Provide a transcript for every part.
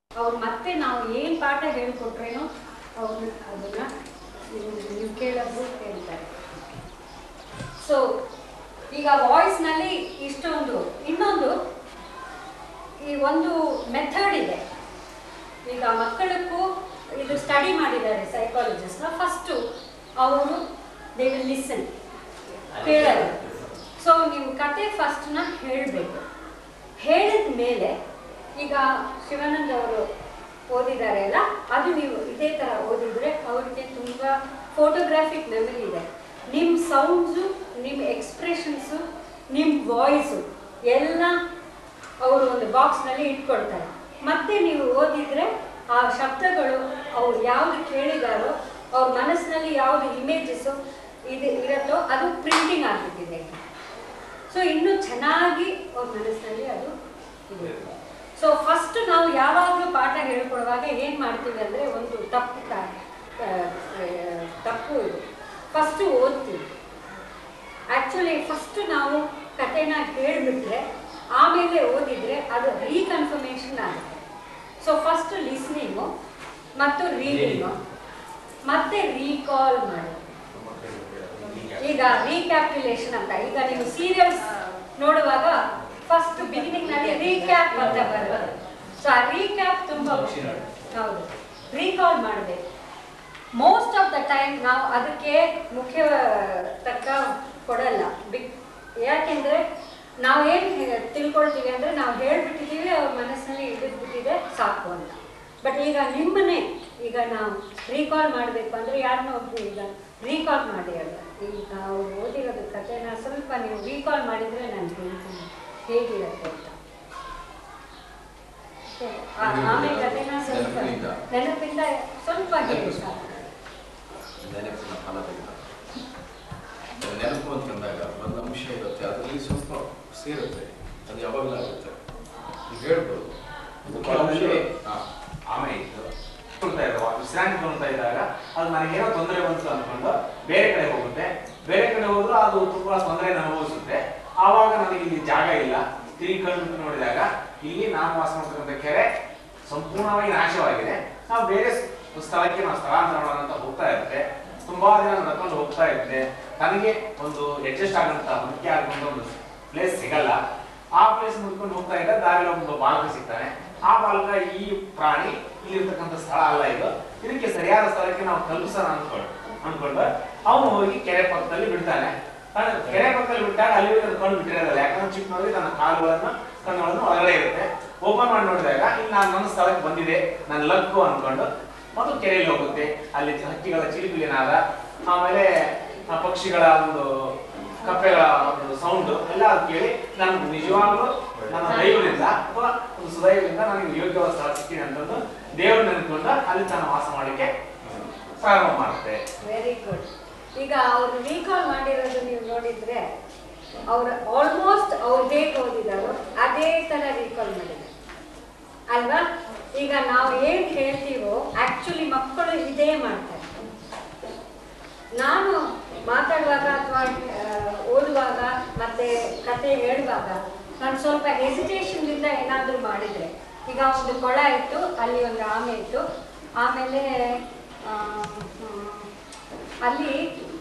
ಅವ್ರು ಮತ್ತೆ ನಾವು ಏನು ಪಾಠ ಹೇಳ್ಕೊಟ್ರೇನೋ ಅವ್ರು ಅದನ್ನ ನೀವು ನೀವು ಕೇಳೋದು ಹೇಳ್ತಾರೆ ಸೊ ಈಗ ವಾಯ್ಸ್ನಲ್ಲಿ ಇಷ್ಟೊಂದು ಇನ್ನೊಂದು ಈ ಒಂದು ಮೆಥಡ್ ಇದೆ ಈಗ ಮಕ್ಕಳಕ್ಕೂ ಇದು ಸ್ಟಡಿ ಮಾಡಿದ್ದಾರೆ ಸೈಕಾಲಜಿಸ್ಟ್ ಫಸ್ಟು ಅವರು ದೇ ವಿಲ್ ಲಿಸನ್ ಕೇಳಲ್ಲ ಸೊ ನೀವು ಕತೆ ಫಸ್ಟ್ನ ಹೇಳಬೇಕು ಹೇಳಿದ ಮೇಲೆ ಈಗ ಶಿವಾನಂದ್ ಅವರು ಓದಿದ್ದಾರೆ ಅಲ್ಲ ಅದು ನೀವು ಇದೇ ಥರ ಓದಿದ್ರೆ ಅವ್ರಿಗೆ ತುಂಬ ಫೋಟೋಗ್ರಾಫಿಕ್ ಮೆಮರಿ ಇದೆ ನಿಮ್ಮ ಸೌಂಡ್ಸು ನಿಮ್ಮ ಎಕ್ಸ್ಪ್ರೆಷನ್ಸು ನಿಮ್ಮ ವಾಯ್ಸು ಎಲ್ಲ ಅವರು ಒಂದು ಬಾಕ್ಸ್ನಲ್ಲಿ ಇಟ್ಕೊಳ್ತಾರೆ ಮತ್ತೆ ನೀವು ಓದಿದ್ರೆ ಆ ಶಬ್ದಗಳು ಅವ್ರು ಯಾವುದು ಕೇಳಿದಾರೋ ಅವ್ರ ಮನಸ್ಸಿನಲ್ಲಿ ಯಾವುದು ಇಮೇಜಸ್ಸು ಇದು ಇರುತ್ತೋ ಅದು ಪ್ರಿಂಟಿಂಗ್ ಆಗಿಬಿಟ್ಟಿದೆ ಸೊ ಇನ್ನೂ ಚೆನ್ನಾಗಿ ಅವ್ರ ಮನಸ್ಸಿನಲ್ಲಿ ಅದು ಇದೆ ಸೊ ಫಸ್ಟ್ ನಾವು ಯಾವಾಗಲೂ ಪಾಠ ಹೇಳ್ಕೊಡುವಾಗ ಏನು ಮಾಡ್ತೀವಿ ಅಂದರೆ ಒಂದು ತಪ್ಪು ತ- ಆ, ಆ, ತಪ್ಪು ಇದು ಫಸ್ಟು ಓದ್ತೀವಿ ಆ್ಯಕ್ಚುಲಿ ಫಸ್ಟ್ ನಾವು ಕಥೆನ ಹೇಳಿಬಿಟ್ರೆ ಆಮೇಲೆ ಓದಿದರೆ ಅದು ರೀಕನ್ಫರ್ಮೇಷನ್ ಆಗುತ್ತೆ ಸೊ ಫಸ್ಟ್ ಲಿಸ್ನಿಂಗು ಮತ್ತು ರೀಡಿಂಗು ಮತ್ತೆ ರೀಕಾಲ್ ಮಾಡೋದು ಈಗ ರೀಕ್ಯಾಪ್ಯುಲೇಷನ್ ಅಂತ ಈಗ ನೀವು ಸೀರಿಯಲ್ಸ್ ನೋಡುವಾಗ ಫಸ್ಟ್ ಬಿಗಿನಿಂಗ್ ನಲ್ಲಿ ರೀಕ್ಯಾಪ್ ಅಂತ ಬರೋದು ಸೊ ಆ ರೀಕ್ಯಾಪ್ ತುಂಬಾ ಹೌದು ರೀಕಾಲ್ ಮಾಡಬೇಕು ಮೋಸ್ಟ್ ಆಫ್ ದ ಟೈಮ್ ನಾವು ಅದಕ್ಕೆ ಮುಖ್ಯ ತಕ್ಕ ಕೊಡಲ್ಲ ಬಿಗ್ ಯಾಕೆಂದ್ರೆ ನಾವು ಏನು ತಿಳ್ಕೊಳ್ತೀವಿ ಅಂದ್ರೆ ನಾವು ಹೇಳ್ಬಿಟ್ಟಿದ್ದೀವಿ ಅವ್ರ ಮನಸ್ಸಿನಲ್ಲಿ ಹಿಡಿದ್ಬಿಟ್ಟಿದೆ ಸಾಕು ಅಂತ ಬಟ್ ಈಗ ನಿಮ್ಮನ್ನೇ ಈಗ ನಾವು ರೀಕಾಲ್ ಮಾಡಬೇಕು ಅಂದ್ರೆ ಯಾರನ್ನೋ ಒಬ್ರು ಈಗ ರೀಕಾಲ್ ಮಾಡಿ ಅಲ್ಲ ಈಗ ನಾವು ಓದಿರೋದು ಕಥೆನ ಸ್ವಲ್ಪ ನೀವು ರೀಕಾಲ್ ಮಾಡಿದ್ರೆ ನಾನು ಹೇಳ್ತೀನಿ ಹೇಗಿರುತ್ತೆ ಅಂತ ಆ- ಆಮೇಲೆ ಕಥೆನ ಸ್ವಲ್ಪ ನೆನಪಿನಿಂದ. ನೆನಪಿಂದ ಸ್ವಲ್ಪ ಹೇಳಿ ಸಾಕು ನೆನಪಿನ ಫಲದಿಂದ ನೆನಪು ಅಂತಂದಾಗ ಒಂದು ಅಂಶ ಇರುತ್ತೆ ಅದರಲ್ಲಿ ಸ್ವಲ್ಪ ಸೇರುತ್ತೆ ಅದು ಯಾವಾಗಲೂ ಆಗುತ್ತೆ ನೀವು ಹೇಳ್ಬೋದು ಇದು ಕೆಲವೊಮ್ಮೆ ಹಾ. ಆಮೇಲೆ ಇತ್ತು ಕೊಡ್ತಾ ಇದ್ದಾವ ವಿಶ್ರಾಂತಿ ತೊಗೊಳ್ತಾ ಇದ್ದಾಗ ಅದು ನನಗೇನೋ ತೊಂದರೆ ಬಂತು ಅಂದ್ಕೊಂಡು ಬೇರೆ ಕಡೆ ಹೋಗುತ್ತೆ ಬೇರೆ ಕಡೆ ಹೋದ್ರೆ ಅದು ತುಂಬಾ ತೊಂದರೆ ಅನುಭವಿಸುತ್ತೆ ಆವಾಗ ನನಗೆ ಇಲ್ಲಿ ಜಾಗ ಇಲ್ಲ ತಿರುಗಿ ಕಣ್ಣು ನೋಡಿದಾಗ ಇಲ್ಲಿ ನಾನು ವಾಸ ಮಾಡ್ತಕ್ಕಂಥ ಕೆರೆ ಸಂಪೂರ್ಣವಾಗಿ ನಾಶವಾಗಿದೆ ನಾವು ಬೇರೆ ಸ್ಥಳಕ್ಕೆ ನಾವು ಸ್ಥಳಾಂತರ ಮಾಡೋಣ ಅಂತ ಹೋಗ್ತಾ ಇರುತ್ತೆ ತುಂಬಾ ದಿನ ನಡ್ಕೊಂಡು ಹೋಗ್ತಾ ಇರುತ್ತೆ ನನಗೆ ಒಂದು ಅಡ್ಜಸ್ಟ್ ಆಗಂತ ಮುಖ್ಯ ಆಗುವಂತ ಒಂದು ಪ್ಲೇಸ್ ಸಿಗಲ್ಲ ಆ ಪ್ಲೇಸ್ ಮುಟ್ಕೊಂಡು ಹೋಗ್ತಾ ಇದ್ದ ದಾರಿಲಿ ಒಬ್ಬ ಬಾಲಕ ಸಿಗ್ತಾನೆ ಆ ಬಾಲಕ ಈ ಪ್ರಾಣಿ ಇಲ್ಲಿರ್ತಕ್ಕಂಥ ಸ್ಥಳ ಅಲ್ಲ ಇದು ಇದಕ್ಕೆ ಸರಿಯಾದ ಸ್ಥಳಕ್ಕೆ ನಾವು ತಲುಪಿಸೋಣ ಅನ್ಕೊಂಡು ಅನ್ಕೊಂಡು ಅವನು ಹೋಗಿ ಕೆರೆ ಪಕ್ಕದಲ್ಲಿ ಬಿಡ್ತಾನೆ ತಾನು ಕೆರೆ ಪಕ್ಕದಲ್ಲಿ ಬಿಟ್ಟಾಗ ಅಲ್ಲಿ ಕಣ್ಣು ಬಿಟ್ಟಿರೋದಿಲ್ಲ ಯಾಕಂದ್ರೆ ಚಿಕ್ಕನವ್ರಿಗೆ ತನ್ನ ಕಾಲುಗಳನ್ನು ಕಣ್ಣುಗಳನ್ನು ಒಳಗಡೆ ಇರುತ್ತೆ ಓಪನ್ ಮಾಡಿ ನೋಡಿದಾಗ ಇಲ್ಲಿ ನಾನು ನನ್ನ ಸ್ಥಳಕ್ಕೆ ಬಂದಿದೆ ನನ್ನ ಲಕ್ಕು ಅನ್ಕೊಂಡು ಮತ್ತು ಕೆರೆಯಲ್ಲಿ ಹೋಗುತ್ತೆ ಅಲ್ಲಿ ಹಕ್ಕಿಗಳ ಚಿಲಿಪಿಲಿನಾದ ಆಮೇಲೆ ಆ ಪಕ್ಷಿಗಳ ಒಂದು ಕಪ್ಪೆಗಳ ಒಂದು ಸೌಂಡ್ ಎಲ್ಲ ಅದು ಕೇಳಿ ನಾನು ನಿಜವಾಗ್ಲೂ ನನ್ನ ದೈವದಿಂದ ಅಥವಾ ಒಂದು ಸುದೈವದಿಂದ ನನಗೆ ಯೋಗ್ಯವಾದ ಸ್ಥಳ ಸಿಕ್ಕಿದೆ ಅಂತಂದು ದೇವ್ರು ನೆನ್ಕೊಂಡು ಅಲ್ಲಿ ತನ್ನ ವಾಸ ಮಾಡಲಿಕ್ಕೆ ಪ್ರಾರಂಭ ಮಾಡುತ್ತೆ ವೆರಿ ಗುಡ್ ಈಗ ಅವರು ರೀಕಾಲ್ ಮಾಡಿರೋದು ನೀವು ನೋಡಿದ್ರೆ ಅವ್ರು ಆಲ್ಮೋಸ್ಟ್ ಅವ್ರು ಹೇಗೆ ಓದಿದಾರೋ ಅದೇ ಥರ ರೀಕಾಲ್ ಮಾಡಿದ್ದಾರೆ ಅಲ್ವಾ ಈಗ ನಾವು ಏನು ಹೇಳ್ತೀವೋ ಆ್ಯಕ್ಚುಲಿ ಮಕ್ಕಳು ಇದೇ ಮಾಡ್ತಾರೆ ನಾನು ಮಾತಾಡುವಾಗ ಅಥವಾ ಓದುವಾಗ ಮತ್ತೆ ಕತೆ ಹೇಳುವಾಗ ನಾನು ಸ್ವಲ್ಪ ಹೆಸಿಟೇಷನ್ನಿಂದ ಏನಾದರೂ ಮಾಡಿದರೆ ಈಗ ಒಂದು ಕೊಳ ಇತ್ತು ಅಲ್ಲಿ ಒಂದು ಆಮೆ ಇತ್ತು ಆಮೇಲೆ ಆ, ಹ್ಮ್, ಅಲ್ಲಿ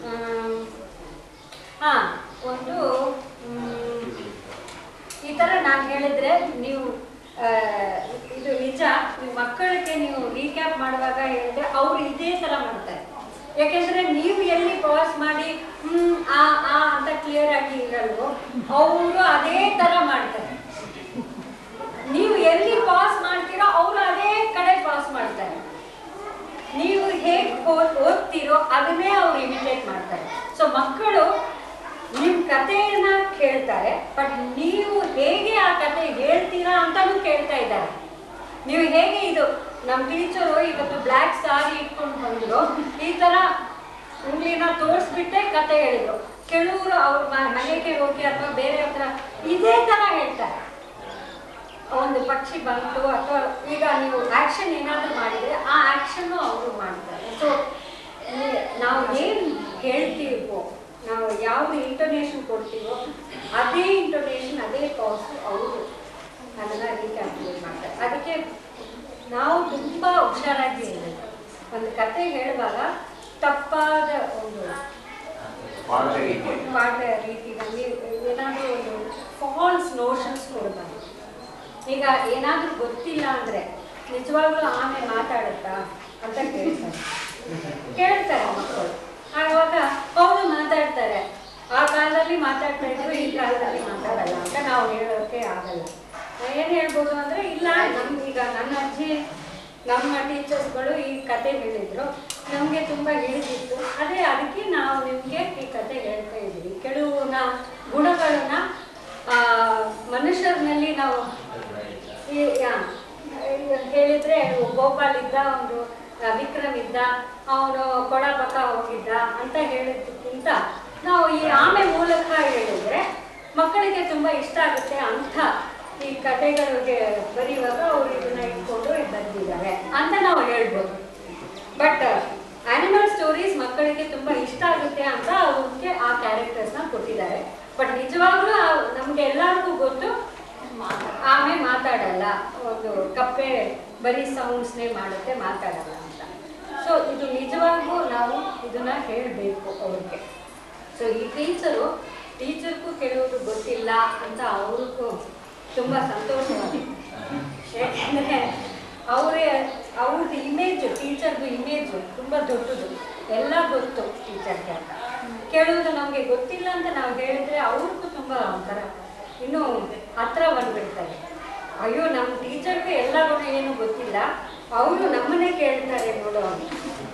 ಹಾಂ ಒಂದು ಮ್, ಈ ಥರ ನಾನು ಹೇಳಿದ್ರೆ ನೀವು ಆ, ಇದು ನಿಜ ನೀವು ಮಕ್ಕಳಿಗೆ ನೀವು ರೀಕ್ಯಾಪ್ ಮಾಡುವಾಗ ಹೇಳಿದ್ರೆ ಅವ್ರು ಇದೇ ಥರ ಮಾಡ್ತಾರೆ ಯಾಕೆಂದ್ರೆ ನೀವು ಎಲ್ಲಿ ಪಾಸ್ ಮಾಡಿ ಹ್ಮ್ ಆ ಆ ಅಂತ ಕ್ಲಿಯರ್ ಆಗಿ ಇರಲ್ವೋ ಅವರು ಅದೇ ಥರ ಮಾಡ್ತಾರೆ ನೀವು ಎಲ್ಲಿ ಪಾಸ್ ಮಾಡ್ತೀರೋ ಅವರು ಅದೇ ಕಡೆ ಪಾಸ್ ಮಾಡ್ತಾರೆ ನೀವು ಹೇಗೆ ಓದ್ತೀರೋ ಅದನ್ನೇ ಅವ್ರು ಇಮಿಟೇಟ್ ಮಾಡ್ತಾರೆ ಸೊ ಮಕ್ಕಳು ನಿಮ್ಮ ಕಥೆಯನ್ನ ಕೇಳ್ತಾರೆ ಬಟ್ ನೀವು ಹೇಗೆ ಆ ಕತೆ ಹೇಳ್ತೀರಾ ಅಂತಾನು ಕೇಳ್ತಾ ಇದ್ದಾರೆ ನೀವು ಹೇಗೆ ಇದು ನಮ್ಮ ಟೀಚರು ಇವತ್ತು ಬ್ಲ್ಯಾಕ್ ಸಾರಿ ಇಟ್ಕೊಂಡು ಬಂದ್ರು ಈ ತರ ಉಂಗ್ಲಿನ ತೋರಿಸ್ಬಿಟ್ಟೆ ಕತೆ ಹೇಳಿದ್ರು ಕೆಲವರು ಅವ್ರ ಮ- ಮನೆಗೆ ಹೋಗಿ ಅಥವಾ ಬೇರೆ ಹತ್ರ ಇದೇ ತರ ಹೇಳ್ತಾರೆ ಒಂದು ಪಕ್ಷಿ ಬಂತು ಅಥವಾ ಈಗ ನೀವು ಆಕ್ಷನ್ ಏನಾದರೂ ಮಾಡಿದರೆ ಆ ಆಕ್ಷನ್ನು ಅವರು ಮಾಡ್ತಾರೆ ಸೊ ನಾವು ಏನು ಹೇಳ್ತೀವೋ ನಾವು ಯಾವುದು ಇಂಟೋನೇಷನ್ ಕೊಡ್ತೀವೋ ಅದೇ ಇಂಟೋನೇಷನ್ ಅದೇ ಪಾಸು ಅವರು ಅದನ್ನು ರೀಕ್ಯಾಲ್ಕುಲೇಟ್ ಮಾಡ್ತಾರೆ ಅದಕ್ಕೆ ನಾವು ತುಂಬ ಹುಷಾರಾಗಿ ಇರಬೇಕು ಒಂದು ಕತೆ ಹೇಳುವಾಗ ತಪ್ಪಾದ ಒಂದು ಪಾಠ ರೀತಿ ಪಾಠ ರೀತಿಯಲ್ಲಿ ಏನಾದರೂ ಒಂದು ಫಾಲ್ಸ್ ನೋಷನ್ಸ್ ಕೊಡಬಾರ್ದು ಈಗ ಏನಾದರೂ ಗೊತ್ತಿಲ್ಲ ಅಂದರೆ ನಿಜವಾಗ್ಲೂ ಆಮೆ ಮಾತಾಡುತ್ತಾ ಅಂತ ಕೇಳ್ತಾರೆ ಕೇಳ್ತಾರೆ ಮಕ್ಕಳು ಆವಾಗ ಹೌದು ಮಾತಾಡ್ತಾರೆ ಆ ಕಾಲದಲ್ಲಿ ಮಾತಾಡ್ತಾ ಇದ್ರು ಈ ಕಾಲದಲ್ಲಿ ಮಾತಾಡಲ್ಲ ಅಂತ ನಾವು ಹೇಳೋಕೆ ಆಗಲ್ಲ ಏನು ಹೇಳ್ಬೋದು ಅಂದರೆ ಇಲ್ಲ ನಮ್ಗೆ ಈಗ ನನ್ನ ಅಜ್ಜಿ ನಮ್ಮ ಟೀಚರ್ಸ್ಗಳು ಈ ಕತೆ ಹೇಳಿದ್ರು ನಮಗೆ ತುಂಬ ಹಿಡಿದಿತ್ತು ಅದೇ ಅದಕ್ಕೆ ನಾವು ನಿಮಗೆ ಈ ಕತೆ ಹೇಳ್ತಾ ಇದ್ದೀವಿ ಕೆಲವು ನಾ ಗುಣಗಳನ್ನ ಆ, ಮನುಷ್ಯರಲ್ಲಿ ನಾವು ಈ ಯಾ, ಈ ಹೇಳಿದ್ರೆ ಗೋಪಾಲ್ ಇದ್ದ ಒಂದು ವಿಕ್ರಮ್ ಇದ್ದ ಅವನು ಕೊಡ ಪಕ್ಕ ಹೋಗಿದ್ದ ಅಂತ ಹೇಳಿದ್ದಕ್ಕಿಂತ ನಾವು ಈ ಆಮೆ ಮೂಲಕ ಹೇಳಿದ್ರೆ ಮಕ್ಕಳಿಗೆ ತುಂಬಾ ಇಷ್ಟ ಆಗುತ್ತೆ ಅಂತ ಈ ಕಥೆಗಳಿಗೆ ಬರೆಯುವಾಗ ಅವರು ಇದನ್ನ ಇಟ್ಕೊಂಡು ಬಂದಿದ್ದಾರೆ ಅಂತ ನಾವು ಹೇಳ್ಬೋದು ಬಟ್ ಆನಿಮಲ್ ಸ್ಟೋರೀಸ್ ಮಕ್ಕಳಿಗೆ ತುಂಬಾ ಇಷ್ಟ ಆಗುತ್ತೆ ಅಂತ ಅವ್ರಿಗೆ ಆ ಕ್ಯಾರೆಕ್ಟರ್ಸ್ನ ಕೊಟ್ಟಿದ್ದಾರೆ ಬಟ್ ನಿಜವಾಗ್ಲೂ ಆ- ನಮ್ಗೆ ಎಲ್ಲರಿಗೂ ಗೊತ್ತು ಆಮೆ ಮಾತಾಡಲ್ಲ ಒಂದು ಕಪ್ಪೆ ಬರೀ ಸೌಂಡ್ಸ್ನೇ ಮಾಡುತ್ತೆ ಮಾತಾಡಲ್ಲ ಅಂತ ಸೊ ಇದು ನಿಜವಾಗ್ಲೂ ನಾವು ಇದನ್ನ ಹೇಳಬೇಕು ಅವ್ರಿಗೆ ಸೊ ಈ ಟೀಚರು ಟೀಚರ್ಗೂ ಕೆಲವರು ಗೊತ್ತಿಲ್ಲ ಅಂತ ಅವ್ರಿಗೂ ತುಂಬ ಸಂತೋಷವಾಗಿದೆ ಯಾಕೆಂದರೆ ಅವರೇ ಅವ್ರದ್ದು ಇಮೇಜು ಟೀಚರ್ದು ಇಮೇಜು ತುಂಬ ದೊಡ್ಡದು ಎಲ್ಲ ಗೊತ್ತು ಟೀಚರ್ಗೆ ಅಂತ ಕೇಳೋದು ನಮಗೆ ಗೊತ್ತಿಲ್ಲ ಅಂತ ನಾವು ಹೇಳಿದ್ರೆ ಅವ್ರಿಗೂ ತುಂಬ ಒಂಥರ ಇನ್ನೂ ಹತ್ರ ಬಂದ್ಬಿಡ್ತಾರೆ ಅಯ್ಯೋ ನಮ್ಮ ಟೀಚರ್ಗೆ ಎಲ್ಲ ಗುಣ ಏನು ಗೊತ್ತಿಲ್ಲ ಅವರು ನಮ್ಮನ್ನೇ ಕೇಳ್ತಾರೆ ನೋಡೋ ಅಂತ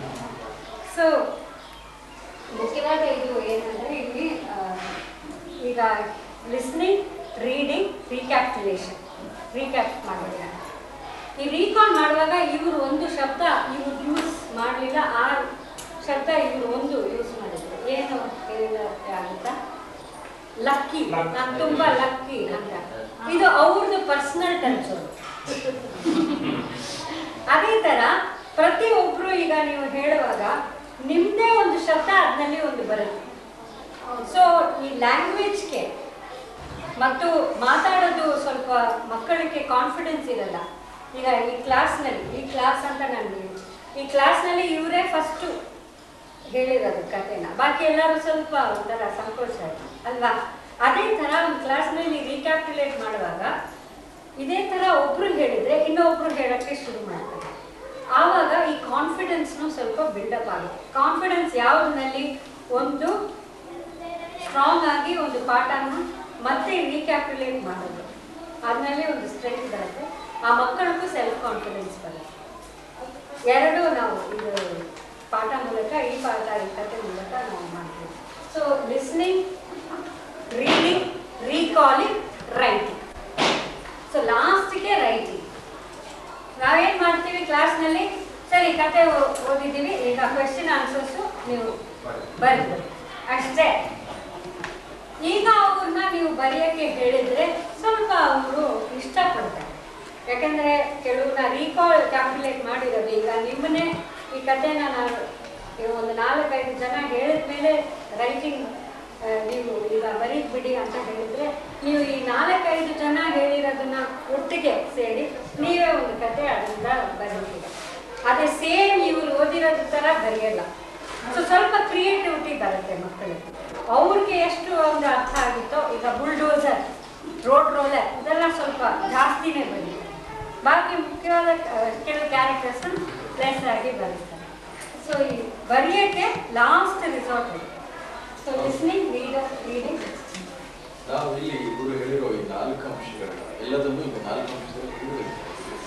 ಸೊ ಮುಖ್ಯವಾದ ಇದು ಏನಂದರೆ ಇಲ್ಲಿ ಆ, ಈಗ ಲಿಸ್ನಿಂಗ್ ರೀಡಿಂಗ್ ರೀಕ್ಯಾಪ್ಚುಲೇಷನ್ ರೀಕ್ಯಾಪ್ ಮಾಡೋಣ ಈ ರೀಕಾಲ್ ಮಾಡುವಾಗ ಇವರು ಒಂದು ಶಬ್ದ ಇವ್ರು ಯೂಸ್ ಮಾಡಲಿಲ್ಲ ಆ ಶಬ್ದ ಇವರು ಒಂದು ಯೂಸ್ ಮಾಡಿದ್ರು ಏನು ಹೇಳಕ್ಕೆ ಆಗುತ್ತಾ ಲಕ್ಕಿ ನಾನು ತುಂಬಾ ಲಕ್ಕಿ ಅಂತ ಇದು ಅವ್ರದ್ದು ಪರ್ಸನಲ್ ಟಚ್ ಅದೇ ತರ ಪ್ರತಿಯೊಬ್ರು ಈಗ ನೀವು ಹೇಳುವಾಗ ನಿಮ್ದೇ ಒಂದು ಶಬ್ದ ಅದ್ರಲ್ಲಿ ಒಂದು ಬರುತ್ತೆ ಸೊ ಈ ಲ್ಯಾಂಗ್ವೇಜ್ಗೆ ಮತ್ತು ಮಾತಾಡೋದು ಸ್ವಲ್ಪ ಮಕ್ಕಳಿಗೆ ಕಾನ್ಫಿಡೆನ್ಸ್ ಇರಲ್ಲ ಈಗ ಈ ಕ್ಲಾಸ್ನಲ್ಲಿ ಈ ಕ್ಲಾಸ್ ಅಂತ ನಾನು ಈ ಕ್ಲಾಸ್ನಲ್ಲಿ ಇವರೇ ಫಸ್ಟು ಹೇಳಿರೋದು ಕಥೆನ ಬಾಕಿ ಎಲ್ಲರೂ ಸ್ವಲ್ಪ ಒಂಥರ ಸಂಕೋಚ ಆಯ್ತು ಅಲ್ವಾ ಅದೇ ಥರ ಒಂದು ಕ್ಲಾಸ್ನಲ್ಲಿ ರೀಕ್ಯಾಪ್ಯುಲೇಟ್ ಮಾಡುವಾಗ ಇದೇ ಥರ ಒಬ್ರು ಹೇಳಿದ್ರೆ ಇನ್ನೊಬ್ರು ಹೇಳಕ್ಕೆ ಶುರು ಮಾಡ್ತಾರೆ ಆವಾಗ ಈ ಕಾನ್ಫಿಡೆನ್ಸ್ನು ಸ್ವಲ್ಪ ಬಿಲ್ಡಪ್ ಆಗುತ್ತೆ ಕಾನ್ಫಿಡೆನ್ಸ್ ಯಾವುದ್ರಲ್ಲಿ ಒಂದು ಸ್ಟ್ರಾಂಗ್ ಆಗಿ ಒಂದು ಪಾಠನ ಮತ್ತೆ ರೀಕ್ಯಾಪ್ಯುಲೇಟ್ ಮಾಡೋದು ಅದರಲ್ಲಿ ಒಂದು ಸ್ಟ್ರೆಂತ್ ಬರುತ್ತೆ ಆ ಮಕ್ಕಳಿಗೂ ಸೆಲ್ಫ್ ಕಾನ್ಫಿಡೆನ್ಸ್ ಬರುತ್ತೆ ಎರಡೂ ನಾವು ಇದು ಪಾಠ ಮೂಲಕ ಈ ಪಾಠ ಈ ಕಥೆ ಮೂಲಕ ನಾವು ಮಾಡ್ತೀವಿ so listening reading recalling writing so ಲಾಸ್ಟ್ಗೆ ರೈಟಿಂಗ್ ನಾವೇನು ಮಾಡ್ತೀವಿ ಕ್ಲಾಸ್ನಲ್ಲಿ ಸರಿ ಕತೆ ಓ- ಓದಿದ್ದೀವಿ ಈಗ ಕ್ವೆಶನ್ ಆನ್ಸರ್ಸು ನೀವು ಬರೆದು ಅಷ್ಟೇ ಈಗ ಅವ್ರನ್ನ ನೀವು ಬರೆಯೋಕ್ಕೆ ಹೇಳಿದ್ರೆ ಸ್ವಲ್ಪ ಅವರು ಇಷ್ಟಪಡ್ತಾರೆ ಯಾಕಂದ್ರೆ ಕೆಲವ್ರನ್ನ ರೀಕಾಲ್ ಕ್ಯಾಲ್ಕುಲೇಟ್ ಮಾಡಿರೋದು ಈಗ ನಿಮ್ಮನ್ನೇ ಈ ಕಥೆನ ನಾನು ಈಗ ಒಂದು ನಾಲ್ಕೈದು ಜನ ಹೇಳಿದ ಮೇಲೆ ರೈಟಿಂಗ್ ನೀವು ಈಗ ಬರೀದ್ ಬಿಡಿ ಅಂತ ಹೇಳಿದ್ರೆ ನೀವು ಈ ನಾಲ್ಕೈದು ಜನ ಹೇಳಿರೋದನ್ನ ಒಟ್ಟಿಗೆ ಸೇರಿ ನೀವೇ ಒಂದು ಕತೆ ಅದರಿಂದ ಬರೀತೀರ ಅದೇ ಸೇಮ್ ಇವ್ರು ಓದಿರೋದು ಥರ ಬರೆಯಲ್ಲ ಸೊ ಸ್ವಲ್ಪ ಕ್ರಿಯೇಟಿವಿಟಿ ಬರುತ್ತೆ ಮಕ್ಕಳಿಗೆ ಅವ್ರಿಗೆ ಎಷ್ಟು ಒಂದು ಅರ್ಥ ಆಗಿತ್ತೋ ಈಗ ಬುಲ್ಡೋಸರ್ ರೋಡ್ ರೋಲರ್ ಇದೆಲ್ಲ ಸ್ವಲ್ಪ ಜಾಸ್ತಿನೇ ಬಂದಿದೆ ಬಾಕಿ ಮುಖ್ಯವಾದ ಆ, ಕೆಲವು ಕ್ಯಾರೆಕ್ಟರ್ಸ್ನ ಲೆಸ್ ಆಗಿ ಬರೀತಾರೆ ಸೊ ಈ ಬರೆಯೋಕ್ಕೆ ಲಾಸ್ಟ್ ರಿಸಾರ್ಟ್ ಇದೆ ಸೊ ಲಿಸ್ನಿಂಗ್ ರೀಡರ್ ರೀಡಿಂಗ್ ನಾವು ಇಲ್ಲಿ ಇವರು ಹೇಳಿರೋ ಈ ನಾಲ್ಕು ಅಂಶಗಳನ್ನ ಎಲ್ಲದನ್ನೂ ಈಗ ನಾಲ್ಕು ಅಂಶದಲ್ಲಿ ತಿಳಿದಿದೆ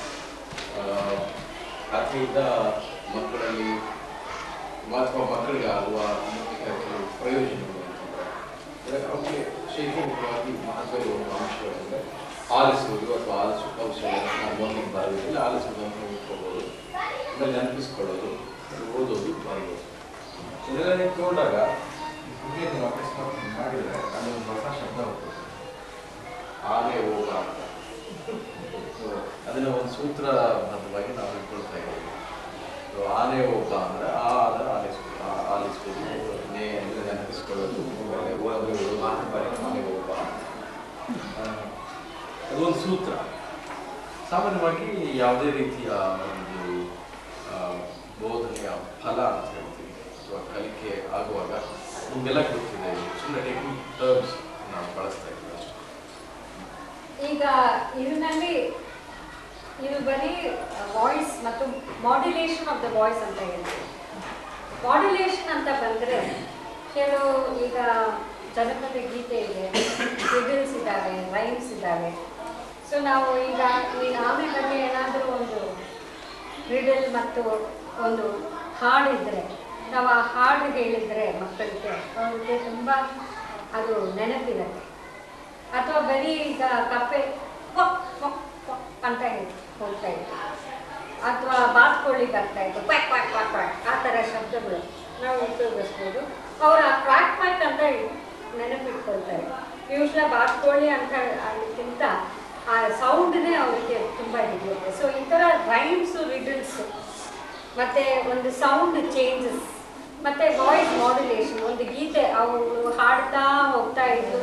ಕಥೆಯಿಂದ ಮಕ್ಕಳಲ್ಲಿ ಅಥವಾ ಮಕ್ಕಳಿಗೆ ಆಗುವ ಮುಖ್ಯ ಕೆಲವು ಪ್ರಯೋಜನಗಳು ಅಂತಂದ್ರೆ ಅವರಿಗೆ ಶೈಕ್ಷಣಿಕವಾಗಿ ಮಹತ್ವದ ಒಂದು ಅಂಶಗಳಂದ್ರೆ ಆಲಿಸುವುದು ಅಥವಾ ಆಲಿಸುವ ಕೌಶಲ್ಯ ನಾನು ಮೊದಲು ಬರೋದಿಲ್ಲ ಆಲಿಸುವುದು ಅಂತ ಇಟ್ಕೋಬೋದು ಆಮೇಲೆ ನೆನಪಿಸ್ಕೊಳ್ಳೋದು ಓದೋದು ಬರೆಯೋದು ಇದೆಲ್ಲ ನೀವು ತಗೊಂಡಾಗ ಹೀಗೆ ನೀವು ಅಕಸ್ಮಾತ್ ಮಾಡಿದರೆ ಅಲ್ಲಿ ಒಂದು ಹೊಸ ಶಬ್ದ ಹೋಗ್ತದೆ ಆನೆ ಹೋಗ ಅಂತ So, ಅದನ್ನ ಒಂದು ಸೂತ್ರಬದ್ಧವಾಗಿ ನಾವು ಇಟ್ಕೊಳ್ತಾ ಇದ್ದೀವಿ So, ಆನೆ ಹೋಗ ಅಂದ್ರೆ ಆ ಆದ ಆಲಿಸ್ಬೋದು ಆ- ಆಲಿಸ್ಬೋದು ನೇ ಅಂದ್ರೆ ನೆನಪಿಸ್ಕೊಳ್ಳೋದು ಆಮೇಲೆ ಓ ಅಂದ್ರೆ ಓದು, ಆನೆ ಬರೀ ಆನೆ ಹೋಗ ಆ, ಅದೊಂದು ಸೂತ್ರ ಸಾಮಾನ್ಯವಾಗಿ ಯಾವುದೇ ರೀತಿಯ ಒಂದು ಆ, ಬೋಧನೆಯ ಫಲ ಅಂತ ಹೇಳ್ತೀವಿ ಅಥವಾ ಕಲಿಕೆ ಆಗುವಾಗ ನಿಮಗೆಲ್ಲ ಗೊತ್ತಿದೆ ಸುಮ್ಮನೆ ಟೆಕ್ನಿಕ್ ಟರ್ಮ್ಸ್ ನಾವು ಬಳಸ್ತಾ ಇದ್ದೀವಿ ಅಷ್ಟೇ ಈಗ ಇದರಲ್ಲಿ ಇದು ಬರೀ ವಾಯ್ಸ್ ಮತ್ತು ಮಾಡ್ಯುಲೇಷನ್ ಆಫ್ ದ ವಾಯ್ಸ್ ಅಂತ ಹೇಳ್ತೀವಿ ಮಾಡ್ಯುಲೇಷನ್ ಅಂತ ಬಂದರೆ ಕೆಲವು ಈಗ ಜನಪದ ಗೀತೆ ಇದೆ ರಿಡಲ್ಸ್ ಇದ್ದಾವೆ ರೈಮ್ಸ್ ಇದ್ದಾವೆ ಸೊ ನಾವು ಈಗ ಈ ಆಮೆ ಬಗ್ಗೆ ಏನಾದರೂ ಒಂದು ರಿಡಲ್ ಮತ್ತು ಒಂದು ಹಾಡು ಇದ್ದರೆ ನಾವು ಆ ಹಾಡು ಹೇಳಿದರೆ ಮಕ್ಕಳಿಗೆ ಅವ್ರಿಗೆ ತುಂಬ ಅದು ನೆನಪಿರುತ್ತೆ ಅಥವಾ ಬರೀ ಈಗ ಕಪ್ಪೆ ಕ್ವಕ್ ಕ್ವಕ್ ಕ್ವಕ್ ಅಂತ ಹೇಳಿ ಹೋಗ್ತಾ ಇತ್ತು ಅಥವಾ ಬಾತ್ಕೋಳಿ ಬರ್ತಾ ಇತ್ತು ಕ್ವಾಕ್ ಕ್ವಾಕ್ ಕ್ವಾಕ್ ಕ್ವಾಕ್ ಆ ಥರ ಶಬ್ದಗಳು ನಾವು ಉಪಯೋಗಿಸ್ಬೋದು ಅವ್ರು ಆ ಕ್ವಾಕ್ ಕ್ವಾಕ್ ಅಂತ ನೆನಪಿಟ್ಕೊಳ್ತಾರೆ ಯೂಶ್ವಲಿ ಬಾತ್ಕೋಳಿ ಅಂತ ಅದಕ್ಕಿಂತ ಆ ಸೌಂಡ್ನೇ ಅವರಿಗೆ ತುಂಬ ಹಿಡಿಯುತ್ತೆ ಸೊ ಈ ಥರ ರೈಮ್ಸು ರಿಡಲ್ಸು ಮತ್ತೆ ಒಂದು ಸೌಂಡ್ ಚೇಂಜಸ್ ಮತ್ತೆ ವಾಯ್ಸ್ ಮಾಡ್ಯುಲೇಷನ್ ಒಂದು ಗೀತೆ ಅವರು ಹಾಡ್ತಾ ಹೋಗ್ತಾ ಇದ್ರು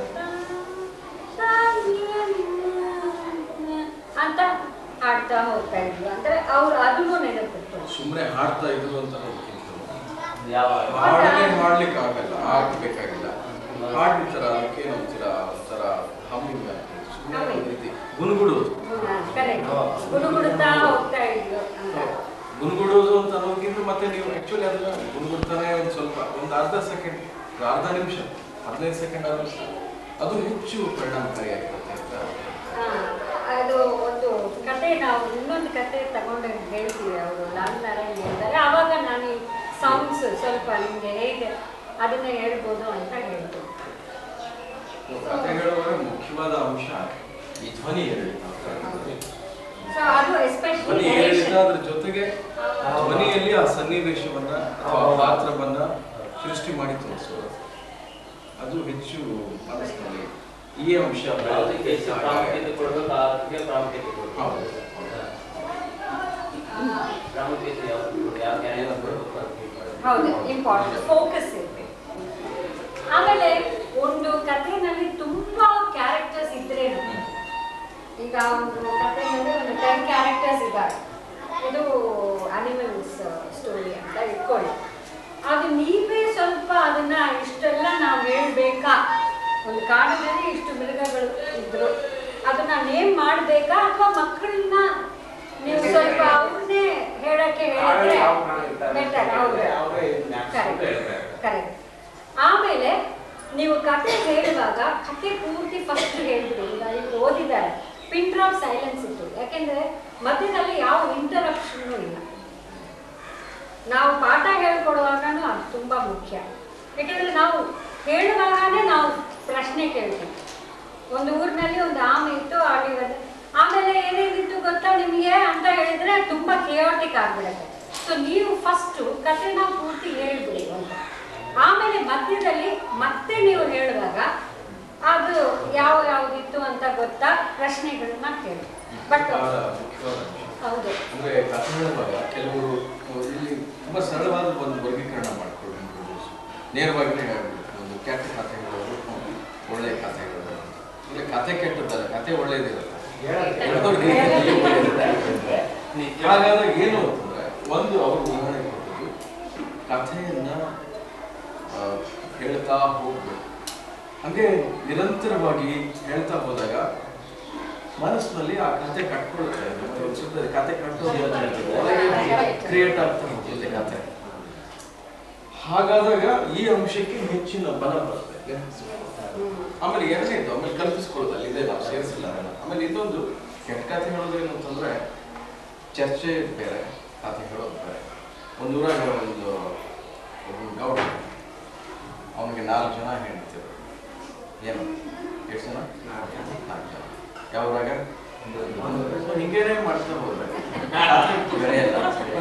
ಅಂತ ಹಾಡ್ತಾ ಹೋಗ್ತಾ ಇದ್ರು ಅಂದ್ರೆ ಅವ್ರು ಅದನ್ನು ನೆನಪಿಟ್ಟು ಸುಮ್ಮನೆ ಹಾಡ್ತಾ ಇದ್ರು ಅಂತ ಅನ್ನೋದಕ್ಕಿಂತ ಯಾವ ಹಾಡನ್ನೇ ಹಾಡ್ಲಿಕ್ಕೆ ಆಗಲ್ಲ ಆಗ್ಬೇಕಾಗಿಲ್ಲ ಹಾಡ್ಬಿಡ್ತಾರ ಅದಕ್ಕೆ ಒಂಥರ ಒಂಥರ ಹಮ್ಮಿಂಗ್ ಸುಮ್ಮನೆ ಒಂದು ರೀತಿ ಗುನುಗುಡೋದು ಕರೆಕ್ಟ್ ಗುಡುಗುಡುತ್ತಾ ಹೋಗ್ತಾ ಇದ್ರು ಅಂತ ಗುನುಗುಡೋದು ಅಂತ ಅನ್ನೋದಕ್ಕಿಂತ ಮತ್ತೆ ನೀವು ಆಕ್ಚುಲಿ ಅದನ್ನ ಗುನುಗುಡ್ತಾನೆ ಒಂದು ಸ್ವಲ್ಪ ಒಂದು ಅರ್ಧ ಸೆಕೆಂಡ್ ಅರ್ಧ ನಿಮಿಷ ಹದಿನೈದು ಸೆಕೆಂಡ್ ಆದ್ರೂ ಸಾಕು. ಅದು ಹೆಚ್ಚು ಪರಿಣಾಮಕಾರಿಯಾಗಿರುತ್ತೆ ಅಂತ ಹಾ, ಅದು ಒಂದು ಕತೆ ನಾವು ಇನ್ನೊಂದು ಕತೆ ತಗೊಂಡು ಹೇಳ್ತೀವಿ ಅವರು ಲಾಲ್ ನಾರಾಯಣ್ ಹೇಳ್ತಾರೆ ಆವಾಗ ನಾನು ಈ ಸಾಂಗ್ಸ್ ಸ್ವಲ್ಪ ನಿಮಗೆ ಹೇಗೆ ಅದನ್ನ ಹೇಳ್ಬೋದು ಅಂತ ಹೇಳ್ತೀನಿ ಕತೆ ಹೇಳುವಾಗ ಮುಖ್ಯವಾದ ಅಂಶ ಈ ಧ್ವನಿ ಏರಿಳಿತ ಸೊ ಅದು ಧ್ವನಿ ಎಸ್ಪೆಷಲಿ ಏರಿಳಿತ ಅದ್ರ ಜೊತೆಗೆ ಧ್ವನಿಯಲ್ಲಿ ಆ ಸನ್ನಿವೇಶವನ್ನ ಅಥವಾ ಆ ಪಾತ್ರವನ್ನ ಸೃಷ್ಟಿ ಮಾಡಿ ತೋರಿಸೋದು ಅದು ಹೆಚ್ಚು ಮನಸ್ಸಿನಲ್ಲಿ ಈ ಅಂಶ ಯಾವುದಕ್ಕೆ ಹೆಚ್ಚು ಬೆಳೆದಿದೆ. ಪ್ರಾಮುಖ್ಯತೆ ಕೊಡಬೇಕು ಅದಕ್ಕೆ ಪ್ರಾಮುಖ್ಯತೆ ಕೊಡಬೇಕು ಹೌದು. ಪ್ರಾಮುಖ್ಯತೆ ಯಾವ್ದು ಯಾವ ನ್ಯಾಯ ಕೊಡಬೇಕು ಅದಕ್ಕೆ ಕೊಡಬೇಕು. ಹೌದು ಇಂಪಾರ್ಟೆಂಟ್ ಫೋಕಸ್ ಇರಬೇಕು ಆಮೇಲೆ ಒಂದು ಕಥೆನಲ್ಲಿ ತುಂಬಾ ಕ್ಯಾರೆಕ್ಟರ್ಸ್ ಇದ್ರೆ ಈಗ ಒಂದು ಕಥೆನಲ್ಲಿ ಒಂದು ಟೆನ್ ಕ್ಯಾರೆಕ್ಟರ್ಸ್ ಇದ್ದಾರೆ ಇದು ಅನಿಮಲ್ಸ್ ಸ್ಟೋರಿ ಅಂತ ಇಟ್ಕೊಳ್ಳಿ ಅದು ನೀವೇ ಸ್ವಲ್ಪ ಅದನ್ನ ಇಷ್ಟೆಲ್ಲ ನಾವು ಹೇಳ್ಬೇಕಾ ಒಂದು ಕಾಡಿನಲ್ಲಿ ಇಷ್ಟು ಮೃಗಗಳು ಇದ್ರು ಅದನ್ನ ನೇಮ್ ಮಾಡಬೇಕಾ ಅಥವಾ ಮಕ್ಕಳನ್ನ ನೀವು ಸ್ವಲ್ಪ ಅವ್ರನ್ನೇ ಹೇಳಕ್ಕೆ ಹೇಳಿದ್ರೆ ಬೆಟರ್ ಹೌದು ಕರೆಕ್ಟ್ ಆಮೇಲೆ ನೀವು ಕತೆ ಹೇಳುವಾಗ ಕತೆ ಪೂರ್ತಿ ಫಸ್ಟ್ ಹೇಳ್ಬಿಡಿ ಈಗ ಇವ್ರು ಓದಿದ್ದಾರೆ ಪಿನ್ ಡ್ರಾಪ್ ಸೈಲೆನ್ಸ್ ಇತ್ತು ಯಾಕೆಂದ್ರೆ ಮಧ್ಯದಲ್ಲಿ ಯಾವ ಇಂಟರಪ್ಷನ್ ಇಲ್ಲ ನಾವು ಪಾಠ ಹೇಳ್ಕೊಡುವಾಗನೂ ಅದು ತುಂಬಾ ಮುಖ್ಯ ಯಾಕೆಂದ್ರೆ ನಾವು ಹೇಳುವಾಗನೇ ನಾವು ಪ್ರಶ್ನೆ ಕೇಳ್ತೀವಿ ಒಂದು ಊರಿನಲ್ಲಿ ಒಂದು ಆಮೆ ಇತ್ತು ಅಲ್ಲಿ ಒಂದು- ಆಮೇಲೆ ಏನೇನಿತ್ತು ಗೊತ್ತಾ ನಿಮಗೆ ಅಂತ ಹೇಳಿದ್ರೆ ತುಂಬಾ ಕೇಯೋಟಿಕ್ ಆಗ್ಬಿಡುತ್ತೆ ಸೊ ನೀವು ಫಸ್ಟ್ ಕಥೆನ ಪೂರ್ತಿ ಹೇಳ್ಬಿಡಿ ಅಂತ ಆಮೇಲೆ ಮಧ್ಯದಲ್ಲಿ ಮತ್ತೆ ನೀವು ಹೇಳಿದಾಗ ಅದು ಯಾವ ಯಾವ್ದಿತ್ತು ಅಂತ ಗೊತ್ತಾ ಪ್ರಶ್ನೆಗಳನ್ನ ಕೇಳಿ ಬಟ್ ಬಹಳ ಮುಖ್ಯವಾದ ಅಂಶ ಹೌದು ಅಂದ್ರೆ ಕಥೆ ಹೇಳುವಾಗ ಕೆಲವರು ಇಲ್ಲಿ ತುಂಬಾ ಸರಳವಾದ ಒಂದು ವರ್ಗೀಕರಣ ಮಾಡ್ಕೊಳ್ಳಿ ನೇರವಾಗಿನೇ ಹೇಳ್ಬಿಟ್ಟು ಒಂದು ಕೆಟ್ಟ ಕಥೆ ಹೇಳೋರು ಹ್ಮ್, ಒಳ್ಳೆ ಕಥೆ ಹೇಳೋರು ಇಲ್ಲ ಕಥೆ ಕೆಟ್ಟದ್ದಲ್ಲ ಕಥೆ ಒಳ್ಳೇದಿರುತ್ತೆ ಎರಡೂ ರೀತಿಯಲ್ಲಿ ಒಳ್ಳೆದಿರುತ್ತೆ. ಹಾಗಾದಾಗ ಏನು ಅಂತಂದ್ರೆ ಒಂದು ಅವರು ಉದಾಹರಣೆ ಕೊಟ್ಟದ್ದು ಕಥೆಯನ್ನ ಆ, ಹೇಳ್ತಾ ಹೋಗ್ಬೇಕು ಹಂಗೆ ನಿರಂತರವಾಗಿ ಹೇಳ್ತಾ ಹೋದಾಗ ಮನಸ್ಸಿನಲ್ಲಿ ಆ ಕತೆ ಕಟ್ಕೊಳ್ಳುತ್ತೆ ಮತ್ತೆ ಒಂದು ಸುತ್ತ ಕತೆ ಕಟ್ಟೋದು ಕ್ರಿಯೇಟ್ ಆಗ್ತಾ ಹೋಗುತ್ತೆ ಕತೆ ಹಾಗಾದಾಗ ಈ ಅಂಶಕ್ಕೆ ಹೆಚ್ಚಿನ ಬಲ ಬರುತ್ತೆ ಆಮೇಲೆ ಎರಡನೇದು ಆಮೇಲೆ ಕಲ್ಪಿಸ್ಕೊಳ್ಳೋದು ಅಲ್ಲಿದೆ ನಾವು ಸೇರಿಸಿಲ್ಲ ಅದನ್ನ ಆಮೇಲೆ ಇನ್ನೊಂದು ಕೆಟ್ಟ ಕಥೆ ಹೇಳೋದು ಏನು ಅಂತಂದ್ರೆ ಚರ್ಚೆ ಬೇರೆ ಕಥೆ ಹೇಳೋದು ಬೇರೆ ಒಂದು ಊರಾಗ ಒಂದು ಒಬ್ಬ ಗೌಡ ಅವನಿಗೆ ನಾಲ್ಕು ಜನ ಹೇಳ್ತಿದ್ರು ಏನು ಎಷ್ಟು ಜನ ನಾಲ್ಕು ಜನ ಯಾವ ಊರಾಗ So ಹಿಂಗೇನೆ ಮಾಡ್ತಾ ಹೋದ್ರೆ ಬೆಳೆಯಲ್ಲ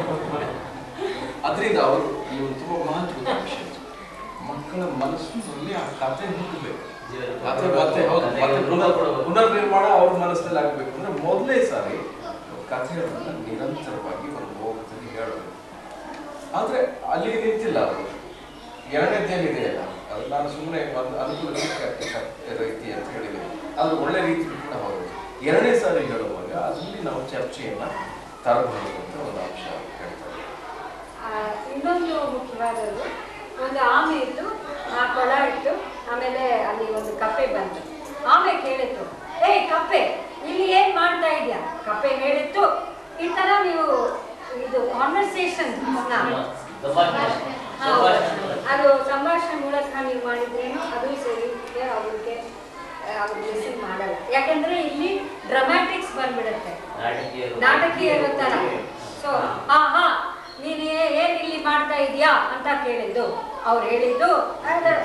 ಅದರಿಂದ ಅವರು ಈ ಒಂದು ತುಂಬಾ ಮಹತ್ವದ ವಿಷಯ ಮಕ್ಕಳ ಮನಸ್ಸಿನಲ್ಲಿ ಆ ಕಥೆ ಹುಟ್ಟಬೇಕು ಕಥೆ ಮತ್ತೆ ಹೌದು ಮತ್ತೆ ಪುನರ್ ಪುನರ್ ನಿರ್ಮಾಣ ಅವ್ರ ಮನಸ್ಸಿನಲ್ಲಿ ಆಗ್ಬೇಕು ಅಂದ್ರೆ ಮೊದಲೇ ಸಾರಿ ಕಥೆಗಳನ್ನ ನಿರಂತರವಾಗಿ ಒಂದು ಹೋಗದಲ್ಲಿ ಹೇಳಬೇಕು ಆದ್ರೆ ಅಲ್ಲಿಗೆ ನಿಂತಿಲ್ಲ ಅವರು ಎರಡನೇದೇನಿದೆಯಲ್ಲ ಅದು ನಾನು ಸುಮ್ಮನೆ ಒಂದು ಅನುಕೂಲ ರೀತಿ ಅಂತ ಹೇಳಿದೆ ಅದು ಒಳ್ಳೆ ರೀತಿ ಕೂಡ ಹೌದು ಎರಡನೇ ಸಾರಿ ಹೇಳುವಾಗ ಅದರಲ್ಲಿ ನಾವು ಚರ್ಚೆಯನ್ನ ತರಬಹುದು ಅಂತ ಒಂದು ಅಂಶ ಹೇಳ್ತಾರೆ ಆ, ಇನ್ನೊಂದು ಮುಖ್ಯವಾದದ್ದು ಒಂದು ಆಮೆ ಇತ್ತು ಆ ಕೊಳ ಇಟ್ಟು ಆಮೇಲೆ ಅಲ್ಲಿ ಒಂದು ಕಪ್ಪೆ ಬಂತು ಆಮೆ ಕೇಳಿತ್ತು ಏಯ್ ಕಪ್ಪೆ ಇಲ್ಲಿ ಏನ್ ಮಾಡ್ತಾ ಇದೀಯಾ ಕಪ್ಪೆ ಹೇಳಿತ್ತು ಈ ತರ ನೀವು ಇದು ಕಾನ್ವರ್ಸೇಷನ್ ಸಂಭಾಷಣೆ ಸಂಭಾಷಣೆ ಅದು ಸಂಭಾಷಣೆ ಮೂಲಕ ನೀವು ಮಾಡಿದ್ರೇನು ಅದು ಸರಿ ಅವ್ರಿಗೆ ಅವ್ರು ಲಿಸನ್ ಮಾಡಲ್ಲ ಯಾಕಂದ್ರೆ ಇಲ್ಲಿ ಡ್ರಮ್ಯಾಟಿಕ್ಸ್ ಬಂದ್ಬಿಡುತ್ತೆ ನಾಟಕೀಯರು ನಾಟಕೀಯರ ತರ ಸೊ ಹಾ ಹಾ ನೀನು ಏ- ಏನ್ ಇಲ್ಲಿ ಮಾಡ್ತಾ ಇದೀಯಾ ಅಂತ ಕೇಳಿದ್ದು ಅವ್ರು ಹೇಳಿದ್ದು ಅದ-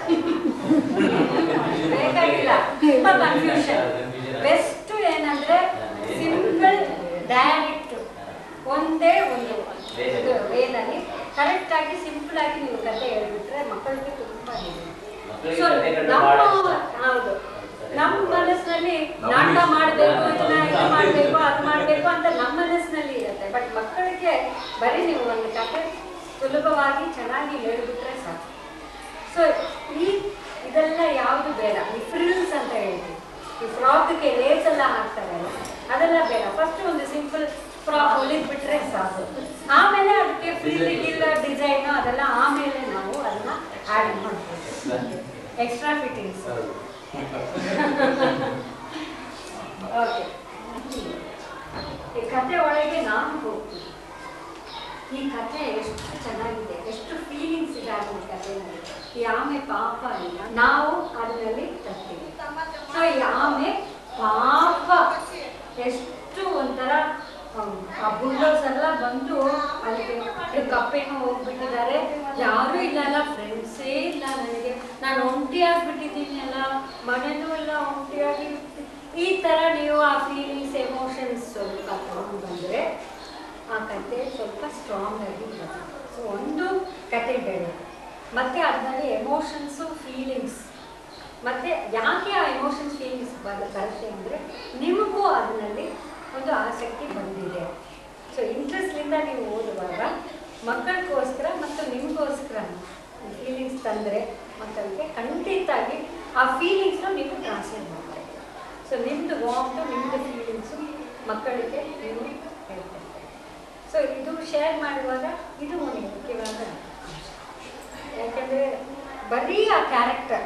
ಬೇಕಾಗಿಲ್ಲ ತುಂಬಾ ಕನ್ಫ್ಯೂಷನ್ ಬೆಸ್ಟ್ ಏನಂದ್ರೆ ಸಿಂಪಲ್ ಡೈರೆಕ್ಟ್ ಒಂದೇ ಒಂದು ಇದು ವೇದಲ್ಲಿ ಕರೆಕ್ಟ್ ಆಗಿ ಸಿಂಪಲ್ ಆಗಿ ನೀವು ಕತೆ ಹೇಳ್ಬಿಟ್ರೆ ಮಕ್ಕಳಿಗೆ ತುಂಬಾ ಇದೆ ಮಕ್ಕಳಿಗೆ So, ಕಥೆಗಳನ್ನ ನಮ್ಮ ಬಹಳ ಇಷ್ಟ. ಹೌದು ನಮ್ಮ ಮನಸ್ಸಿನಲ್ಲಿ ನಾಟಕ ಮಾಡಬೇಕು ಇದನ್ನ ಇದು ಮಾಡಬೇಕು ಅದು ಮಾಡಬೇಕು ಅಂತ ನಮ್ಮ ಮನಸ್ಸಿನಲ್ಲಿ ಇರುತ್ತೆ ಬಟ್ ಮಕ್ಕಳಿಗೆ ಬರೀ ನೀವು ಒಂದು ಕತೆ ಸುಲಭವಾಗಿ ಚೆನ್ನಾಗಿ ಹೇಳ್ಬಿಟ್ರೆ ಸಾಕು ಸೊ ಈ ಇದೆಲ್ಲ ಯಾವುದು ಬೇಡ ಈ ಫ್ರಿಲ್ಸ್ ಅಂತ ಹೇಳ್ತೀವಿ ಈ ಫ್ರಾಕ್ಗೆ ಲೇಸ್ ಎಲ್ಲ ಹಾಕ್ತಾರಲ್ಲ ಅದೆಲ್ಲ ಬೇಡ ಫಸ್ಟ್ ಒಂದು ಸಿಂಪಲ್ ಫ್ರಾಕ್ ಹೊಲಿದ್ಬಿಟ್ರೆ ಸಾಕು ಆಮೇಲೆ ಅದಕ್ಕೆ ಫ್ರಿಲ್ಲಿಂಗ್ ಇಲ್ಲ ಡಿಸೈನು ಅದೆಲ್ಲ ಆಮೇಲೆ ನಾವು ಅದನ್ನ ಆ್ಯಡ್ ಮಾಡ್ಬೋದು ಎಕ್ಸ್ಟ್ರಾ ಫಿಟ್ಟಿಂಗ್ಸ್ ಓಕೆ ಈ ಕತೆ ಒಳಗೆ ನಾನು ಹೋಗ್ತೀನಿ ಈ ಕತೆ ಎಷ್ಟು ಚೆನ್ನಾಗಿದೆ ಎಷ್ಟು ಫೀಲಿಂಗ್ಸ್ ಇದೆ ಆ ಕಥೆನಲ್ಲಿ ಈ ಆಮೆ ಪಾಪ ಇಲ್ಲ ನಾವು ಅದರಲ್ಲಿ ತರ್ತೀವಿ ಸೊ ಈ ಆಮೆ ಪಾಪ ಎಷ್ಟು ಒಂಥರ ಹ್ಮ್, ಆ ಬುಲ್ಡೋಸ್ ಎಲ್ಲ ಬಂದು ಅದಕ್ಕೆ ಈ ಕಪ್ಪೆನೂ ಹೋಗ್ಬಿಟ್ಟಿದ್ದಾರೆ ಯಾರೂ ಇಲ್ಲ ಅಲ್ಲ ಫ್ರೆಂಡ್ಸೇ ಇಲ್ಲ ನನಗೆ ನಾನು ಒಂಟಿ ಆಗ್ಬಿಟ್ಟಿದ್ದೀನಿ ಅಲ್ಲ ಮನೆಯೂ ಇಲ್ಲ ಒಂಟಿಯಾಗಿ ಈ ಥರ ನೀವು ಆ ಫೀಲಿಂಗ್ಸ್ ಎಮೋಷನ್ಸ್ ಸ್ವಲ್ಪ ತಗೊಂಡು ಬಂದರೆ ಆ ಕತೆ ಸ್ವಲ್ಪ ಸ್ಟ್ರಾಂಗ್ ಆಗಿ ಬರುತ್ತೆ ಸೊ ಒಂದು ಕತೆ ಹೇಳಿ ಮತ್ತೆ ಅದರಲ್ಲಿ ಎಮೋಷನ್ಸು ಫೀಲಿಂಗ್ಸ್ ಮತ್ತೆ ಯಾಕೆ ಆ ಎಮೋಷನ್ಸ್ ಫೀಲಿಂಗ್ಸ್ ಬರುತ್ತೆ ಅಂದರೆ ನಿಮಗೂ ಅದರಲ್ಲಿ ಒಂದು ಆಸಕ್ತಿ ಬಂದಿದೆ ಸೊ ಇಂಟ್ರೆಸ್ಟ್ಲಿಂದ ನೀವು ಓದುವಾಗ ಮಕ್ಕಳಿಗೋಸ್ಕರ ಮತ್ತು ನಿಮಗೋಸ್ಕರ ಫೀಲಿಂಗ್ಸ್ ತಂದರೆ ಮಕ್ಕಳಿಗೆ ಖಂಡಿತಾಗಿ ಆ ಫೀಲಿಂಗ್ಸ್ನ ನೀವು ಟ್ರಾನ್ಸ್ಲೇಟ್ ಮಾಡ್ತಾರೆ ಸೊ ನಿಮ್ಮದು ವಾಂಟು ನಿಮ್ಮದು ಫೀಲಿಂಗ್ಸು ಮಕ್ಕಳಿಗೆ ನೀವು ಹೇಳ್ತಾರೆ ಸೊ ಇದು ಶೇರ್ ಮಾಡುವಾಗ ಇದು ಒಂದು ಮುಖ್ಯವಾದ ಅಂಶ ಯಾಕಂದರೆ ಬರೀ ಆ ಕ್ಯಾರೆಕ್ಟರ್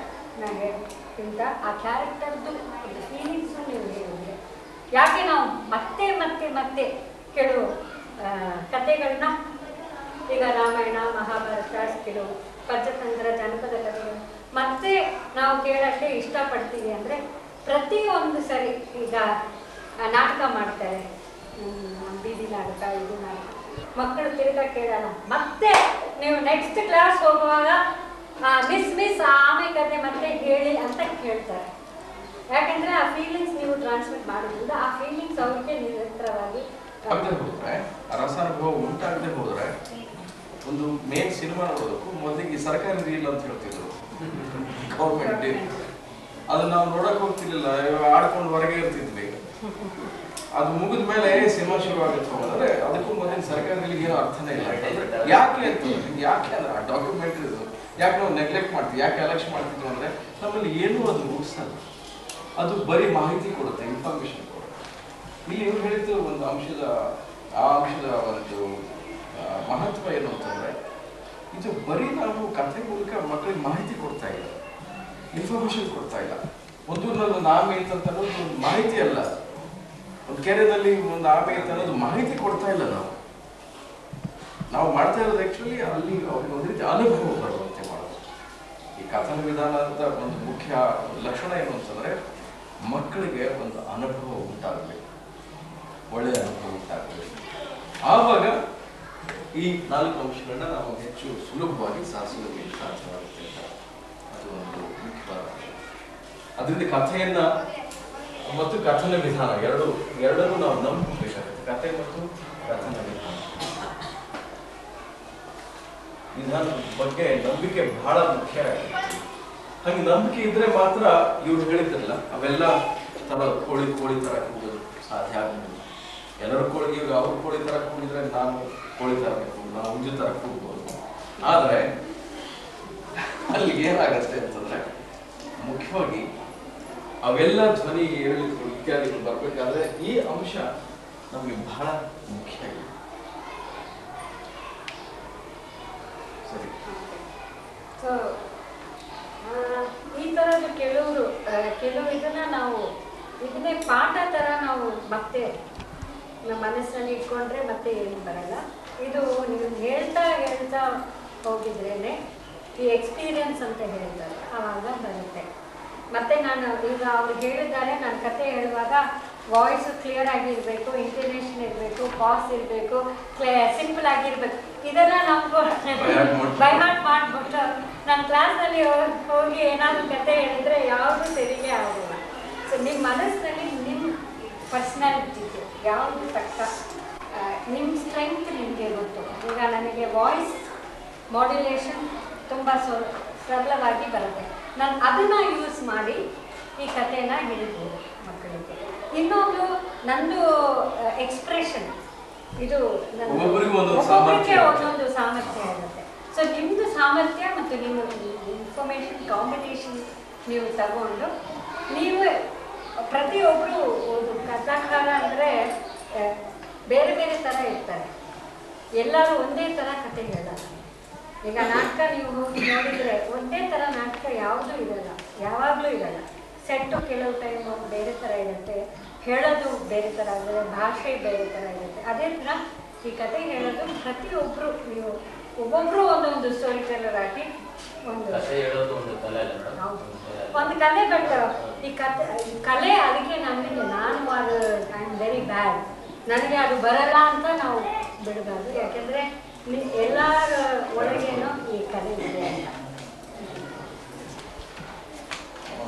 ಇಂದ ಆ ಕ್ಯಾರೆಕ್ಟರ್ದು ಒಂದು ಫೀಲಿಂಗ್ಸು ನೀವು ಹೇಳಿದ್ರೆ ಯಾಕೆ ನಾವು ಮತ್ತೆ ಮತ್ತೆ ಮತ್ತೆ ಕೆಲವು ಆ, ಕಥೆಗಳನ್ನ ಈಗ ರಾಮಾಯಣ ಮಹಾಭಾರತ ಕೆಲವು ಪಂಚತಂತ್ರ ಜನಪದ ಕಥೆಗಳು ಮತ್ತೆ ನಾವು ಕೇಳೋಕ್ಕೆ ಇಷ್ಟಪಡ್ತೀವಿ ಅಂದರೆ ಪ್ರತಿಯೊಂದು ಸರಿ ಈಗ ಆ, ನಾಟಕ ಮಾಡ್ತಾರೆ ಹ್ಮ್, ಬೀದಿ ನಾಟಕ ಇದು ನಾಟಕ ಮಕ್ಕಳು ತಿರ್ಗಾ ಕೇಳಲ್ಲ ಮತ್ತೆ ನೀವು ನೆಕ್ಸ್ಟ್ ಕ್ಲಾಸ್ ಹೋಗುವಾಗ ಮಿಸ್ ಮಿಸ್ ಆಮೆ ಕತೆ ಮತ್ತೆ ಹೇಳಿ ಅಂತ ಕೇಳ್ತಾರೆ ಯಾಕಂದ್ರೆ ಆ ಫೀಲಿಂಗ್ಸ್ ನೀವು ಟ್ರಾನ್ಸ್ಮಿಟ್ ಮಾಡೋದ್ರಿಂದ ಆ ಫೀಲಿಂಗ್ಸ್ ಅವ್ರಿಗೆ ನಿರಂತರವಾಗಿ ಆಗದೆ ಹೋದ್ರೆ ಆ ರಸಾನುಭವ ಉಂಟಾಗದೆ ಹೋದ್ರೆ ಒಂದು ಮೇನ್ ಸಿನಿಮಾ ನೋಡೋದಕ್ಕೂ ಮೊದಲಿಗೆ ಈ ಸರ್ಕಾರಿ ರೀಲ್ ಅಂತ ಹೇಳ್ತಿದ್ರು ಗೌರ್ಮೆಂಟ್ ಡೀಲ್ ಅದನ್ನ ನಾವು ನೋಡಕ್ ಹೋಗ್ತಿರ್ಲಿಲ್ಲ ಇವಾಗ ಆಡ್ಕೊಂಡು ಹೊರಗೆ ಇರ್ತಿದ್ವಿ ಅದು ಮುಗಿದ ಮೇಲೆ ಸಿನಿಮಾ ಶುರು ಆಗುತ್ತೆ ಅಂದ್ರೆ ಅದಕ್ಕೂ ಮೊದಲಿನ ಸರ್ಕಾರದಲ್ಲಿ ಏನೋ ಅರ್ಥನೇ ಇಲ್ಲ ಅಂತಂದ್ರೆ ಯಾಕೆ ಅಂತ ನಿಮ್ಗೆ ಯಾಕೆ ಅಂದ್ರೆ ಆ ಡಾಕ್ಯುಮೆಂಟ್ರಿ ಯಾಕೆ ನಾವು ನೆಗ್ಲೆಕ್ಟ್ ಮಾಡ್ತೀವಿ ಯಾಕೆ ಅಲಕ್ಷ್ಯ ಮಾಡ್ತಿದ್ವಿ ಅಂದ್ರೆ ನಮ್ಮಲ್ಲಿ ಏನೂ ಅದು ಮುಗಿಸಲ್ಲ ಅದು ಬರೀ ಮಾಹಿತಿ ಕೊಡುತ್ತೆ ಇನ್ಫಾರ್ಮೇಶನ್ ಕೊಡುತ್ತೆ ಇಲ್ಲಿ ಇವ್ರು ಹೇಳಿದ್ದು ಒಂದು ಅಂಶದ ಆ ಅಂಶದ ಒಂದು ಆ, ಮಹತ್ವ ಏನು ಅಂತಂದ್ರೆ ಇದು ಬರೀ ನಾವು ಕಥೆ ಮೂಲಕ ಮಕ್ಕಳಿಗೆ ಮಾಹಿತಿ ಕೊಡ್ತಾ ಇಲ್ಲ ಇನ್ಫಾರ್ಮೇಶನ್ ಕೊಡ್ತಾ ಇಲ್ಲ ಒಂದೂರಿನಲ್ಲಿ ಒಂದು ಆಮೆ ಇತ್ತು ಅಂತ ಅನ್ನೋದು ಒಂದು ಮಾಹಿತಿ ಅಲ್ಲ ಒಂದು ಕೆರೆಯಲ್ಲಿ ಒಂದು ಆಮೆ ಇತ್ತು ಅನ್ನೋದು ಮಾಹಿತಿ ಕೊಡ್ತಾ ಇಲ್ಲ ನಾವು ನಾವು ಮಾಡ್ತಾ ಇರೋದು ಆಕ್ಚುಲಿ ಅಲ್ಲಿ ಅವ್ರಿಗೆ ಒಂದು ರೀತಿ ಅನುಭವ ಬರುವಂತೆ ಮಾಡೋದು ಈ ಕಥನ ವಿಧಾನದ ಒಂದು ಮುಖ್ಯ ಲಕ್ಷಣ ಏನು ಅಂತಂದ್ರೆ ಮಕ್ಕಳಿಗೆ ಒಂದು ಅನುಭವ ಉಂಟಾಗಬೇಕು ಒಳ್ಳೆಯ ಅನುಭವ ಉಂಟಾಗಬೇಕು ಆವಾಗ ಈ ನಾಲ್ಕು ಅಂಶಗಳನ್ನ ನಾವು ಹೆಚ್ಚು ಸುಲಭವಾಗಿ ಸಾಧಿಸೋದಕ್ಕೆ ಸಾಧ್ಯವಾಗುತ್ತೆ ಅಂತ ಅದು ಒಂದು ಮುಖ್ಯವಾದ ಅಂಶ ಅದರಿಂದ ಕಥೆಯನ್ನ ಮತ್ತು ಕಥನ ವಿಧಾನ ಎರಡು ಎರಡನ್ನೂ ನಾವು ನಂಬಬೇಕಾಗುತ್ತೆ ಕಥೆ ಮತ್ತು ಕಥನ ವಿಧಾನ ವಿಧಾನದ ಬಗ್ಗೆ ನಂಬಿಕೆ ಬಹಳ ಮುಖ್ಯ ಆಗುತ್ತೆ ಹಂಗೆ ನಂಬಿಕೆ ಇದ್ರೆ ಮಾತ್ರ ಇವ್ರು ಹೇಳಿದ್ರಲ್ಲ ಅವೆಲ್ಲ ತರ ಕೋಳಿ ಕೋಳಿ ತರ ಕೂಗೋದು ಸಾಧ್ಯ ಆಗೋದಿಲ್ಲ ಎಲ್ಲರೂ ಕೋಳಿ ಈಗ ಅವ್ರು ಕೋಳಿ ತರ ಕೂಗಿದ್ರೆ ನಾನು ಕೋಳಿ ತರ ಕೂಗು ನಾನು ಹುಂಜು ತರ ಕೂಗ್ಬೋದು ಆದ್ರೆ ಅಲ್ಲಿ ಏನಾಗತ್ತೆ ಅಂತಂದ್ರೆ ಮುಖ್ಯವಾಗಿ ಅವೆಲ್ಲ ಧ್ವನಿ ಏರಿಳಿತಗಳು ಇತ್ಯಾದಿಗಳು ಬರಬೇಕಾದ್ರೆ ಈ ಅಂಶ ನಮಗೆ ಬಹಳ ಮುಖ್ಯ ಆಗಿದೆ ಸರಿ ಸೊ ಈ ಥರದ್ದು ಕೆಲವರು ಆ, ಕೆಲವು ಇದನ್ನ ನಾವು ಇದನ್ನೇ ಪಾಠ ಥರ ನಾವು ಮತ್ತೆ ನಮ್ಮ ಮನಸ್ಸಲ್ಲಿ ಇಟ್ಕೊಂಡ್ರೆ ಮತ್ತೆ ಏನು ಬರಲ್ಲ ಇದು ನೀವು ಹೇಳ್ತಾ ಹೇಳ್ತಾ ಹೋಗಿದ್ರೇನೆ ಈ ಎಕ್ಸ್ಪೀರಿಯನ್ಸ್ ಅಂತ ಹೇಳ್ತಾರೆ ಆವಾಗ ಬರುತ್ತೆ ಮತ್ತೆ ನಾನು ಈಗ ಅವ್ರು ಹೇಳಿದ್ದಾರೆ ನಾನು ಕತೆ ಹೇಳುವಾಗ ವಾಯ್ಸ್ ಕ್ಲಿಯರ್ ಆಗಿರಬೇಕು ಇಂಟರ್ನೇಷನ್ ಇರಬೇಕು ಪಾಸ್ ಇರಬೇಕು ಸಿಂಪಲ್ ಆಗಿರ್ಬೇಕು ಇದೆಲ್ಲ ನಮಗೂ By heart ಮಾಡ್ಬಿಟ್ಟು. ಬೈ ಹಾರ್ಟ್ ಮಾಡ್ಬಿಟ್ಟು ನಾನು ಕ್ಲಾಸ್ನಲ್ಲಿ ಹೋಗಿ ಏನಾದರೂ ಕತೆ ಹೇಳಿದ್ರೆ ಯಾವುದು ಸರಿಗೆ ಆಗೋಲ್ಲ ಸೊ ನಿಮ್ಮ ಮನಸ್ಸಿನಲ್ಲಿ ನಿಮ್ಮ ಪರ್ಸ್ನಾಲಿಟಿಗೆ ಯಾವುದು ತಕ್ಕ ನಿಮ್ಮ ಸ್ಟ್ರೆಂತ್ ನಿಮಗೆ ಗೊತ್ತು ಈಗ ನನಗೆ ವಾಯ್ಸ್ ಮಾಡ್ಯುಲೇಷನ್ ತುಂಬ ಸೊ ಸರಳವಾಗಿ ಬರುತ್ತೆ ನಾನು ಅದನ್ನು ಯೂಸ್ ಮಾಡಿ ಈ ಕಥೆನ ಹೇಳ್ಬೋದು ಮಕ್ಕಳಿಗೆ ಇನ್ನೊಂದು ನಂದು ಎಕ್ಸ್ಪ್ರೆಷನ್ ಇದು ನನ್ನ- ಒಬ್ಬೊಬ್ರಿಗೂ ಒಂದೊಂದು ಒಬ್ಬೊಬ್ರಿಗೆ ಸಾಮರ್ಥ್ಯ ಇರುತ್ತೆ. ಒಂದೊಂದು ಸಾಮರ್ಥ್ಯ ಇರುತ್ತೆ ಸೊ ನಿಮ್ಮದು ಸಾಮರ್ಥ್ಯ ಮತ್ತು ನಿಮ್ಮ ಇನ್ಫಾರ್ಮೇಷನ್ ಕಾಂಬಿನೇಷನ್ ನೀವು ತಗೊಂಡು ನೀವು ಪ್ರತಿಯೊಬ್ಬರು ಒಂದು ಕಥಾಕಾರ ಅಂದರೆ ಬೇರೆ ಬೇರೆ ಥರ ಇರ್ತಾರೆ ಎಲ್ಲರೂ ಒಂದೇ ಥರ ಕತೆ ಹೇಳಲ್ಲ ಈಗ ನಾಟಕ ನೀವು ಹೋಗಿ ನೋಡಿದರೆ ಒಂದೇ ಥರ ನಾಟಕ ಯಾವುದೂ ಇರಲ್ಲ ಯಾವಾಗಲೂ ಇರಲ್ಲ ಸೆಟ್ಟು ಕೆಲವು ಟೈಮ್ ಬೇರೆ ಥರ ಇರುತ್ತೆ ಹೇಳೋದು ಬೇರೆ ಥರ ಅಂದರೆ ಭಾಷೆ ಬೇರೆ ಥರ ಇರುತ್ತೆ ಅದೇ ಥರ ಈ ಕತೆ ಹೇಳೋದು ಪ್ರತಿಯೊಬ್ಬರು ನೀವು ಒಬ್ಬೊಬ್ಬರು ಒಂದೊಂದು ಸ್ಟೋರಿ ಟೆಲ್ಲರ್ ಆಗಿ ಒಂದು ಕಥೆ ಹೇಳೋದು ಒಂದು ಕಲೆ ಅಲ್ಲ ಮೇಡಮ್ ಹೌದು. ಒಂದು ಕಲೆ ಬಟ್ ಈ ಕತೆ ಈ ಕಲೆ ಅದಕ್ಕೆ ನನಗೆ ನಾನು ಅದು ಐ ಆಮ್ ವೆರಿ ಬ್ಯಾಡ್ ನನಗೆ ಅದು ಬರಲ್ಲ ಅಂತ ನಾವು ಬಿಡಬಾರ್ದು ಯಾಕೆಂದರೆ ಎಲ್ಲರ ಒಳಗೇನೋ ಈ ಕಲೆ ಇದೆ ಅಂತ ಆ,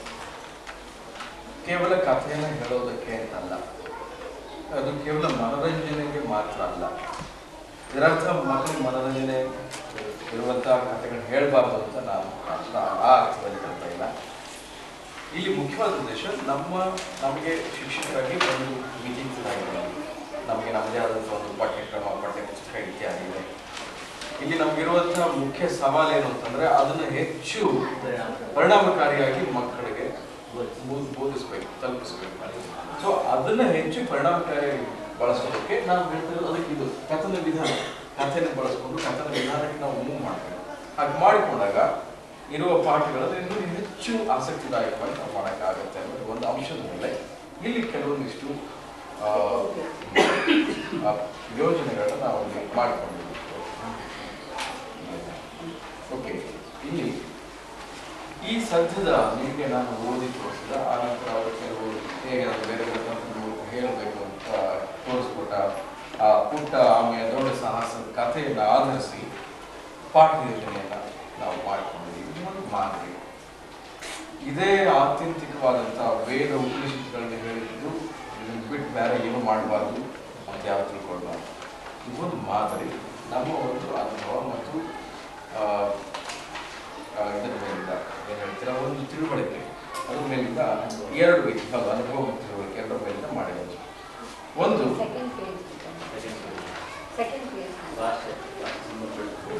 ಕೇವಲ ಕಥೆಯನ್ನು ಹೇಳೋದಕ್ಕೆ ಅಂತಲ್ಲ ಅದು ಕೇವಲ ಮನೋರಂಜನೆಗೆ ಮಾತ್ರ ಅಲ್ಲ ಇದರರ್ಥ ಮಕ್ಕಳಿಗೆ ಮನೋರಂಜನೆ ಇರುವಂತಹ ಕಥೆಗಳನ್ನ ಹೇಳಬಾರ್ದು ಅಂತ ನಾನು ಅರ್ಥ ಆ ಅರ್ಥದಲ್ಲಿ ಹೇಳ್ತಾ ಇಲ್ಲ ಇಲ್ಲಿ ಮುಖ್ಯವಾದ ಉದ್ದೇಶ ನಮ್ಮ ನಮಗೆ ಶಿಕ್ಷಕರಾಗಿ ಒಂದು ವಿಚಿತ್ರವಾಗಿದೆ ನಮಗೆ ನಮ್ಮದೇ ಆದಂಥ ಒಂದು ಪಠ್ಯಕ್ರಮ ಪಠ್ಯಪುಸ್ತಕ ಇತ್ಯಾದಿ ಇದೆ ಇಲ್ಲಿ ನಮಗಿರುವಂತಹ ಮುಖ್ಯ ಸವಾಲು ಏನು ಅಂತಂದ್ರೆ ಅದನ್ನ ಹೆಚ್ಚು ಪರಿಣಾಮಕಾರಿಯಾಗಿ ಮಕ್ಕಳಿಗೆ ಬೋ- ಬೋಧಿಸ್ಬೇಕು ತಲುಪಿಸ್ಬೇಕು ಸೊ ಅದನ್ನ ಹೆಚ್ಚು ಪರಿಣಾಮಕಾರಿಯಾಗಿ ಬಳಸೋದಕ್ಕೆ ನಾವು ಹೇಳ್ತಿರೋದು ಅದಕ್ಕೆ ಇದು ಕಥನ ವಿಧಾನ ಕಥೆನ ಬಳಸ್ಕೊಂಡು ಕಥನ ವಿಧಾನಕ್ಕೆ ನಾವು ಮೂವ್ ಮಾಡ್ಬೇಕು ಹಾಗೆ ಮಾಡಿಕೊಂಡಾಗ ಇರುವ ಪಾಠಗಳಲ್ಲಿ ಇನ್ನೂ ಹೆಚ್ಚು ಆಸಕ್ತಿದಾಯಕವಾಗಿ ನಾವು ಮಾಡೋಕ್ಕಾಗತ್ತೆ ಅನ್ನೋದು ಒಂದು ಅಂಶದ ಮೇಲೆ ಇಲ್ಲಿ ಕೆಲವೊಂದಿಷ್ಟು ಆ, ಆ, ಯೋಜನೆಗಳನ್ನ ನಾವು ಇಲ್ಲಿ ಮಾಡಿಕೊಂಡಿದ್ದೀವಿ ಓಕೆ ಇಲ್ಲಿ ಈ ಸದ್ಯದ ನಿಮಗೆ ನಾನು ಓದಿ ತೋರಿಸಿದ ಆನಂತರ ಅವರು ಕೆಲವು ಹೇಗೆ ಅದು ಬೇರೆ ಬೇರೆ ತಂತ್ರಗಳು ಹೇಳಬೇಕು ಅಂತ ತೋರಿಸ್ಕೊಟ್ಟ ಆ ಪುಟ್ಟ ಆಮೆಯ ದೊಡ್ಡ ಸಾಹಸದ ಕಥೆಯನ್ನು ಆಧರಿಸಿ ಪಾಠ ಯೋಜನೆಯನ್ನ ನಾವು ಮಾಡಿಕೊಂಡಿದ್ದೀವಿ ಇದು ಒಂದು ಮಾದರಿ ಇದೇ ಆತ್ಯಂತಿಕವಾದಂತಹ ವೇದ ಉಪನಿಷತ್ತುಗಳನ್ನ ಹೇಳಿದ್ದು ಇದನ್ನ ಬಿಟ್ಟು ಬೇರೆ ಏನು ಮಾಡಬಾರ್ದು ಅಂತ ಯಾರು ತಿಳ್ಕೊಳ್ಬಾರ್ದು ಇದು ಒಂದು ಮಾದರಿ ನಮ್ಮ ಒಂದು ಅನುಭವ ಮತ್ತು ಆ, ಆ, ಇದರ ಮೇಲಿಂದ ಏನು ಹೇಳ್ತೀರಾ ಒಂದು ತಿಳುವಳಿಕೆ ಅದ್ರ ಮೇಲಿಂದ ಎರಡು ರೀತಿ ಹೌದು ಅನುಭವ ಮತ್ತು ತಿಳುವಳಿಕೆ ಎರಡರ ಮೇಲಿಂದ ಮಾಡಿರೋದು ಒಂದು ಸೆಕೆಂಡ್ ಪೇಜ್ ಸೆಕೆಂಡ್ ಪೇಜ್ ಭಾಷೆ ಭಾಷೆ ಸಂಬಂಧಪಟ್ಟ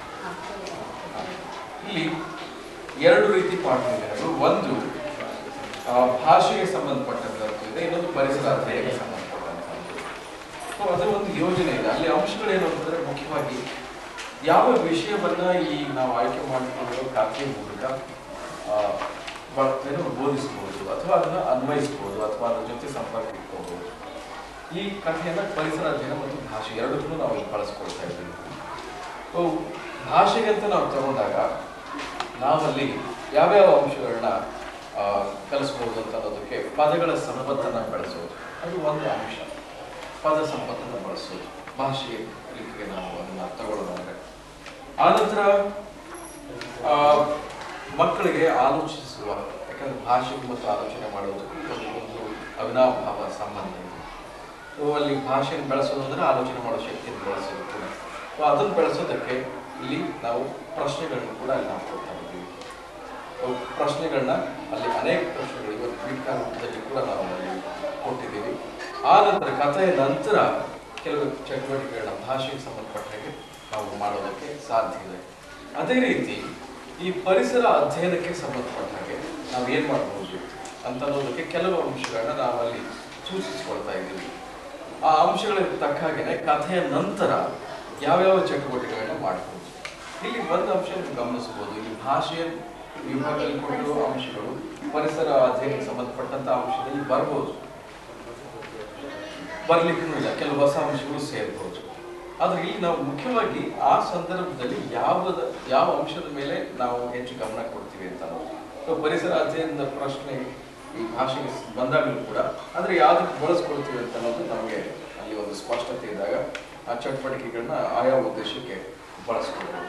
ಇಲ್ಲಿ ಎರಡು ರೀತಿ ಪಾಠಗಳು ಒಂದು ಆ, ಭಾಷೆಗೆ ಸಂಬಂಧಪಟ್ಟಂಥದ್ದು ಇದೆ ಇನ್ನೊಂದು ಪರಿಸರ ಅಧ್ಯಯನಕ್ಕೆ ಸಂಬಂಧಪಟ್ಟಂಥದ್ದು ಸೊ ಅದರ ಒಂದು ಯೋಜನೆ ಇದೆ ಅಲ್ಲಿ ಅಂಶಗಳೇನು ಅಂತಂದ್ರೆ ಮುಖ್ಯವಾಗಿ ಯಾವ ವಿಷಯವನ್ನ ಈ ನಾವು ಆಯ್ಕೆ ಮಾಡಿಕೊಳ್ಳುವ ಖಾತೆ ಮೂಲಕ ಆ, ಬ- ಏನು ಬೋಧಿಸಬಹುದು ಅಥವಾ ಅದನ್ನ ಅನ್ವಯಿಸಬಹುದು ಅಥವಾ ಅದ್ರ ಜೊತೆ ಸಂಪರ್ಕ ಇಟ್ಕೋಬಹುದು ಈ ಕಥೆಯನ್ನ ಪರಿಸರ ಅಧ್ಯಯನ ಮತ್ತು ಭಾಷೆ ಎರಡನ್ನೂ ನಾವು ಇಲ್ಲಿ ಬಳಸ್ಕೊಳ್ತಾ ಇದ್ದೀವಿ ಸೊ ಭಾಷೆಗೆ ಅಂತ ನಾವು ತಗೊಂಡಾಗ ನಾವಲ್ಲಿ ಯಾವ್ಯಾವ ಅಂಶಗಳನ್ನ ಆ, ಕಲಿಸ್ಬೋದು ಅಂತ ಅನ್ನೋದಕ್ಕೆ ಪದಗಳ ಸಂಪತ್ತನ್ನ ಬೆಳೆಸೋದು ಅದು ಒಂದು ಅಂಶ ಪದ ಸಂಪತ್ತನ್ನು ಬಳಸೋದು ಭಾಷೆಗೆ ಕಲಿಕೆಗೆ ನಾವು ಅದನ್ನ ತಗೊಳ್ಳೋದಾದ್ರೆ ಆನಂತರ ಆ, ಮಕ್ಕಳಿಗೆ ಆಲೋಚಿಸುವ ಯಾಕಂದ್ರೆ ಭಾಷೆ ಮತ್ತು ಆಲೋಚನೆ ಮಾಡೋದಕ್ಕೆ ಒಂದು ಒಂದು ಅವಿನಾಭಾವ ಸಂಬಂಧ ಇದೆ ಸೊ ಅಲ್ಲಿ ಭಾಷೆಯನ್ನು ಬೆಳೆಸೋದು ಅಂದ್ರೆ ಆಲೋಚನೆ ಮಾಡೋ ಶಕ್ತಿಯನ್ನು ಬೆಳೆಸೋದು ಕೂಡ ಸೊ ಅದನ್ನು ಬೆಳೆಸೋದಕ್ಕೆ ಇಲ್ಲಿ ನಾವು ಪ್ರಶ್ನೆಗಳನ್ನು ಕೂಡ ಅಲ್ಲಿ ನಾವು ಕೊಡ್ತಾ ಇದ್ದೀವಿ ಸೊ ಪ್ರಶ್ನೆಗಳನ್ನ ಅಲ್ಲಿ ಅನೇಕ ಪ್ರಶ್ನೆಗಳು ಇವತ್ತು ಪೀಠ ರೂಪದಲ್ಲಿ ಕೂಡ ನಾವು ಅಲ್ಲಿ ಕೊಟ್ಟಿದ್ದೀವಿ ಆ ನಂತರ ಕಥೆಯ ನಂತರ ಕೆಲವು ಚಟುವಟಿಕೆಗಳನ್ನ ಭಾಷೆಗೆ ಸಂಬಂಧಪಟ್ಟ ಹಾಗೆ ನಾವು ಮಾಡೋದಕ್ಕೆ ಸಾಧ್ಯ ಇದೆ ಅದೇ ರೀತಿ ಈ ಪರಿಸರ ಅಧ್ಯಯನಕ್ಕೆ ಸಂಬಂಧಪಟ್ಟ ಹಾಗೆ ನಾವು ಏನು ಮಾಡ್ಬೋದು ಅಂತ ಅನ್ನೋದಕ್ಕೆ ಕೆಲವು ಅಂಶಗಳನ್ನ ನಾವು ಅಲ್ಲಿ ಸೂಚಿಸ್ಕೊಳ್ತಾ ಇದ್ದೀವಿ ಆ ಅಂಶಗಳಿಗೆ ತಕ್ಕ ಹಾಗೆನೆ ಕಥೆಯ ನಂತರ ಯಾವ್ಯಾವ ಚಟುವಟಿಕೆಗಳನ್ನ ಮಾಡ್ಬೋದು ಇಲ್ಲಿ ಒಂದು ಅಂಶ ನೀವು ಗಮನಿಸ್ಬೋದು ಇಲ್ಲಿ ಭಾಷೆಯ ವಿಭಾಗದಲ್ಲಿ ಕೊಟ್ಟಿರುವ ಅಂಶಗಳು ಪರಿಸರ ಅಧ್ಯಯನಕ್ಕೆ ಸಂಬಂಧಪಟ್ಟಂತ ಅಂಶದಲ್ಲಿ ಬರ್ಬೋದು ಬರ್ಲಿಕ್ಕೂ ಇಲ್ಲ ಕೆಲವು ಹೊಸ ಅಂಶಗಳು ಸೇರ್ಬೋದು ಆದ್ರೆ ಇಲ್ಲಿ ನಾವು ಮುಖ್ಯವಾಗಿ ಆ ಸಂದರ್ಭದಲ್ಲಿ ಯಾವ ಯಾವ ಅಂಶದ ಮೇಲೆ ನಾವು ಹೆಚ್ಚು ಗಮನ ಕೊಡ್ತೀವಿ ಅಂತ ಅನ್ನೋದು. So, ಪರಿಸರ ಅಧ್ಯಯನದ ಪ್ರಶ್ನೆ ಈ ಭಾಷೆಗೆ ಬಂದಾಗಲೂ ಕೂಡ ಅಂದ್ರೆ ಯಾವ್ದಕ್ಕೆ ಬಳಸ್ಕೊಳ್ತೀವಿ ಅಂತ ಅನ್ನೋದು ನಮಗೆ ಅಲ್ಲಿ ಒಂದು ಸ್ಪಷ್ಟತೆ ಇದ್ದಾಗ ಆ ಚಟುವಟಿಕೆಗಳನ್ನ ಆಯಾ ಉದ್ದೇಶಕ್ಕೆ ಬಳಸ್ಕೊಳ್ಬೋದು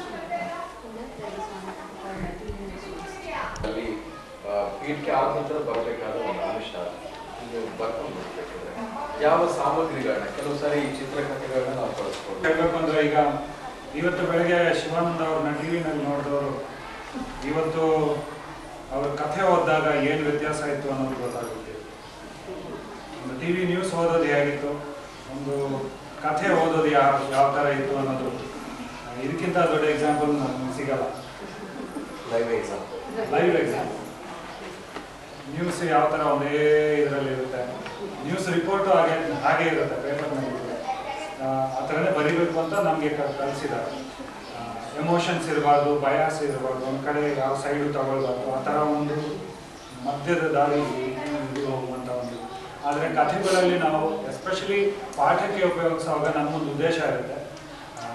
ಅಲ್ಲಿ ಆ, ಪೀಠಕ್ಕೆ ಆದ ನಂತರ ಬರಬೇಕಾದ ಒಂದು ಅಂಶ ಇದು ಬರ್ಕೊಂಡು ಬರ್ಬೇಕಾದ್ರೆ ಯಾವ ಸಾಮಗ್ರಿಗಳನ್ನ ಕೆಲವು ಸಾರಿ ಈ ಚಿತ್ರಕಥೆಗಳನ್ನ ನಾವು ಬಳಸ್ಕೊಳ್ಬೋದು ಹೇಳ್ಬೇಕು ಅಂದ್ರೆ ಈಗ ಇವತ್ತು ಬೆಳಗ್ಗೆ ಶಿವಾನಂದ ಅವ್ರನ್ನ ಟಿವಿನಲ್ಲಿ ನೋಡಿದವರು ಇವತ್ತು ಅವ್ರ ಕಥೆ ಓದಿದಾಗ ಏನು ವ್ಯತ್ಯಾಸ ಇತ್ತು ಅನ್ನೋದು ಗೊತ್ತಾಗುತ್ತೆ ಒಂದು ಟಿ ವಿ ನ್ಯೂಸ್ ಓದೋದು ಹೇಗಿತ್ತು ಒಂದು ಕಥೆ ಓದೋದು ಯಾವ ಯಾವ ಥರ ಇತ್ತು ಅನ್ನೋದು ಇದಕ್ಕಿಂತ ದೊಡ್ಡ ಎಕ್ಸಾಂಪಲ್ ನಮ್ಗೆ ಸಿಗಲ್ಲ live exam live example news ಯಾವ ಥರ ಒಂದೇ ಇದರಲ್ಲಿ ಇರುತ್ತೆ ನ್ಯೂಸ್ ರಿಪೋರ್ಟು ಹಾಗೆ ಹಾಗೆ ಇರುತ್ತೆ ಪೇಪರ್ನಲ್ಲಿ ಆ ಥರನೇ ಬರಿಬೇಕು ಅಂತ ನಮಗೆ ಕಲಿಸಿದ್ದಾರೆ ಎಮೋಷನ್ಸ್ ಇರಬಾರ್ದು ಬಯಾಸ್ ಇರಬಾರ್ದು ಒಂದು ಕಡೆ ಯಾವ ಸೈಡು ತಗೊಳ್ಬಾರ್ದು ಆ ಥರ ಒಂದು ಮಧ್ಯದ ದಾರಿ ಇದು ಹೋಗುವಂಥ ಒಂದು ಆದರೆ ಕಥೆಗಳಲ್ಲಿ ನಾವು ಎಸ್ಪೆಷಲಿ ಪಾಠಕ್ಕೆ ಉಪಯೋಗಿಸುವಾಗ ನಮ್ಮೊಂದು ಉದ್ದೇಶ ಇರುತ್ತೆ ಆ,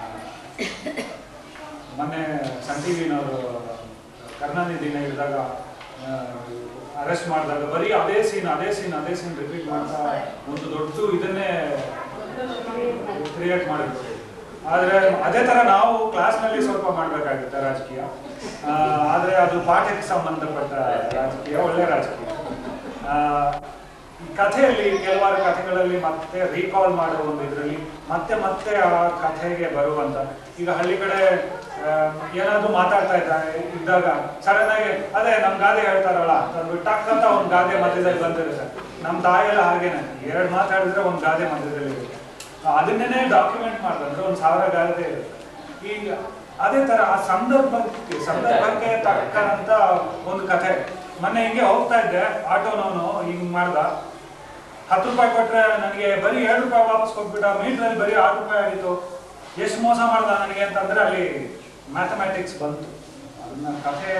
ಮೊನ್ನೆ ಸನ್ ಟಿ ವಿನವರು ಕರುಣಾನಿಧಿನ ಹಿಡಿದಾಗ ಅರೆಸ್ಟ್ ಮಾಡಿದಾಗ ಬರೀ ಅದೇ ಸೀನ್ ಅದೇ ಸೀನ್ ಅದೇ ಸೀನ್ ರಿಪೀಟ್ ಮಾಡ್ತಾ ಒಂದು ದೊಡ್ಡ ಇದನ್ನೇ ಕ್ರಿಯೇಟ್ ಮಾಡಿದ್ರು ಆದರೆ ಅದೇ ಥರ ನಾವು ಕ್ಲಾಸ್ನಲ್ಲಿ ಸ್ವಲ್ಪ ಮಾಡಬೇಕಾಗುತ್ತೆ ರಾಜಕೀಯ ಆ, ಆದರೆ ಅದು ಪಾಠಕ್ಕೆ ಸಂಬಂಧಪಟ್ಟ ರಾಜಕೀಯ ಒಳ್ಳೆ ರಾಜಕೀಯ ಆ, ಈ ಕಥೆಯಲ್ಲಿ ಕೆಲವಾರು ಕಥೆಗಳಲ್ಲಿ ಮತ್ತೆ ರೀಕಾಲ್ ಮಾಡುವ ಒಂದು ಇದರಲ್ಲಿ ಮತ್ತೆ ಮತ್ತೆ ಆ ಕಥೆಗೆ ಬರುವಂತ ಈಗ ಹಳ್ಳಿ ಕಡೆ ಆ, ಏನಾದ್ರು ಮಾತಾಡ್ತಾ ಇದ್ದಾರೆ ಇದ್ದಾಗ ಸಡನ್ ಆಗಿ ಅದೇ ನಮ್ ಗಾದೆ ಹೇಳ್ತಾರಲ್ಲ ಅದು ಟಕ್ ಅಂತ ಒಂದು ಗಾದೆ ಮಧ್ಯದಲ್ಲಿ ಬಂದಿರುತ್ತೆ ನಮ್ ತಾಯೆಲ್ಲ ಹಾಗೇನೆ ಎರಡು ಮಾತಾಡಿದ್ರೆ ಒಂದು ಗಾದೆ ಮಧ್ಯದಲ್ಲಿ ಇರುತ್ತೆ ಅದನ್ನೇ ಡಾಕ್ಯುಮೆಂಟ್ ಮಾಡಿದ್ರೆ ಒಂದು ಸಾವಿರ ಗಾದೆ ಇರುತ್ತೆ ಈಗ ಅದೇ ತರ ಆ ಸಂದರ್ಭಕ್ಕೆ ಸಂದರ್ಭಕ್ಕೆ ತಕ್ಕಂತ ಒಂದು ಕಥೆ ಮೊನ್ನೆ ಹಿಂಗೆ ಹೋಗ್ತಾ ಇದ್ದೆ ಆಟೋನವನು ಹಿಂಗ್ ಮಾಡ್ದ ಹತ್ತು ರೂಪಾಯಿ ಕೊಟ್ರೆ ನನಗೆ ಬರೀ ಏಳು ರೂಪಾಯಿ ವಾಪಸ್ ಕೊಟ್ಬಿಟ್ಟ ಮೀಟ್ರಲ್ಲಿ ಬರೀ ಆರು ರೂಪಾಯಿ ಆಗಿತ್ತು ಎಷ್ಟು ಮೋಸ ಮಾಡ್ದ ನನಗೆ ಅಂತಂದ್ರೆ ಅಲ್ಲಿ ಮ್ಯಾಥಮ್ಯಾಟಿಕ್ಸ್ ಬಂತು ಅದನ್ನ ಕಥೆ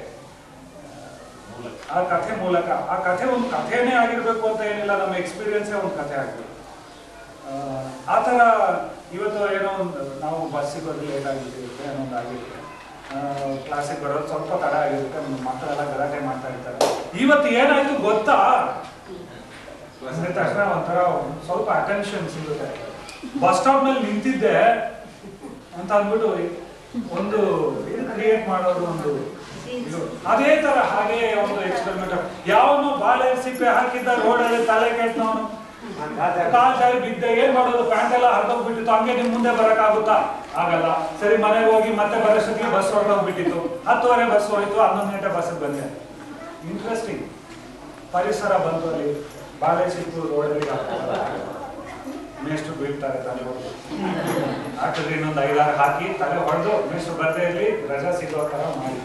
ಆ ಕಥೆ ಮೂಲಕ ಆ ಕಥೆ ಒಂದು ಕಥೆನೇ ಆಗಿರ್ಬೇಕು ಅಂತ ಏನಿಲ್ಲ ನಮ್ಮ ಎಕ್ಸ್ಪೀರಿಯನ್ಸೇ ಒಂದು ಕಥೆ ಆಗ್ಬೇಕು ಆ, ಆ ಥರ ಇವತ್ತು ಏನೋ ಒಂದು ನಾವು ಬಸ್ಸಿಗೆ ಬರೋದು ಲೇಟ್ ಆಗಿರುತ್ತೆ ಏನೋ ಒಂದು ಆಗಿರುತ್ತೆ ಕ್ಲಾಸಿಗೆ ಬರೋದು ಸ್ವಲ್ಪ ತಡ ಆಗಿರುತ್ತೆ ನಮ್ಮ ಮಕ್ಕಳೆಲ್ಲ ಗಲಾಟೆ ಮಾಡ್ತಾ ಇರ್ತಾರೆ ಇವತ್ತು ಏನಾಯ್ತು ಗೊತ್ತಾ ಅಂದ ತಕ್ಷಣ ಒಂಥರ ಸ್ವಲ್ಪ ಅಟೆನ್ಷನ್ ಸಿಗುತ್ತೆ ಬಸ್ ಸ್ಟಾಪ್ ನಲ್ಲಿ ನಿಂತಿದ್ದೆ ಅಂತ ಅಂದ್ಬಿಟ್ಟು ಒಂದು ಇದು ಕ್ರಿಯೇಟ್ ಮಾಡೋದು ಒಂದು ಇದು ಅದೇ ತರ ಹಾಗೆ ಒಂದು ಎಕ್ಸ್ಪೆರಿಮೆಂಟ್ ಯಾವನು ಬಾಳೆ ಸಿಪ್ಪೆ ಹಾಕಿದ್ದ ರೋಡಲ್ಲಿ ತಲೆ ಕೆಟ್ಟವನು ಕಾಲ್ ಜಾರಿ ಬಿದ್ದೆ ಏನ್ ಮಾಡೋದು ಪ್ಯಾಂಟ್ ಎಲ್ಲ ಹರಿದೋಗ್ಬಿಟ್ಟಿತ್ತು ಹಂಗೆ ನಿಮ್ ಮುಂದೆ ಬರಕ್ಕಾಗುತ್ತಾ ಆಗಲ್ಲ ಸರಿ ಮನೆಗೆ ಹೋಗಿ ಮತ್ತೆ ಬರೋಷ್ಟೊತ್ತಿಗೆ ಬಸ್ ಹೊರಟೋಗ್ಬಿಟ್ಟಿತ್ತು ಹತ್ತುವರೆ ಬಸ್ ಹೋಯ್ತು ಹನ್ನೊಂದು ಗಂಟೆ ಬಸ್ ಬಂದೆ ಇಂಟ್ರೆಸ್ಟಿಂಗ್ ಪರಿಸರ ಬಂತು ಅಲ್ಲಿ ಬಾಳೆ ಸಿಕ್ಕು ರೋಡಲ್ಲಿ ಮೇಷ್ಟ್ರು ಬೀಳ್ತಾರೆ ತಲೆ ಹೊಡೆದು ಹಾಕಿದ್ರೆ ಇನ್ನೊಂದು ಐದಾರು ಹಾಕಿ ತಲೆ ಹೊಡೆದು ಮೇಷ್ಟ್ರು ಬರ್ದೇ ಇರಲಿ ರಜಾ ಸಿಗೋ ಥರ ಮಾಡಿ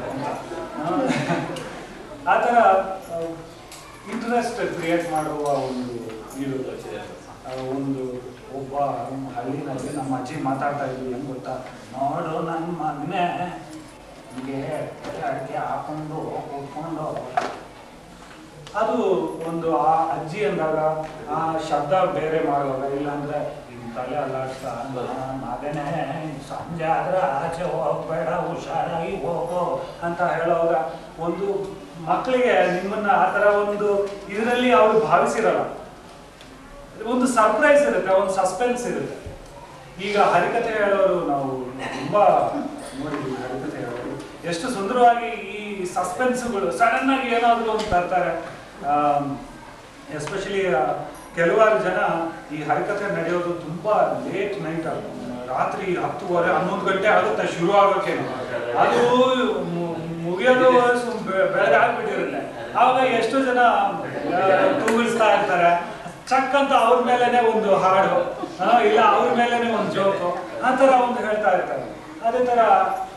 ಆ ಥರ ಇಂಟ್ರೆಸ್ಟ್ ಕ್ರಿಯೇಟ್ ಮಾಡುವ ಒಂದು ಇದು ಆ ಒಂದು ಒಬ್ಬ ನಮ್ಮ ಹಳ್ಳಿನಲ್ಲಿ ನಮ್ಮ ಅಜ್ಜಿ ಮಾತಾಡ್ತಾ ಇದ್ವಿ ಹೆಂಗ್ ಗೊತ್ತಾ ನೋಡು ನನ್ನ ಮೊನ್ನೆ ಹೀಗೆ ಅಡಿಕೆ ಹಾಕೊಂಡು ಕೂತ್ಕೊಂಡು ಅದು ಒಂದು ಆ ಅಜ್ಜಿ ಅಂದಾಗ ಆ ಶಬ್ದ ಬೇರೆ ಮಾಡುವಾಗ ಇಲ್ಲಾಂದ್ರೆ ಹಿಂಗ್ ತಲೆ ಅಲ್ಲಾಡ್ತಾ ನಾನ್ ಅದೇನೆ ಸಂಜೆ ಆದ್ರೆ ಆಚೆ ಹೋಗ್ಬೇಡ ಹುಷಾರಾಗಿ ಹೋಗೋ ಅಂತ ಹೇಳೋವಾಗ ಒಂದು ಮಕ್ಕಳಿಗೆ ನಿಮ್ಮನ್ನ ಆ ತರ ಒಂದು ಇದರಲ್ಲಿ ಅವ್ರು ಭಾವಿಸಿರಲ್ಲ ಒಂದು ಸರ್ಪ್ರೈಸ್ ಇರುತ್ತೆ ಒಂದು ಸಸ್ಪೆನ್ಸ್ ಇರುತ್ತೆ ಈಗ ಹರಿಕಥೆ ಹೇಳೋರು ನಾವು ತುಂಬಾ ನೋಡಿದ್ವಿ ಹರಿಕಥೆ ಹೇಳೋರು ಎಷ್ಟು ಸುಂದರವಾಗಿ ಈ ಸಸ್ಪೆನ್ಸ್ಗಳು ಸಡನ್ ಆಗಿ ಏನಾದ್ರು ಒಂದು ತರ್ತಾರೆ ಎಸ್ಪೆಷಲಿ ಕೆಲವಾರು ಜನ ಈ ಹರಿಕಥೆ ನಡೆಯೋದು ತುಂಬಾ ಲೇಟ್ ನೈಟ್ ರಾತ್ರಿ ಹತ್ತುವರೆ ಹನ್ನೊಂದು ಗಂಟೆ ಆಗುತ್ತೆ ಶುರು ಆಗೋಕೆ ಅದು ಮು- ಮುಗಿಯೋದು ಸುಮ್ ಬೆ- ಬೆಳಗ್ಗೆ ಆಗ್ಬಿಟ್ಟಿರುತ್ತೆ ಆವಾಗ ಎಷ್ಟು ಜನ ತೂಗಿಸ್ತಾ ಇರ್ತಾರೆ ಚಕ್ ಅಂತ ಅವ್ರ ಮೇಲೆನೆ ಒಂದು ಹಾಡು ಆ, ಇಲ್ಲ ಅವ್ರ ಮೇಲೆನೆ ಒಂದು ಜೋಕು ಆ ತರ ಒಂದು ಹೇಳ್ತಾ ಇರ್ತಾರೆ ಅದೇ ತರ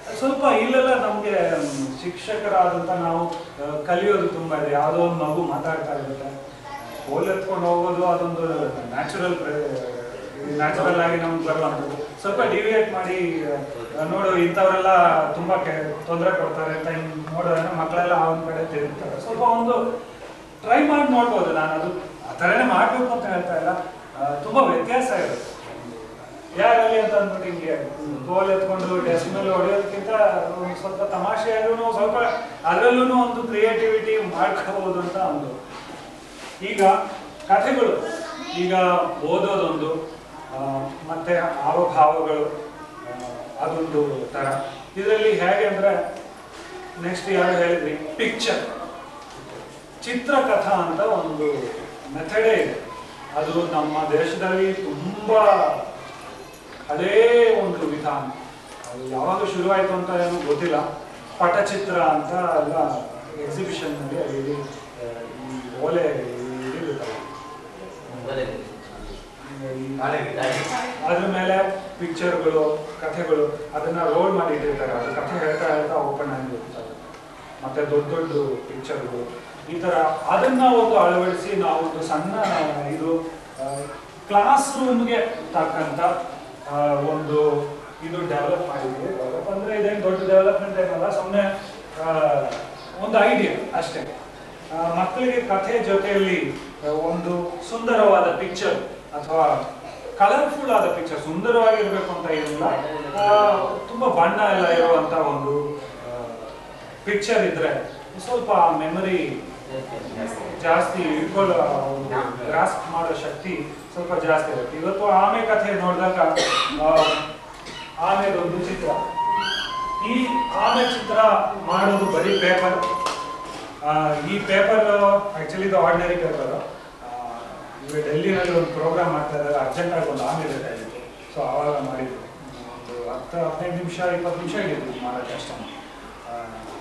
ಸ್ವಲ್ಪ ಇಲ್ಲೆಲ್ಲ ನಮಗೆ ಶಿಕ್ಷಕರಾದಂಥ ನಾವು ಆ, ಕಲಿಯೋದು ತುಂಬ ಇದೆ ಯಾವುದೋ ಒಂದು ಮಗು ಮಾತಾಡ್ತಾ ಇರುತ್ತೆ ಕೋಲ್ ಎತ್ಕೊಂಡು ಹೋಗೋದು ಅದೊಂದು ನ್ಯಾಚುರಲ್ ನ್ಯಾಚುರಲ್ ಆಗಿ ನಮ್ಗೆ ಬರುವಂಥದ್ದು ಸ್ವಲ್ಪ ಡಿವಿಯೇಟ್ ಮಾಡಿ ಆ, ನೋಡು ಇಂಥವರೆಲ್ಲ ತುಂಬ ತೊಂದರೆ ಕೊಡ್ತಾರೆ ಅಂತ ಹಿಂಗೆ ನೋಡಿದ್ರೆ ಮಕ್ಕಳೆಲ್ಲ ಆ ಒಂದು ಕಡೆ ತಿರುಗ್ತಾರೆ ಸ್ವಲ್ಪ ಒಂದು ಟ್ರೈ ಮಾಡಿ ನೋಡ್ಬೋದು ನಾನು ಅದು ಆ ಥರನೇ ಮಾಡಬೇಕು ಅಂತ ಹೇಳ್ತಾ ಇಲ್ಲ ಆ, ತುಂಬ ವ್ಯತ್ಯಾಸ ಇರುತ್ತೆ ಯಾರಲ್ಲಿ ಅಂತ ಅಂದ್ಬಿಟ್ಟು ಹಿಂಗೆ ಗೋಲ್ ಎತ್ಕೊಂಡು ಡೆಸ್ಕ್ ಮೇಲೆ ಹೊಡೆಯೋದಕ್ಕಿಂತ ಒಂದು ಸ್ವಲ್ಪ ತಮಾಷೆಯಾಗೂ ಸ್ವಲ್ಪ ಅದರಲ್ಲೂ ಒಂದು ಕ್ರಿಯೇಟಿವಿಟಿ ಮಾಡ್ಕೋಬಹುದು ಅಂತ ಒಂದು ಈಗ ಕಥೆಗಳು ಈಗ ಓದೋದೊಂದು ಆ, ಮತ್ತೆ ಹಾವಭಾವಗಳು ಆ, ಅದೊಂದು ತರ ಇದರಲ್ಲಿ ಹೇಗೆ ಅಂದ್ರೆ ನೆಕ್ಸ್ಟ್ ಯಾರು ಹೇಳಿದ್ರಿ ಪಿಕ್ಚರ್ ಚಿತ್ರಕಥಾ ಅಂತ ಒಂದು ಮೆಥಡೇ ಇದೆ ಅದು ನಮ್ಮ ದೇಶದಲ್ಲಿ ತುಂಬಾ ಅದೇ ಒಂದು ವಿಧಾನ ಅದು ಯಾವಾಗ ಶುರುವಾಯಿತು ಅಂತ ಏನೂ ಗೊತ್ತಿಲ್ಲ ಪಟಚಿತ್ರ ಅಂತ ಎಲ್ಲ ಎಕ್ಸಿಬಿಷನ್ನಲ್ಲಿ ಇಲ್ಲಿ ಆ, ಈ ಓಲೆ ಇದಿರುತ್ತಲ್ಲ ಈ ಅದ್ರ ಮೇಲೆ ಪಿಕ್ಚರ್ಗಳು ಕಥೆಗಳು ಅದನ್ನ ರೋಲ್ ಮಾಡಿ ಇಟ್ಟಿರ್ತಾರೆ ಅದು ಕಥೆ ಹೇಳ್ತಾ ಹೇಳ್ತಾ ಓಪನ್ ಆಗಿರ್ತದೆ ಮತ್ತೆ ದೊಡ್ಡ ದೊಡ್ಡ ಪಿಕ್ಚರ್ಗಳು ಈ ತರ ಅದನ್ನ ಒಂದು ಅಳವಡಿಸಿ ನಾವು ಒಂದು ಸಣ್ಣ ಇದು ಕ್ಲಾಸ್ ರೂಮ್ಗೆ ತಕ್ಕಂತ ಆ, ಒಂದು ಇದು ಡೆವಲಪ್ ಮಾಡಿದ್ವಿ ಡೆವಲಪ್ ಅಂದ್ರೆ ಇದೇನು ದೊಡ್ಡ ಡೆವಲಪ್ಮೆಂಟ್ ಏನಲ್ಲ ಸುಮ್ಮನೆ ಒಂದು ಐಡಿಯಾ ಅಷ್ಟೇ ಆ, ಮಕ್ಕಳಿಗೆ ಕಥೆ ಜೊತೆಯಲ್ಲಿ ಆ, ಒಂದು ಸುಂದರವಾದ ಪಿಕ್ಚರ್ ಅಥವಾ ಕಲರ್ಫುಲ್ ಆದ ಪಿಕ್ಚರ್ ಸುಂದರವಾಗಿರ್ಬೇಕು ಅಂತ ಏನಿಲ್ಲ ಆ, ತುಂಬಾ ಬಣ್ಣ ಎಲ್ಲ ಇರುವಂತ ಒಂದು ಪಿಕ್ಚರ್ ಇದ್ರೆ ಸ್ವಲ್ಪ ಮೆಮರಿ ಜಾಸ್ತಿ ಇಟ್ಕೊಳ್ಳೋ ಗ್ರಾಸ್ಪ್ ಮಾಡೋ ಶಕ್ತಿ ಸ್ವಲ್ಪ ಜಾಸ್ತಿ ಇರುತ್ತೆ ಇವತ್ತು ಆಮೆ ಕಥೆ ನೋಡಿದಾಗ ಆ, ಆಮೆದೊಂದು ಚಿತ್ರ ಈ ಆಮೆ ಚಿತ್ರ ಮಾಡೋದು ಬರೀ ಪೇಪರ್ ಈ ಪೇಪರ್ ಆಕ್ಚುಲಿ ಇದು ಆರ್ಡಿನರಿ ಪೇಪರ್ ಈಗ ಡೆಲ್ಲಿನಲ್ಲಿ ಒಂದು ಪ್ರೋಗ್ರಾಮ್ ಮಾಡ್ತಾ ಇದ್ದಾರೆ ಅರ್ಜೆಂಟ್ ಆಗಿ ಒಂದು ಆಮೆ ಬೇಕಾಗಿತ್ತು ಸೊ ಆವಾಗ ಮಾಡಿದ್ರು ಒಂದು ಹತ್ತು ಹದಿನೈದು ನಿಮಿಷ ಇಪ್ಪತ್ತು ನಿಮಿಷ ಹಿಡಿತು ಮಾಡೋಕ್ಕೆ ಅಷ್ಟೇ ಆ,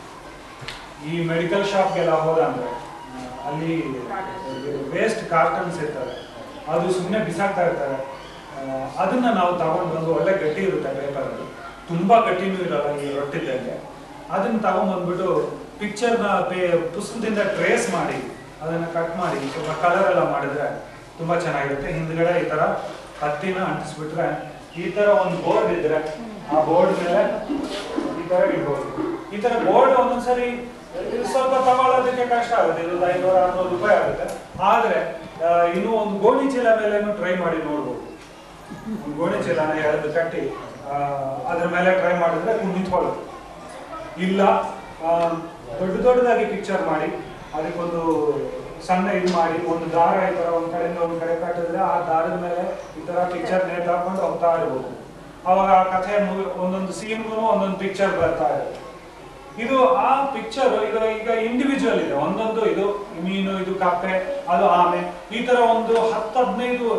ಈ ಮೆಡಿಕಲ್ ಶಾಪ್ಗೆಲ್ಲ ಹೋದ ಅಂದ್ರೆ ಆ, ಅಲ್ಲಿ ವೇಸ್ಟ್ ಕಾರ್ಟನ್ಸ್ ಇರ್ತವೆ ಅದು ಸುಮ್ಮನೆ ಬಿಸಾಕ್ತಾ ಇರ್ತಾರೆ ಆ, ಅದನ್ನ ನಾವು ತಗೊಂಡು ಬಂದು ಒಳ್ಳೆ ಗಟ್ಟಿ ಇರುತ್ತೆ ಪೇಪರ್ ಅದು ತುಂಬಾ ಗಟ್ಟಿನೂ ಇರಲ್ಲ ಈ ರೊಟ್ಟಿದ್ದಂಗೆ ಅದನ್ನ ತಗೊಂಡ್ಬಂದ್ಬಿಟ್ಟು ಪಿಕ್ಚರ್ನ ಪೇ ಪುಸ್ತಕದಿಂದ ಟ್ರೇಸ್ ಮಾಡಿ ಅದನ್ನ ಕಟ್ ಮಾಡಿ ಸ್ವಲ್ಪ ಕಲರ್ ಎಲ್ಲ ಮಾಡಿದ್ರೆ ತುಂಬಾ ಚೆನ್ನಾಗಿರುತ್ತೆ ಹಿಂದ್ಗಡೆ ಈ ತರ ಹತ್ತಿನ ಅಂಟಿಸ್ಬಿಟ್ರೆ ಈ ತರ ಒಂದು ಬೋರ್ಡ್ ಇದ್ರೆ ಆ ಬೋರ್ಡ್ ಮೇಲೆ ಈ ತರ ಇಡ್ಬೋದು ಈ ತರ ಬೋರ್ಡ್ ಒಂದೊಂದ್ಸರಿ ಇದು ಸ್ವಲ್ಪ ತಗೊಳ್ಳೋದಕ್ಕೆ ಕಷ್ಟ ಆಗುತ್ತೆ ಇದು ಐನೂರ ಆರ್ನೂರು ರೂಪಾಯಿ ಆಗುತ್ತೆ ಆದ್ರೆ ಆ, ಇನ್ನು ಒಂದು ಗೋಣಿ ಚೀಲ ಮೇಲೇನು ಟ್ರೈ ಮಾಡಿ ನೋಡ್ಬೋದು ಒಂದು ಗೋಣಿ ಚೀಲನ ಎಳೆದು ಕಟ್ಟಿ ಆ, ಅದ್ರ ಮೇಲೆ ಟ್ರೈ ಮಾಡಿದ್ರೆ ನಿಂತ್ಕೊಳ್ಳುತ್ತೆ ಇಲ್ಲ ಆ, ದೊಡ್ಡ ದೊಡ್ಡದಾಗಿ ಪಿಕ್ಚರ್ ಮಾಡಿ ಅದಕ್ಕೊಂದು ಸಣ್ಣ ಇದು ಮಾಡಿ ಒಂದು ದಾರ ಈ ತರ ಒಂದ್ ಕಡೆಯಿಂದ ಒಂದ್ ಕಡೆ ಕಟ್ಟಿದ್ರೆ ಆ ದಾರದ ಮೇಲೆ ಈ ತರ ಪಿಕ್ಚರ್ ನೇತು ಹಾಕೊಂಡು ಹೋಗ್ತಾ ಇರ್ಬೋದು ಅವಾಗ ಆ ಕಥೆ ಮುಗಿ- ಒಂದೊಂದು ಸೀನ್ಗೂ ಒಂದೊಂದು ಪಿಕ್ಚರ್ ಬರ್ತಾ ಇರುತ್ತೆ ಇದು ಆ ಪಿಕ್ಚರ್ ಈಗ ಈಗ ಇಂಡಿವಿಜುವಲ್ ಇದೆ ಒಂದೊಂದು ಇದು ಮೀನು ಇದು ಕಪ್ಪೆ ಅದು ಆಮೆ ಈ ತರ ಒಂದು ಹತ್ತು ಹದಿನೈದು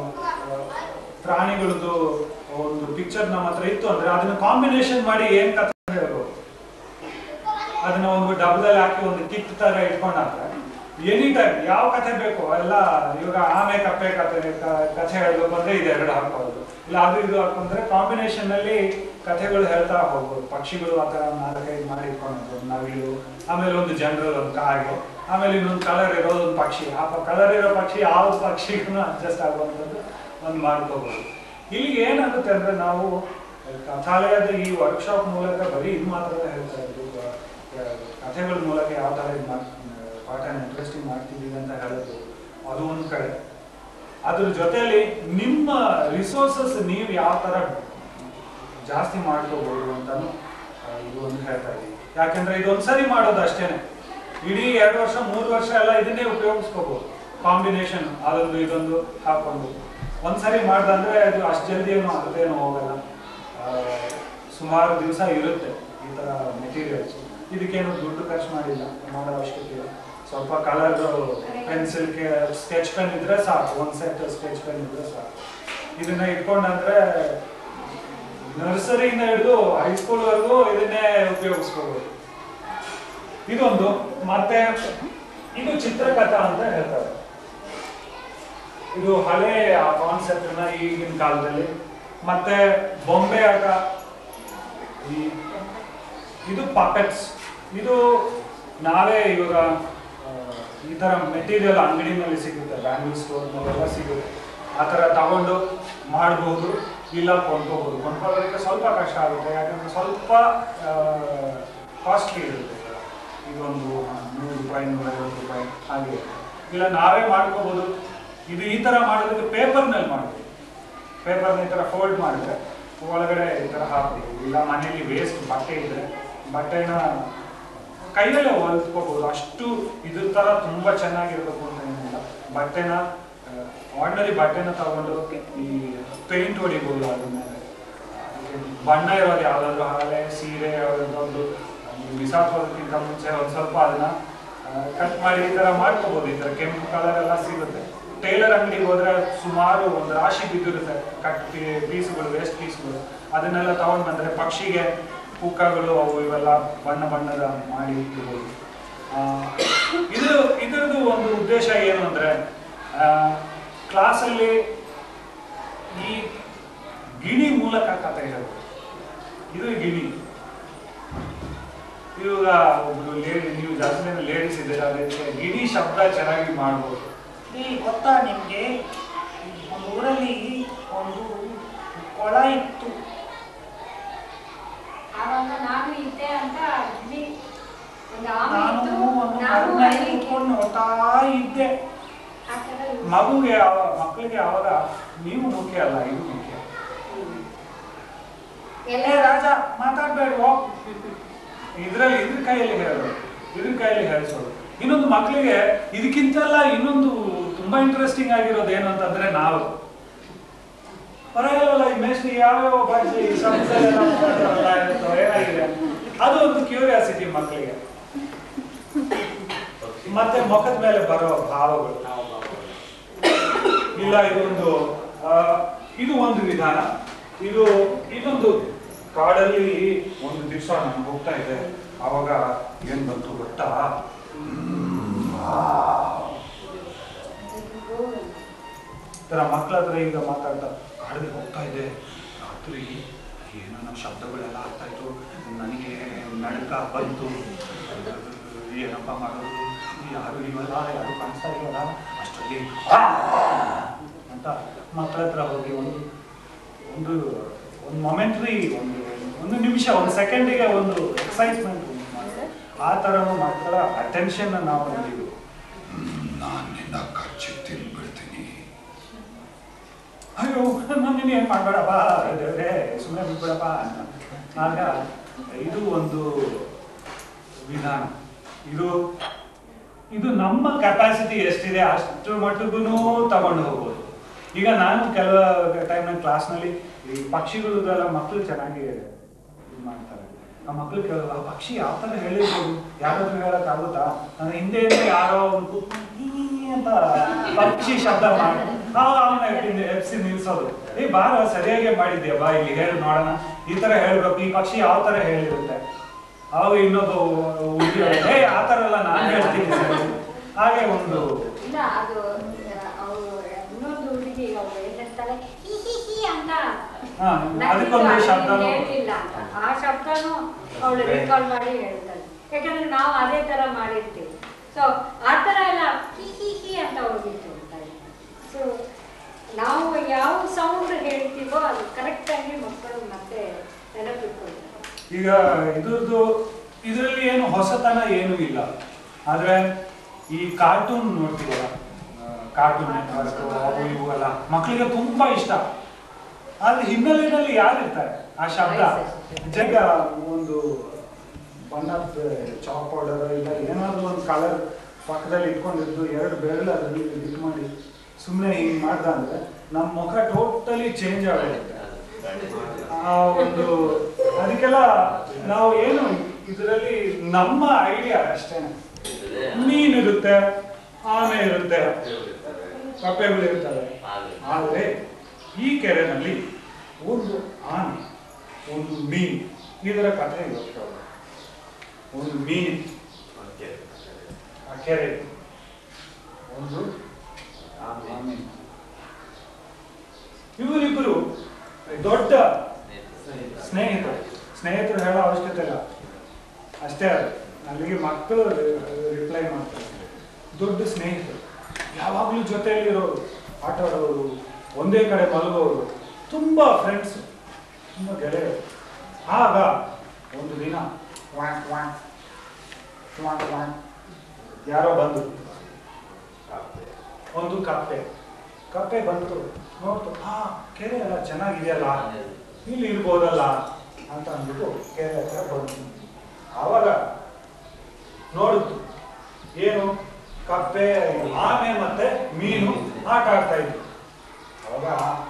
ಪ್ರಾಣಿಗಳದ್ದು ಒಂದು ಪಿಕ್ಚರ್ ನಮ್ಮ ಹತ್ರ ಇತ್ತು ಅಂದ್ರೆ ಅದನ್ನ ಕಾಂಬಿನೇಷನ್ ಮಾಡಿ ಏನ್ ಕಥೆ ಹೇಳ್ಬೋದು ಅದನ್ನ ಒಂದು ಡಬ್ಬದಲ್ಲಿ ಹಾಕಿ ಒಂದು ಕಿಟ್ ತರ ಇಟ್ಕೊಂಡಾದ್ರೆ ಎನಿ ಟೈಮ್ ಯಾವ ಕಥೆ ಬೇಕು ಎಲ್ಲ ಇವಾಗ ಆಮೆ ಕಪ್ಪೆ ಕಥೆ ಕ- ಕಥೆ ಹೇಳ್ಬೇಕು ಅಂದ್ರೆ ಇದೆರಡು ಹಾಕೋದು ಇಲ್ಲ ಅದು ಇದು ಹಾಕೊಂಡ್ರೆ ಕಾಂಬಿನೇಷನ್ ಅಲ್ಲಿ ಕಥೆಗಳು ಹೇಳ್ತಾ ಹೋಗ್ಬೋದು ಪಕ್ಷಿಗಳು ಆ ತರ ನಾಲ್ಕೈದು ಮಾಡಿ ಇಟ್ಕೊಂಡು ನವಿಲು ಆಮೇಲೆ ಒಂದು ಜನರಲ್ ಒಂದು ಕಾಗೆ ಆಮೇಲೆ ಇನ್ನೊಂದು ಕಲರ್ ಇರೋ ಒಂದು ಪಕ್ಷಿ ಆ ಕಲರ್ ಇರೋ ಪಕ್ಷಿ ಯಾವ ಪಕ್ಷಿಗೂ ಅಡ್ಜಸ್ಟ್ ಆಗುವಂಥದ್ದು ಒಂದು ಮಾಡ್ಕೋಬಹುದು ಇಲ್ಲಿಗೆ ಏನಾಗುತ್ತೆ ಅಂದ್ರೆ ನಾವು ಕಥಾಲಯದ ಈ ವರ್ಕ್ಶಾಪ್ ಮೂಲಕ ಬರೀ ಇದು ಮಾತ್ರ ಹೇಳ್ತಾ ಇದ್ದು ಕಥೆಗಳ ಮೂಲಕ ಯಾವ ತರ ಇದು ಮಾಡ್ ಪಾಠನ ಇಂಟ್ರೆಸ್ಟಿಂಗ್ ಮಾಡ್ತಿದ್ದೀವಿ ಅಂತ ಹೇಳೋದು ಅದು ಒಂದು ಕಡೆ ಅದ್ರ ಜೊತೆಲಿ ನಿಮ್ಮ ರಿಸೋರ್ಸಸ್ ನೀವು ಯಾವ ತರ ಜಾಸ್ತಿ ಮಾಡ್ಕೋಬಹುದು ಅಂತಾನು ಆ, ಇದು ಒಂದು ಹೇಳ್ತಾ ಇದ್ದೀವಿ ಯಾಕೆಂದ್ರೆ ಇದು ಒಂದ್ಸರಿ ಮಾಡೋದು ಅಷ್ಟೇನೆ ಇಡೀ ಎರಡು ವರ್ಷ ಮೂರು ವರ್ಷ ಎಲ್ಲ ಇದನ್ನೇ ಉಪಯೋಗಿಸ್ಕೋಬಹುದು ಕಾಂಬಿನೇಷನ್ ಅದೊಂದು ಇದೊಂದು ಹಾಕೊಂಡು ಒಂದ್ಸರಿ ಮಾಡ್ದಂದ್ರೆ ಅದು ಅಷ್ಟು ಜಲ್ದಿ ಏನು ಅದೇನು ಹೋಗಲ್ಲ ಆ, ಸುಮಾರು ದಿವಸ ಇರುತ್ತೆ ಈ ತರ ಮೆಟೀರಿಯಲ್ಸ್ ಇದಕ್ಕೇನು ದುಡ್ಡು ಖರ್ಚು ಮಾಡಿಲ್ಲ ಮಾಡೋ ಅವಶ್ಯಕತೆ ಇಲ್ಲ ಸ್ವಲ್ಪ ಕಲರ್ ಪೆನ್ಸಿಲ್ ಸ್ಕೆಚ್ ಪೆನ್ ಇದ್ರೆ ಸಾಕು ಒಂದ್ ಸೆಟ್ ಸ್ಕೆಚ್ ಪೆನ್ ಇದ್ರೆ ಸಾಕು ಇದನ್ನ ಇಟ್ಕೊಂಡಂದ್ರೆ ನರ್ಸರಿಯಿಂದ ಹಿಡಿದು ಹೈಸ್ಕೂಲ್ ವರೆಗೂ ಇದನ್ನೇ ಉಪಯೋಗಿಸ್ಕೋಬಹುದು ಇದೊಂದು ಮತ್ತೆ ಇದು ಚಿತ್ರಕಥಾ ಅಂತ ಹೇಳ್ತಾರೆ ಇದು ಹಳೆ ಕಾನ್ಸೆಪ್ಟ್ ನ ಈಗಿನ ಕಾಲದಲ್ಲಿ ಮತ್ತೆ ಬೊಂಬೆ ಆಟ ಈ ಇದು ಪಾಪೆಟ್ಸ್ ಇದು ನಾವೇ ಇವಾಗ ಆ, ಈ ಥರ ಮೆಟೀರಿಯಲ್ ಅಂಗಡಿನಲ್ಲಿ ಸಿಗುತ್ತೆ ಬ್ಯಾಂಗಲ್ ಸ್ಟೋರ್ನಲ್ಲೆಲ್ಲ ಸಿಗುತ್ತೆ ಆ ಥರ ತಗೊಂಡು ಮಾಡ್ಬೋದು ಇಲ್ಲ ಕೊಂಡ್ಕೋಬೋದು ಕೊಂಡ್ಕೊಳ್ಳೋದಕ್ಕೆ ಸ್ವಲ್ಪ ಕಷ್ಟ ಆಗುತ್ತೆ ಯಾಕಂದರೆ ಸ್ವಲ್ಪ ಕಾಸ್ಟ್ಲಿ ಇರುತ್ತೆ ಇದೊಂದು ನೂರು ರೂಪಾಯಿ ನೂರೈವತ್ತು ರೂಪಾಯಿ ಹಾಗೆ ಇಲ್ಲ ನಾವೇ ಮಾಡ್ಕೋಬೋದು ಇದು ಈ ಥರ ಮಾಡೋದಕ್ಕೆ ಪೇಪರ್ನಲ್ಲಿ ಮಾಡ್ಬೋದು ಪೇಪರ್ನ ಈ ಥರ ಫೋಲ್ಡ್ ಮಾಡಿದ್ರೆ ಒಳಗಡೆ ಈ ಥರ ಹಾಕ್ಬೋದು ಇಲ್ಲ ಮನೇಲಿ ವೇಸ್ಟ್ ಬಟ್ಟೆ ಇದ್ರೆ ಬಟ್ಟೆನ ಕೈಯಲ್ಲೇ ಹೊಲ್ದ್ಕೋಬೋದು ಅಷ್ಟು ಇದ್ರ ಥರ ತುಂಬ ಚೆನ್ನಾಗಿರ್ಬೇಕು ಅಂತ ಏನಿಲ್ಲ ಬಟ್ಟೆನ ಆರ್ಡಿನರಿ ಬಟ್ಟೆನ ತಗೊಂಡು ಈ ಪೇಂಟ್ ಹೊಡಿಬೋದು ಅದ್ರ ಮೇಲೆ ಬಣ್ಣ ಇರೋದು ಯಾವುದಾದ್ರು ಹಾಳೆ ಸೀರೆ ಯಾವುದಾದ್ರು ಬಿಸಾಕೋದಕ್ಕಿಂತ ಮುಂಚೆ ಒಂದು ಸ್ವಲ್ಪ ಅದನ್ನ ಕಟ್ ಮಾಡಿ ಈ ಥರ ಮಾಡ್ಕೋಬೋದು ಈ ಥರ ಕೆಂಪು ಕಲರ್ ಎಲ್ಲ ಸಿಗುತ್ತೆ ಟೈಲರ್ ಅಂಗಡಿಗೆ ಹೋದ್ರೆ ಸುಮಾರು ಒಂದು ರಾಶಿ ಬಿದ್ದಿರುತ್ತೆ ಕಟ್ ಪೀಸ್ಗಳು ವೇಸ್ಟ್ ಪೀಸ್ಗಳು ಅದನ್ನೆಲ್ಲ ತಗೊಂಡ್ ಬಂದ್ರೆ ಪಕ್ಷಿಗೆ ಪುಕ್ಕಗಳು ಅವು ಇವೆಲ್ಲ ಬಣ್ಣ ಬಣ್ಣದ ಮಾಡಿ ಇಡ್ಬೋದು ಆ, ಇದು ಇದರದ್ದು ಒಂದು ಉದ್ದೇಶ ಏನು ಅಂದ್ರೆ ಕ್ಲಾಸಲ್ಲಿ ಈ ಗಿಣಿ ಮೂಲಕ ಕಥೆ ಹೇಳೋದು ಇದು ಗಿಣಿ ಇವಾಗ ಒಬ್ರು ಲೇಡಿ ನೀವು ಜಾಸ್ತಿ ಜನ ಲೇಡೀಸ್ ಇದ್ದೀರಾ ಅದಕ್ಕೆ ಗಿಣಿ ಶಬ್ದ ಚೆನ್ನಾಗಿ ಮಾಡ್ಬೋದು ಈ ಗೊತ್ತಾ ನಿಮ್ಗೆ ಒಂದು ಊರಲ್ಲಿ ಒಂದು ಕೊಳ ಇತ್ತು ಆವಾಗ ನಾನು ಇದ್ದೆ ಅಂತ ಇಲ್ಲಿ ಒಂದು ಆಮೆ ನಾನು ಇತ್ತು ಒಂದು ನಾನು ಮರದ ಮೇಲೆ ಅಲ್ಲಿ ಕೂತ್ಕೊಂಡು ನೋಡ್ತಾ ಇದ್ದೆ ಆ ಥರ ಇತ್ತು. ಮಗುಗೆ ಅವ- ಮಕ್ಕಳಿಗೆ ಅವಾಗ ನೀವು ಮುಖ್ಯ ಅಲ್ಲ ಇದು ಮುಖ್ಯ ಎಲ್ಲ ಏ ರಾಜ ಮಾತಾಡ್ಬೇಡ್ವೋ ಇದ್ರಲ್ಲಿ ಇದ್ರ ಕೈಯಲ್ಲಿ ಹೇಳೋದು ಇದ್ರ ಕೈಯಲ್ಲಿ ಹೇಳಿಸೋದು ಇನ್ನೊಂದು ಮಕ್ಕಳಿಗೆ ಇದಕ್ಕಿಂತೆಲ್ಲ ಇನ್ನೊಂದು ತುಂಬಾ ಇಂಟ್ರೆಸ್ಟಿಂಗ್ ಆಗಿರೋದು ಏನು ಅಂತಂದ್ರೆ ನಾವು ಪರವಾಗಿಲ್ಲ ಈ ಮೇಸ್ಟ್ರಿ ಯಾವ್ಯಾವ ಭಾಷೆ ಈ ಸಂಸ್ಥೆ ಎಲ್ಲ ಮಾತಾಡ್ತಾರಲ್ಲ, ಇರ್ತವೆ, ಏನಾಗಿದೆ ಅದು ಒಂದು ಕ್ಯೂರಿಯಾಸಿಟಿ ಮಕ್ಕಳಿಗೆ ಮತ್ತೆ ಮುಖದ ಮೇಲೆ ಬರೋ ಭಾವಗಳು ಇಲ್ಲ ಇದೊಂದು ಆ, ಇದು ಒಂದು ವಿಧಾನ ಇದು ಇದೊಂದು ಕಾಡಲ್ಲಿ ಒಂದು ದಿವಸ ನಾನು ಹೋಗ್ತಾ ಇದ್ದೆ ಅವಾಗ ಏನ್ ಬಂತು ಗೊತ್ತಾ ತರ ಮಕ್ಕಳ ಹತ್ರ ಈಗ ಮಾತಾಡ್ತಾ ಕಾಡಿಗೆ ಹೋಗ್ತಾ ಇದ್ದೆ ರಾತ್ರಿ ಏನೋ ಶಬ್ದಗಳೆಲ್ಲ ಆಗ್ತಾ ಇತ್ತು ನನಗೆ ನಡುಕ ಬಂತು ಏನಪ್ಪ ಮಾಡೋದು ಯಾರು ಇಲ್ವಲ್ಲ ಯಾರು ಕಾಣಿಸ್ತಾ ಇಲ್ವಲ್ಲ ಅಷ್ಟರಲ್ಲಿ ಆ! ಅಂತ ಮಕ್ಕಳ ಹತ್ರ ಹೋಗಿ ಒಂದು ಒಂದು ಒಂದು ಮೊಮೆಂಟ್ರಿ ಒಂದು ಒಂದು ನಿಮಿಷ ಒಂದು ಸೆಕೆಂಡಿಗೆ ಒಂದು ಎಕ್ಸೈಟ್ಮೆಂಟ್ ಆ ಥರನೂ ಮಕ್ಕಳ ಅಟೆನ್ಷನ್ ನಾವು ನೀಡಿದ್ವು ನಾನು ನಿನ್ನ ಕಚ್ಚಿ ತಿನ್ಬಿಡ್ತೀನಿ ಅಯ್ಯೋ ನಾನು ಏನು ಮಾಡಬೇಡಪ್ಪ ದೇವ್ರೆ ಸುಮ್ಮನೆ ಬಿಟ್ಬಿಡಪ್ಪ ಅಂತ ಆಗ ಇದು ಒಂದು ವಿಧಾನ ಇದು ಇದು ನಮ್ಮ ಕೆಪಾಸಿಟಿ ಎಷ್ಟಿದೆ ಅಷ್ಟು ಮಟ್ಟಿಗೂ ತಗೊಂಡು ಹೋಗ್ಬೋದು ಈಗ ನಾನು ಕೆಲವು ಟೈಮ್ನ ಕ್ಲಾಸ್ನಲ್ಲಿ ಈ ಪಕ್ಷಿಗಳದೆಲ್ಲ ಮಕ್ಕಳು ಚೆನ್ನಾಗಿ ಇದು ಮಾಡ್ತಾರೆ ಆ ಮಕ್ಕಳು ಕೇಳೋದು ಆ ಪಕ್ಷಿ ಯಾವ ಥರ ಹೇಳಿರ್ಬೋದು ಯಾರಾದ್ರೂ ಹೇಳೋಕ್ಕಾಗುತ್ತಾ ನನ್ನ ಹಿಂದೆಯಿಂದ ಯಾರೋ ಒಂದು ಕೂತ್ಕೊಂಡು ಈ ಅಂತ ಪಕ್ಷಿ ಶಬ್ದ ಮಾಡಿ ಅವನ ಎಪ್ಸಿ ನಿಲ್ಸೋದು ಏ ಬಾರ ಸರಿಯಾಗಿ ಮಾಡಿದ್ಯಾ ಬಾ ಇಲ್ಲಿ ಹೇಳು ನೋಡೋಣ ಈ ತರ ಹೇಳ್ಬೇಕು ಈ ಪಕ್ಷಿ ಯಾವ ತರ ಹೇಳಿರುತ್ತೆ ಅವಾಗ ಇನ್ನೊಬ್ಬ ಹುಡುಗಿ ಹೇಳೋದು, ಏ ಆ ಥರ ಎಲ್ಲ ನಾನು ಹೇಳ್ತೀನಿ ಸರಿ ಹಾಗೆ ಒಂದು ಇಲ್ಲ ಅದು ಅವರು ಇನ್ನೊಂದು ಹುಡುಗಿ ಅವ್ರು ಏನಿರ್ತಾರೆ ಹಿ ಹಿ ಹಿ ಅಂತ ಹಾ, ಅದಕ್ಕೊಂದು ಶಬ್ದನೂ- ಹೇಳಿಲ್ಲ ಅಂತ ಆ ಶಬ್ದನೂ ಅವಳು ರಿಕಾಲ್ ಮಾಡಿ ಹೇಳ್ತಾಳೆ ಯಾಕಂದ್ರೆ ನಾವು ಅದೇ ತರ ಮಾಡಿರ್ತೀವಿ ಸೊ ಆ ಥರ ಎಲ್ಲ ಹಿ ಹಿ ಹಿ ಅಂತ ಹೋಗಿತ್ತು ಸೊ ನಾವು ಯಾವ ಸೌಂಡ್ ಹೇಳ್ತೀವೋ ಅದು ಕರೆಕ್ಟಾಗಿ ಮಕ್ಕಳು ಮತ್ತೆ ನೆನಪಿಟ್ಕೊಳ್ತಾರೆ ಈಗ ಇದ್ರದ್ದು ಇದರಲ್ಲಿ ಏನು ಹೊಸತನ ಏನೂ ಇಲ್ಲ ಆದ್ರೆ ಈ ಕಾರ್ಟೂನ್ ನೋಡ್ತೀವಲ್ಲ ಕಾರ್ಟೂನ್ ನೆಟ್ವರ್ಕ್ ಅವು ಇವು ಎಲ್ಲ ಮಕ್ಕಳಿಗೆ ತುಂಬಾ ಇಷ್ಟ ಆದ್ರೆ ಹಿನ್ನೆಲೆಯಲ್ಲಿ ಯಾರು ಇರ್ತಾರೆ ಆ ಶಬ್ದ ಜಗ ಒಂದು ಬಣ್ಣದ ಚಾಕ್ ಪೌಡರ್ ಇಲ್ಲ ಏನಾದ್ರು ಒಂದು ಕಲರ್ ಪಕ್ಕದಲ್ಲಿ ಇಟ್ಕೊಂಡಿದ್ದು ಎರಡು ಬೆರಳು ಅದರಲ್ಲಿ ಇದು ಮಾಡಿ ಸುಮ್ಮನೆ ಹಿಂಗೆ ಮಾಡ್ದ ಅಂದ್ರೆ ನಮ್ಮ ಮುಖ ಟೋಟಲಿ ಚೇಂಜ್ ಆಗಿರುತ್ತೆ ಆ ಒಂದು ಅದಕ್ಕೆಲ್ಲ ನಾವು ಏನು ಇದರಲ್ಲಿ ನಮ್ಮ ಐಡಿಯಾ ಅಷ್ಟೇ ಮೀನಿರುತ್ತೆ ಆನೆ ಇರುತ್ತೆ ಕಪ್ಪೆಗಳು ಇರ್ತವೆ ಆದರೆ ಈ ಕೆರೆನಲ್ಲಿ ಒಂದು ಆನೆ ಒಂದು ಮೀನು ಇದರ ಕಥೆ ಇವತ್ತು ಒಂದು ಮೀನು ಆ ಕೆರೆ ಒಂದು ಆಮೆ ಇವರಿಬ್ಬರು ದೊಡ್ಡ ಸ್ನೇಹಿತರು ಸ್ನೇಹಿತರು ಹೇಳೋ ಅವಶ್ಯಕತೆ ಇಲ್ಲ ಅಷ್ಟೇ ಅದು ಅಲ್ಲಿಗೆ ಮಕ್ಕಳು ರಿಪ್ಲೈ ಮಾಡ್ತಾರೆ ದೊಡ್ಡ ಸ್ನೇಹಿತರು ಯಾವಾಗಲೂ ಜೊತೆಯಲ್ಲಿರೋರು ಆಟ ಆಡೋರು ಒಂದೇ ಕಡೆ ಮಲಗೋರು ತುಂಬ ಫ್ರೆಂಡ್ಸ್ ತುಂಬ ಗೆಳೆಯರು ಆಗ ಒಂದು ದಿನ ವಾಂಕ್ ವಾಂಕ್ ವಾಂಕ್ ವಾಂಕ್ ಯಾರೋ ಬಂದು ಒಂದು ಕಪ್ಪೆ ಕಪ್ಪೆ ಬಂತು ನೋಡ್ತು ಹಾ ಕೆರೆ ಎಲ್ಲ ಚೆನ್ನಾಗಿದೆಯಲ್ಲ ಇಲ್ಲಿ ಇರ್ಬೋದಲ್ಲ ಅಂತ ಅಂದ್ಬಿಟ್ಟು ಕೆರೆ ಹತ್ರ ಬಂತು ಆವಾಗ ನೋಡಿತು ಏನು ಕಪ್ಪೆ ಆಮೆ ಮತ್ತೆ ಮೀನು ಆಟ ಆಡ್ತಾ ಇದ್ರು ಅವಾಗ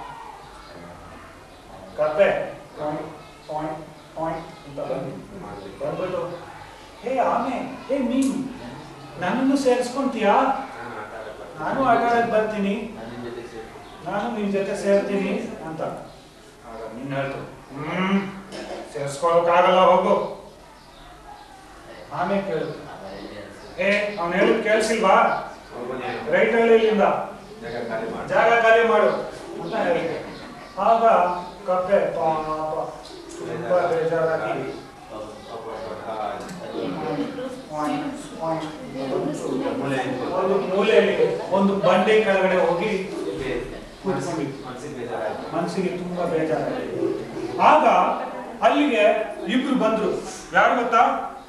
ಕಪ್ಪೆ ಪಾಯಿಂಟ್ ಪಾಯಿಂಟ್ ಪಾಯಿಂಟ್ ಅಂತ ಬಂದು ಬಂದ್ಬಿಟ್ಟು ಹೇ ಆಮೆ ಹೇ ಮೀನು ನನ್ನನ್ನು ಸೇರಿಸ್ಕೊಂತೀಯಾ ನಾನು ಆಟ ಆಡಕ್ ಬರ್ತೀನಿ ನಾನು ನಿನ್ ಜೊತೆ ಸೇರ್ತೀನಿ ಅಂತ ಆಗ ನೀನ್ ಹೇಳ್ತು ಹ್ಮ್ ಸೇರ್ಸ್ಕೊಳಕ್ಕಾಗಲ್ಲ ಹೋಗು ಆಮೆ ಕೇಳಿತು ಏ ಅವ್ನು ಹೇಳಿದ್ ಕೇಳಿಸಿಲ್ವಾ ರೈಟ್ ಹೇಳಿ ಇಲ್ಲಿಂದ ಜಾಗ ಖಾಲಿ ಮಾಡು ಅಂತ ಹೇಳಿದೆ ಆಗ ಕಪ್ಪೆ ಪಾಪ ತುಂಬಾ ಬೇಜಾರಾಗಿ ಒಂದು ಮೂಲೆಯಲ್ಲಿ ಒಂದು ಬಂಡೆ ಕೆಳಗಡೆ ಹೋಗಿ ಕೂತ್ಕೊಂಡಿತ್ತು ಮನಸ್ಸಿಗೆ ತುಂಬಾ ಬೇಜಾರಾಗಿದೆ ಆಗ ಅಲ್ಲಿಗೆ ಇಬ್ರು ಬಂದ್ರು ಯಾರು ಗೊತ್ತಾ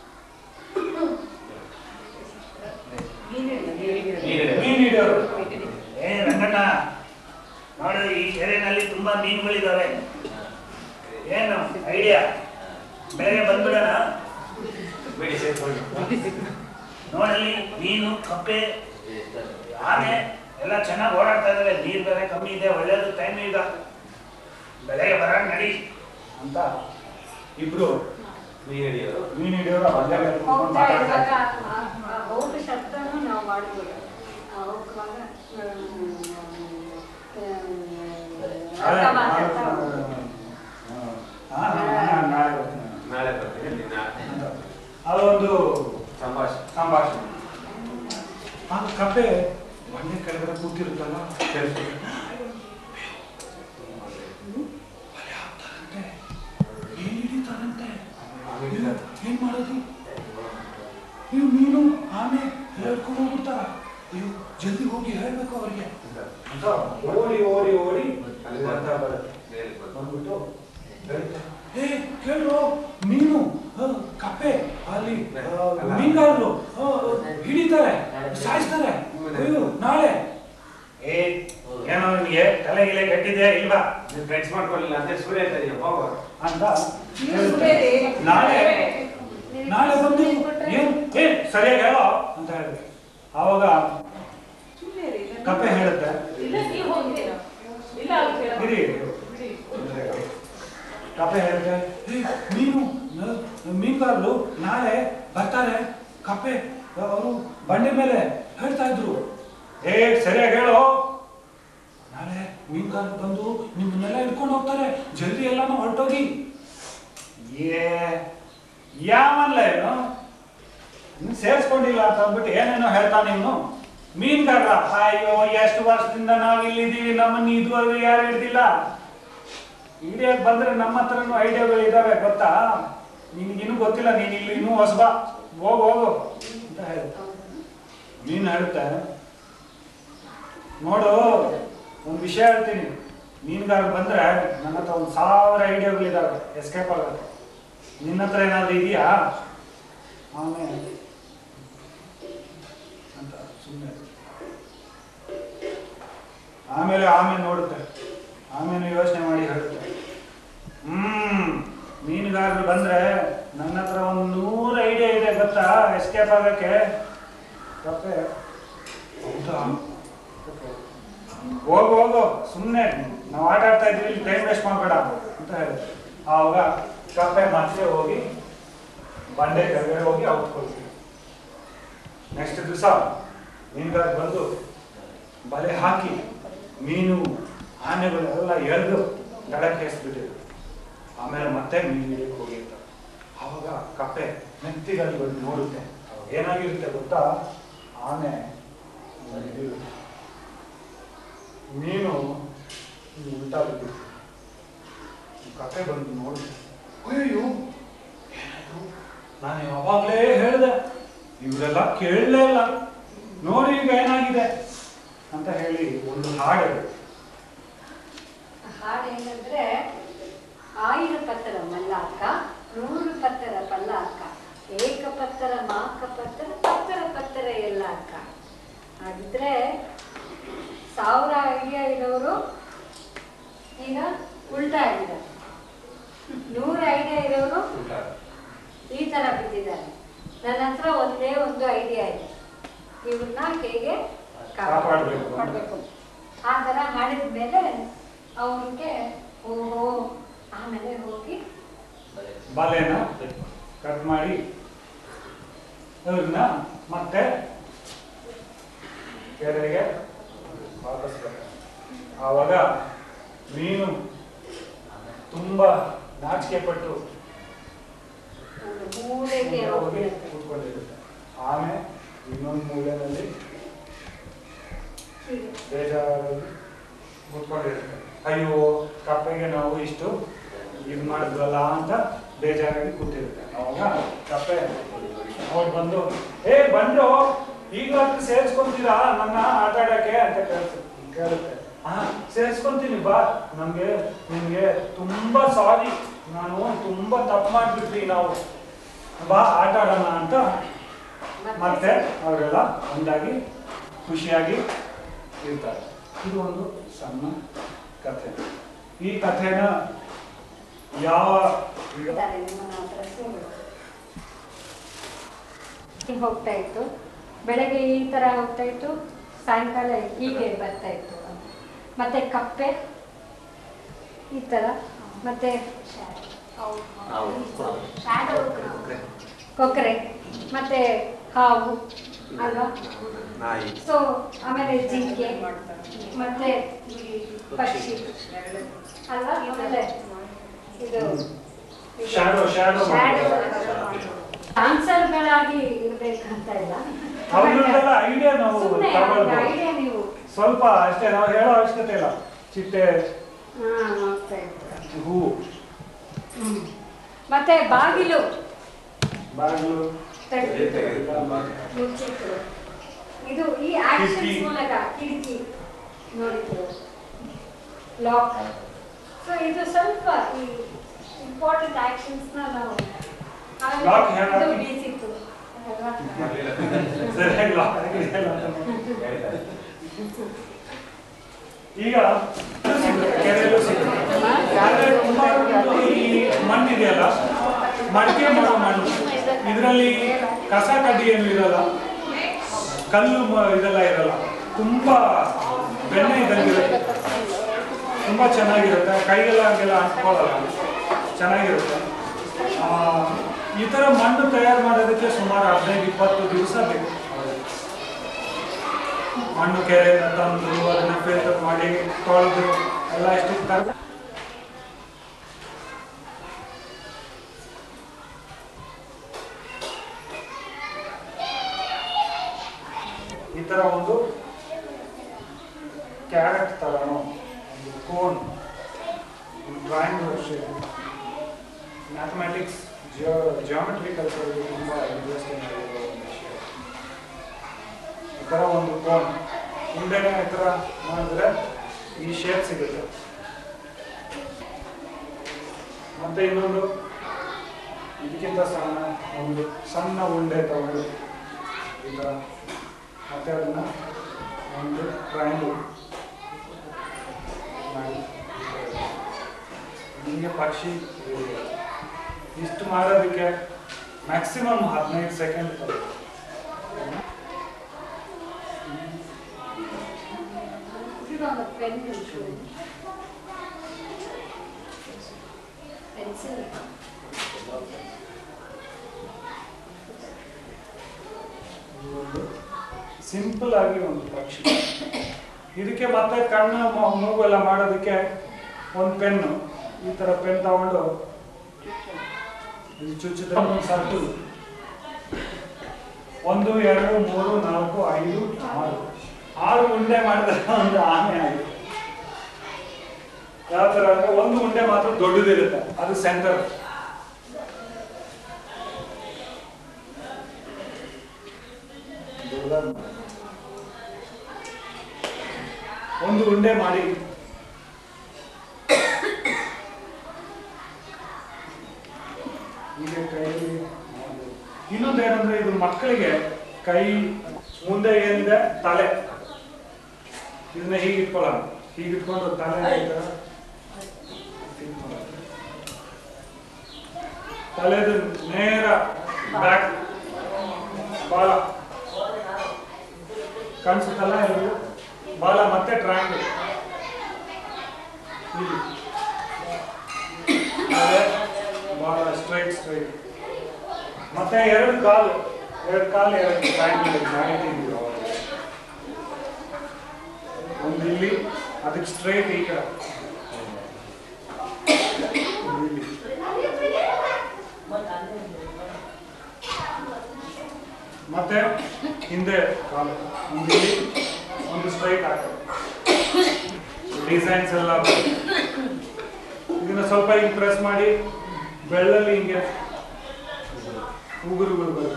ಮೀನ್ ಹಿಡಿಯೋರು ಏ ರಂಗಣ್ಣ ನೋಡು ಈ ಕೆರೆನಲ್ಲಿ ತುಂಬಾ ಮೀನುಗಳಿದಾವೆ ಏನು ಐಡಿಯಾ ಬೆಳಗ್ಗೆ ಬಂದ್ಬಿಡೋಣ ನೋಡಲ್ಲಿ ಮೀನು ಕಪ್ಪೆ ಆನೆ ಎಲ್ಲ ಚೆನ್ನಾಗಿ ಓಡಾಡ್ತಾ ಇದಾವೆ ನೀರ್ ಬೇರೆ ಕಮ್ಮಿ ಇದೆ ಒಳ್ಳೇದು ಟೈಮ್ ಈಗ ಬೆಳಗ್ಗೆ ಬರೋಣ ನಡಿ ಅಂತ ಇಬ್ರು ಮೀನ್ ಹಿಡಿಯೋರು ಮೀನ್ ಹಿಡಿಯೋರು ಅಲ್ಲೇ ಕೂತ್ಕೊಂಡು ಹೋಗ್ತಾ ಮಾತಾಡ್ತಾ ಇರುವಾಗ ಇದ್ರು. ಆ- ಆ ಹೋಗೋ ಶಬ್ದನೂ ನಾವು ಮಾಡ್ಬೋದು ಆ ಹೋಗುವಾಗ ಅದೇ, ಅರ್ಥ ನಾನು- ಮಾತಾಡ್ತಾ ಹಾ, ಹಾ, ನಾನು ನಾಳೆ ಬರ್ತೀನಿ ನಾಳೆ ಬರ್ತೀನಿ ದಿನ ಅಂತ. ಅದೊಂದು ಸಂಭಾಷಣೆ ಸಂಭಾಷಣೆ ಆ ಕಪ್ಪೆ ಬಂಡೆ ಕೆಳಗಡೆ ಕೂತಿರುತ್ತಲ್ಲ ಕೇಳಿಸ್ತು. ಬಲೆ ಹಾಕ್ತಾರಂತೆ. ಏನ್ ಹಿಡಿತಾರಂತೆ? ಏನ್- ಏನ್ ಮಾಡೋದು ನೀವು ಮೀನು ಆಮೆ ಹೇಳ್ಕೊಂಡು ಹೋಗ್ಬಿಡ್ತಾರ ಅಯ್ಯೋ ಜಲ್ದಿ ಹೋಗಿ ಹೇಳ್ಬೇಕು ಅವ್ರಿಗೆ ಅಂತ ಓಡಿ ಓಡಿ ಓಡಿ ಅಲ್ಲಿ ಬರ್ತಾ ಬರುತ್ತೆ ಮೇಲೆ ಬಂದು ಬಂದ್ಬಿಟ್ಟು ಹೇಳ್ತಾರೆ, ಏ ಕೇಳು ಮೀನು ಆ, ಕಪ್ಪೆ ಅಲ್ಲಿ ಆ, ಮೀನುಗಾರರು ಆ, ಹಿಡಿತಾರೆ ಸಾಯಿಸ್ತಾರೆ ಅಯ್ಯೋ ನಾಳೆ ಏ ಏನೋ ನಿನಗೆ ತಲೆ ಗಿಲೆ ಕಟ್ಟಿದ್ಯಾ ಇಲ್ವಾ ನೀವು ಫ್ರೆಂಡ್ಸ್ ಮಾಡ್ಕೊಳ್ಳಿಲ್ಲ ಅಂತ ಸುಳ್ಳು ಹೇಳ್ತಾ ಇದೀಯ ಹೋಗೋ ಅಂತ ಹೇಳ್ತಾರೆ. ನಾಳೆ ನಾಳೆ ಬಂದು ಏನ್ ಏ ಸರಿಯಾಗಿ ಹೇಳೋ ಅಂತ ಹೇಳಿದೆ ಆವಾಗ ಕಪ್ಪೆ ಹೇಳುತ್ತೆ ಇರಿ ಕಪ್ಪೆ ಹೇಳಿದೆ "ಏ, ಮೀನು ನ- ಮೀನುಗಾರರು ನಾಳೆ ಬರ್ತಾರೆ ಕಪ್ಪೆ ಅವರು ಬಂಡೆ ಮೇಲೆ ಹೇಳ್ತಾ ಇದ್ರು ಏ ಸರಿಯಾಗಿ ಹೇಳೋ ನಾಳೆ ಮೀನುಗಾರರು ಬಂದು ನಿಮ್ಮನ್ನೆಲ್ಲ ಹಿಡ್ಕೊಂಡು ಹೋಗ್ತಾರೆ ಜಲ್ದಿ ಎಲ್ಲಾನು ಹೊರಟೋಗಿ ಏ ಯಾವಲ್ಲ ಏನು ಇನ್ನು ಸೇರಿಸ್ಕೊಂಡಿಲ್ಲ ಅಂತ ಅಂದ್ಬಿಟ್ಟು ಏನೇನೋ ಹೇಳ್ತಾನೆ ಇವನು ಮೀನುಗಾರ ಅಯ್ಯೋ ಎಷ್ಟು ವರ್ಷದಿಂದ ನಾವು ಇಲ್ಲಿದ್ದೀವಿ ನಮ್ಮನ್ನ ಇದುವರೆಗೂ ಯಾರು ಹಿಡ್ದಿಲ್ಲ ಹಿಡಿಯಕ್ ಬಂದ್ರೆ ನಮ್ಮ ಹತ್ರನೂ ಐಡಿಯಾಗಳು ಇದಾವೆ ಗೊತ್ತಾ ನಿನಗಿನ್ನೂ ಗೊತ್ತಿಲ್ಲ ನೀನು ಇಲ್ಲಿ ಇನ್ನೂ ಹೊಸಬ ಹೋಗು ಹೋಗು ಅಂತ ಹೇಳಿ ಮೀನು ಹೇಳುತ್ತೆ ನೋಡು ಒಂದು ವಿಷಯ ಹೇಳ್ತೀನಿ ಮೀನುಗಾರ ಬಂದ್ರೆ ನನ್ನ ಹತ್ರ ಒಂದು ಸಾವಿರ ಐಡಿಯಾಗಳಿದಾವೆ ಎಸ್ಕೇಪ್ ಆಗುತ್ತೆ ನಿನ್ನ ಹತ್ರ ಏನಾದ್ರು ಇದೆಯಾ ಆಮೇಲೆ ಅಂತ ಸುಮ್ಮನೆ ಆಮೇಲೆ ಆಮೇಲೆ ನೋಡುತ್ತೆ ಆಮೇಲೆ ಯೋಚನೆ ಮಾಡಿ ಹೇಳುತ್ತೆ ಹ್ಮ್ ಮೀನುಗಾರರು ಬಂದ್ರೆ ನನ್ನ ಹತ್ರ ಒಂದು ನೂರು ಐಡಿಯಾ ಇದೆ ಗೊತ್ತಾ ಎಸ್ಕೇಪ್ ಆಗಕ್ಕೆ ಕಪ್ಪೆ ಹೌದಾ ಕಪ್ಪೆ, ಹೋಗು ಹೋಗು ಸುಮ್ಮನೆ ನಾವು ಆಟ ಆಡ್ತಾ ಇದ್ವಿ ಇಲ್ಲಿ ಟೈಮ್ ವೇಸ್ಟ್ ಮಾಡಬೇಡ ಅಂತ ಹೇಳುತ್ತೆ ಆವಾಗ ಕಪ್ಪೆ ಮತ್ತೆ ಹೋಗಿ ಬಂಡೆ ಕೆಳಗಡೆ ಹೋಗಿ ಔತ್ಕೊಳ್ತೀವಿ ನೆಕ್ಸ್ಟ್ ದಿವಸ ಮೀನುಗಾರ ಬಂದು ಬಲೆ ಹಾಕಿ ಮೀನು ಆನೆಗಳು ಎಲ್ಲ ಎಳೆದು ದಡಕ್ಕೆ ಎಸ್ಬಿಟ್ಟಿದ್ರು ಆಮೇಲೆ ಮತ್ತೆ ಮೀನು ಹಿಡಿಯಕ್ಕೆ ಹೋಗಿರ್ತಾರೆ ಆವಾಗ ಕಪ್ಪೆ ನೆತ್ತಿಗಲ್ಲಿ ಬಂದು ನೋಡುತ್ತೆ ಏನಾಗಿರುತ್ತೆ ಗೊತ್ತಾ ಆನೆ ಇದು ಮೀನು ಇದು ಉಲ್ಟಾ ಬಿದ್ದಿತ್ತು ಕಪ್ಪೆ ಬಂದು ನೋಡುತ್ತೆ ಅಯ್ಯೋ ಏನಾಯ್ತು ನಾನು ಯಾವಾಗಲೇ ಹೇಳಿದೆ ಇವರೆಲ್ಲ ಕೇಳಲೇ ಇಲ್ಲ ನೋಡಿ ಈಗ ಏನಾಗಿದೆ ಅಂತ ಹೇಳಿ ಒಂದು ಹಾಡು ಹಾಡು ಏನಂದ್ರೆ ಆಯಿರ ಪತ್ತರ ಮಲ್ಲಾಕ ನೂರು ಪತ್ತರ ಪಲ್ಲಾಕ ಏಕ ಪತ್ತರ ಮಾಕ ಪತ್ತರ ಪತ್ತರ ಪತ್ತರ ಎಲ್ಲ ಅಕ್ಕ ಹಾಗಿದ್ರೆ ಸಾವಿರ ಐಡಿಯಾ ಇರೋರು ಈಗ ಉಲ್ಟಾ ಆಗಿದ್ದಾರೆ ನೂರು ಐಡಿಯಾ ಇರೋರು ಈ ತರ ಬಿದ್ದಿದ್ದಾರೆ ನನ್ನ ಹತ್ರ ಒಂದೇ ಒಂದು ಐಡಿಯಾ ಇದೆ ಇವ್ರನ್ನ ಹೇಗೆ ಕಾಪಾಡ್ಬೇಕು. ಕಾಪಾಡಬೇಕು ಆ ಥರ ಮಾಡಿದ ಮೇಲೆ ಅವ್ರಿಗೆ ಓಹೋ ಆಮೇಲೆ ಹೋಗಿ ಬಲೆನ ಕಟ್ ಮಾಡಿ ಅವ್ರನ್ನ ಮತ್ತೆ ಕೆರೆಗೆ ವಾಪಸ್ ಬರ್ತಾರೆ ಆವಾಗ ಮೀನು ತುಂಬಾ ನಾಚಿಕೆ ಪಟ್ಟು ಒಂದು ಮೂಲೆಗೆ ಹೋಗಿ ಹೋಗ್ಬಿಡುತ್ತೆ ಕೂತ್ಕೊಂಡಿರುತ್ತೆ ಆಮೆ ಇನ್ನೊಂದು ಮೂಲೆಯಲ್ಲಿ ಹೀಗೆ ಬೇಜಾರಾಗಿ ಕೂತ್ಕೊಂಡಿರುತ್ತೆ ಅಯ್ಯೋ ಕಪ್ಪೆಗೆ ನಾವು ಇಷ್ಟು ಇದು ಮಾಡಿದ್ವಲ್ಲ ಅಂತ ಬೇಜಾರಾಗಿ ಕೂತಿರುತ್ತೆ ಅವಾಗ ಕಪ್ಪೆ ಅವ್ರು ಬಂದು ಏ ಬಂದ್ರು ಈಗಲಾದ್ರೂ ಸೇರಿಸ್ಕೊಂತೀರಾ ನನ್ನ ಆಟ ಆಡಕ್ಕೆ ಅಂತ ಕೇಳ್ತು ಕೇಳುತ್ತೆ ಹಾ ಸೇರಿಸ್ಕೊಂತೀನಿ ಬಾ ನಮ್ಗೆ ನಿಮ್ಗೆ ತುಂಬಾ ಸಾರಿ ನಾನು ತುಂಬಾ ತಪ್ಪು ಮಾಡ್ಬಿಟ್ವಿ ನಾವು ಬಾ ಆಟ ಆಡೋಣ ಅಂತ ಮತ್ತೆ ಅವರೆಲ್ಲ ಒಂದಾಗಿ ಖುಷಿಯಾಗಿ ಇರ್ತಾರೆ ಇದು ಒಂದು ಸಣ್ಣ ಕಥೆ ಈ ಕಥೆನ ಯಾವ ಇದ್ದಾರೆ ನಿಮ್ಮನ್ನ ಹತ್ರ ಸುಳ್ಳು. ಹಿಂಗ್ ಹೋಗ್ತಾ ಇತ್ತು ಬೆಳಗ್ಗೆ ಈ ತರ ಹೋಗ್ತಾ ಇತ್ತು ಸಾಯಂಕಾಲ ಹೀಗೆ ಬರ್ತಾ ಇತ್ತು ಮತ್ತೆ ಕಪ್ಪೆ ಈ ತರ ಮತ್ತೆ ಕೊಕ್ಕರೆ ಮತ್ತೆ ಹಾವು ಅಲ್ವಾ ನಾಯಿ ಸೊ ಆಮೇಲೆ ಜಿಂಕೆ ಮತ್ತೆ ಪಕ್ಷಿ ಅಲ್ವಾ ಆಮೇಲೆ ಇದು Shadow, shadow ಆನ್ಸರ್ಗಳಾಗಿ ಇರ್ಬೇಕಂತ ಇಲ್ಲ ಅವ್ರದ್ದೆಲ್ಲ ಐಡಿಯಾ ನಾವು ಸುಮ್ನೆ ತಗೊಳ್ಬೋದು ಐಡಿಯಾ ನೀವು ಸ್ವಲ್ಪ ಅಷ್ಟೇ ನಾವು ಹೇಳೋ ಅವಶ್ಯಕತೆ ಇಲ್ಲ ಚಿಟ್ಟೆ ಹಾ ನೋಡ್ತಾ ಇರ್ತೀರ. ಹೂ ಹ್ಮ್. ಮತ್ತೆ ಬಾಗಿಲು ಬಾಗಿಲು ತೆಗ್ದಿದ್ದು, ಮುಚ್ಚಿಟ್ಟು ಇದು ಈ ಆಕ್ಷನ್ಸ್ ಕಿಟಕಿ. ಮೂಲಕ ಕಿಟಕಿ ನೋಡಿದ್ರು ಲಾಕ್ ಸೊ ಇದು ಸ್ವಲ್ಪ ಈ ಇಂಪಾರ್ಟೆಂಟ್ ಆಕ್ಷನ್ಸ್ ನ ನಾವು ಆಮೇಲೆ Lock ಹೇಗೆ ಇದು ಹಾಕಿ? ಬೀಸಿತ್ತು ಅಲ್ವಾ? ಸರಿಯಾಗಿ lock ಆಗಿದೆಯಲ್ಲ ಅಂತ ನೋಡಿ. ಈಗ ಕೆರೆಯಲ್ಲೂ ಸಿಗುತ್ತೆ ಆದ್ರೆ ತುಂಬಾ ಒಂದು ಈ ಮಣ್ಣಿದೆಯಲ್ಲ ಮಡಿಕೆ ಮಾಡೋ ಮಣ್ಣು ಇದರಲ್ಲಿ ಕಸ ಕಡ್ಡಿ ಏನು ಇರಲ್ಲ ಕಲ್ಲು ಮ- ಇದೆಲ್ಲ ಇರಲ್ಲ ತುಂಬಾ ಬೆಣ್ಣೆ ಇದ್ದಂಗಿರುತ್ತೆ ತುಂಬಾ ಚೆನ್ನಾಗಿರುತ್ತೆ ಕೈಗೆಲ್ಲ ಹಂಗೆಲ್ಲ ಅಂಟ್ಕೊಳ್ಳಲ್ಲ ಚೆನ್ನಾಗಿರುತ್ತೆ ಆ, ಈ ಥರ ಮಣ್ಣು ತಯಾರು ಮಾಡೋದಕ್ಕೆ ಸುಮಾರು ಹದಿನೈದು ಇಪ್ಪತ್ತು ದಿವಸ ಬೇಕು ಮಣ್ಣು ಕೆರೆಯಿಂದ ತಂದು ಅದನ್ನ ಫಿಲ್ಟರ್ ಮಾಡಿ ತೊಳೆದು ಎಲ್ಲ ಎಷ್ಟು ತರ ಈ ತರ ಒಂದು ಕ್ಯಾರೆಟ್ ತರನೋ ಒಂದು cone drawing shape mathematics geo geometry ಕಲ್ಚರಲ್ಲಿ ತುಂಬ ಇಂಟ್ರೆಸ್ಟಿಂಗ್ ಆಗಿರೋ ಒಂದು ವಿಷಯ ಈ ಥರ ಒಂದು ಕೋನ್ ಹಿಂದೆನೇ ಈ ಥರ ಮಾಡಿದ್ರೆ ಈ ಶೇಪ್ ಸಿಗುತ್ತೆ ಮತ್ತೆ ಇನ್ನೊಂದು ಇದಕ್ಕಿಂತ ಸಣ್ಣ ಒಂದು ಸಣ್ಣ ಉಂಡೆ ತಗೊಂಡು ಈ ಥರ ಮತ್ತೆ ಅದನ್ನ ಒಂದು ಟ್ರಯಾಂಗಲ್ ಮಾಡಿ ನಿಮಗೆ ಪಕ್ಷಿ ಇದೆ. ಇಷ್ಟು ಮಾಡೋದಕ್ಕೆ ಮ್ಯಾಕ್ಸಿಮಮ್ ಹದಿನೈದು ಸೆಕೆಂಡ್ ತಗೊಳ್ಳಿ ಇದೊಂದು ಪೆನ್ ಪೆನ್ಸಿಲ್ ಸಿಂಪಲ್ ಆಗಿ ಒಂದು ಪಕ್ಷಿ ಇದಕ್ಕೆ ಮತ್ತೆ ಕಣ್ಣು ಮ- ಮೂಗೆಲ್ಲ ಮಾಡೋದಕ್ಕೆ ಒಂದು ಪೆನ್ನು ಈ ಥರ ಪೆನ್ ತಗೊಂಡು ಇದು ಚುಚ್ಚಿದ್ರೆ ಒಂದು ಸರ್ಕಲ್ ಒಂದು ಎರಡು ಮೂರು ನಾಲ್ಕು ಐದು ಆರು ಆರು ಉಂಡೆ ಮಾಡಿದ್ರೆ ಒಂದು ಆನೆ ಆಗಿದೆ ಯಾವ ಥರ ಅಂದ್ರೆ ಒಂದು ಉಂಡೆ ಮಾತ್ರ ದೊಡ್ಡದಿರುತ್ತೆ ಅದು ಸೆಂಟರ್ ದೊಡ್ಡದಾಗಿ ಮಾಡಿ. ಒಂದು ಉಂಡೆ ಮಾಡಿ ಹೀಗೆ ಕೈಯಲ್ಲಿ ಮಾಡ್ಬೋದು. ಇನ್ನೊಂದೇನಂದ್ರೆ ಇದು ಮಕ್ಕಳಿಗೆ ಕೈ ಮುಂದೆ ಏನಿದೆ ತಲೆ ಇದನ್ನ ಹೀಗೆ ಇಟ್ಕೊಳ್ಳೋಣ ಹೀಗೆ ಇಟ್ಕೊಂಡು ತಲೆ ಈ ಥರ ತಿರ್ಗ್ ಮಾಡೋದು. ತಲೆದು ನೇರ ಬ್ಯಾಕ್ ಬಾಲ ಕಾಣಿಸುತ್ತಲ್ಲ ಎಲ್ರಿಗೂ ಬಾಲ ಮತ್ತೆ ಟ್ರ್ಯಾಂಗಲ್ ಇಲ್ಲಿ ತಲೆ, ಬಾಲ ಸ್ಟ್ರೈಟ್ ಸ್ಟ್ರೈಟ್ ಮತ್ತೆ ಎರಡು ಕಾಲು ಎರಡು ಕಾಲು ಎರಡು ಟ್ರ್ಯಾಂಗಲ್ ಮಾಡಿದ್ದೀವಿ ಅವಾಗ. ಒಂದು ಇಲ್ಲಿ ಅದಕ್ಕೆ ಸ್ಟ್ರೈಟ್ ಈ ಕಡೆ ಒಂದು ಇಲ್ಲಿ. ಮತ್ತೆ ಹಿಂದೆ ಕಾಲು ಒಂದು ಇಲ್ಲಿ ಒಂದು ಸ್ಟ್ರೈಟ್ ಹಾಕೋದು ಡಿಸೈನ್ಸ್ ಎಲ್ಲ ಇದನ್ನ ಸ್ವಲ್ಪ ಹಿಂಗೆ ಪ್ರೆಸ್ ಮಾಡಿ ಬೆಳ್ಳಲ್ಲಿ ಹಿಂಗೆ ಉಗುರುಗಳು ಬರುತ್ತೆ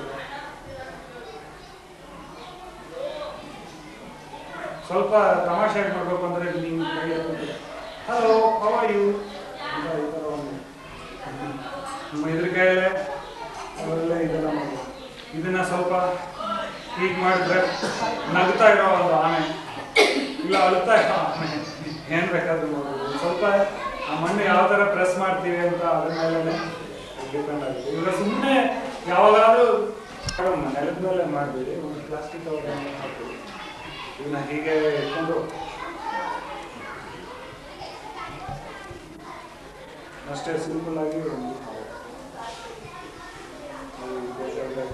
ಸ್ವಲ್ಪ ತಮಾಷೆ ಮಾಡ್ಬೇಕು ಅಂದ್ರೆ ನೀವು ಕೈ ಹಲೋ ಹೌ ಆರ್ ಯು ಅಂತ ಈ ಥರ ಒಂದು ನಮ್ಮ ಇದ್ರ ಕೈಯಲ್ಲೇ ಅವೆಲ್ಲ ಇದೆಲ್ಲ ಮಾಡ್ಬೋದು ಇದನ್ನ ಸ್ವಲ್ಪ ಹೀಗೆ ಮಾಡಿದ್ರೆ ನಗ್ತಾ ಇರೋ ಒಂದು ಆನೆ ಇಲ್ಲ ಅಳ್ತಾ ಇರೋ ಆನೆ ಏನ್ ಬೇಕಾದ್ರೂ ಮಾಡ್ಬೋದು ಒಂದ್ ಸ್ವಲ್ಪ ಆ ಮಣ್ಣು ಯಾವ ಥರ ಪ್ರೆಸ್ ಮಾಡ್ತೀವಿ ಅಂತ ಅದ್ರ ಮೇಲೆ ಡಿಪೆಂಡ್ ಆಗುತ್ತೆ ಈಗ ಸುಮ್ಮನೆ ಯಾವಾಗಾದ್ರೂ ನೆಲದ ಮೇಲೆ ಮಾಡಬೇಡಿ ಒಂದು ಪ್ಲಾಸ್ಟಿಕ್ ಅವ್ರ ಹಾಕ್ಬೇಡಿ ಇವನ್ನ ಹೀಗೆ ಇಟ್ಕೊಂಡು ಅಷ್ಟೇ ಸಿಂಪಲ್ ಆಗಿ ಒಂದು ಅದು ಬೇಕಾದ್ರೆ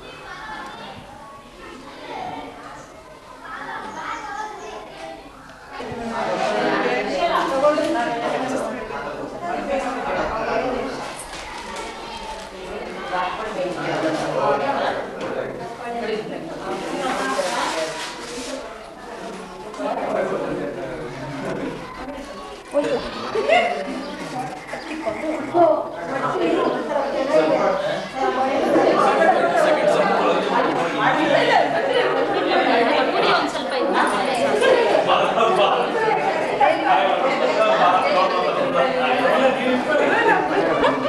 ಎಲ್ಲ ನೀವು ಇಟ್ಕೊಳ್ಳಿ.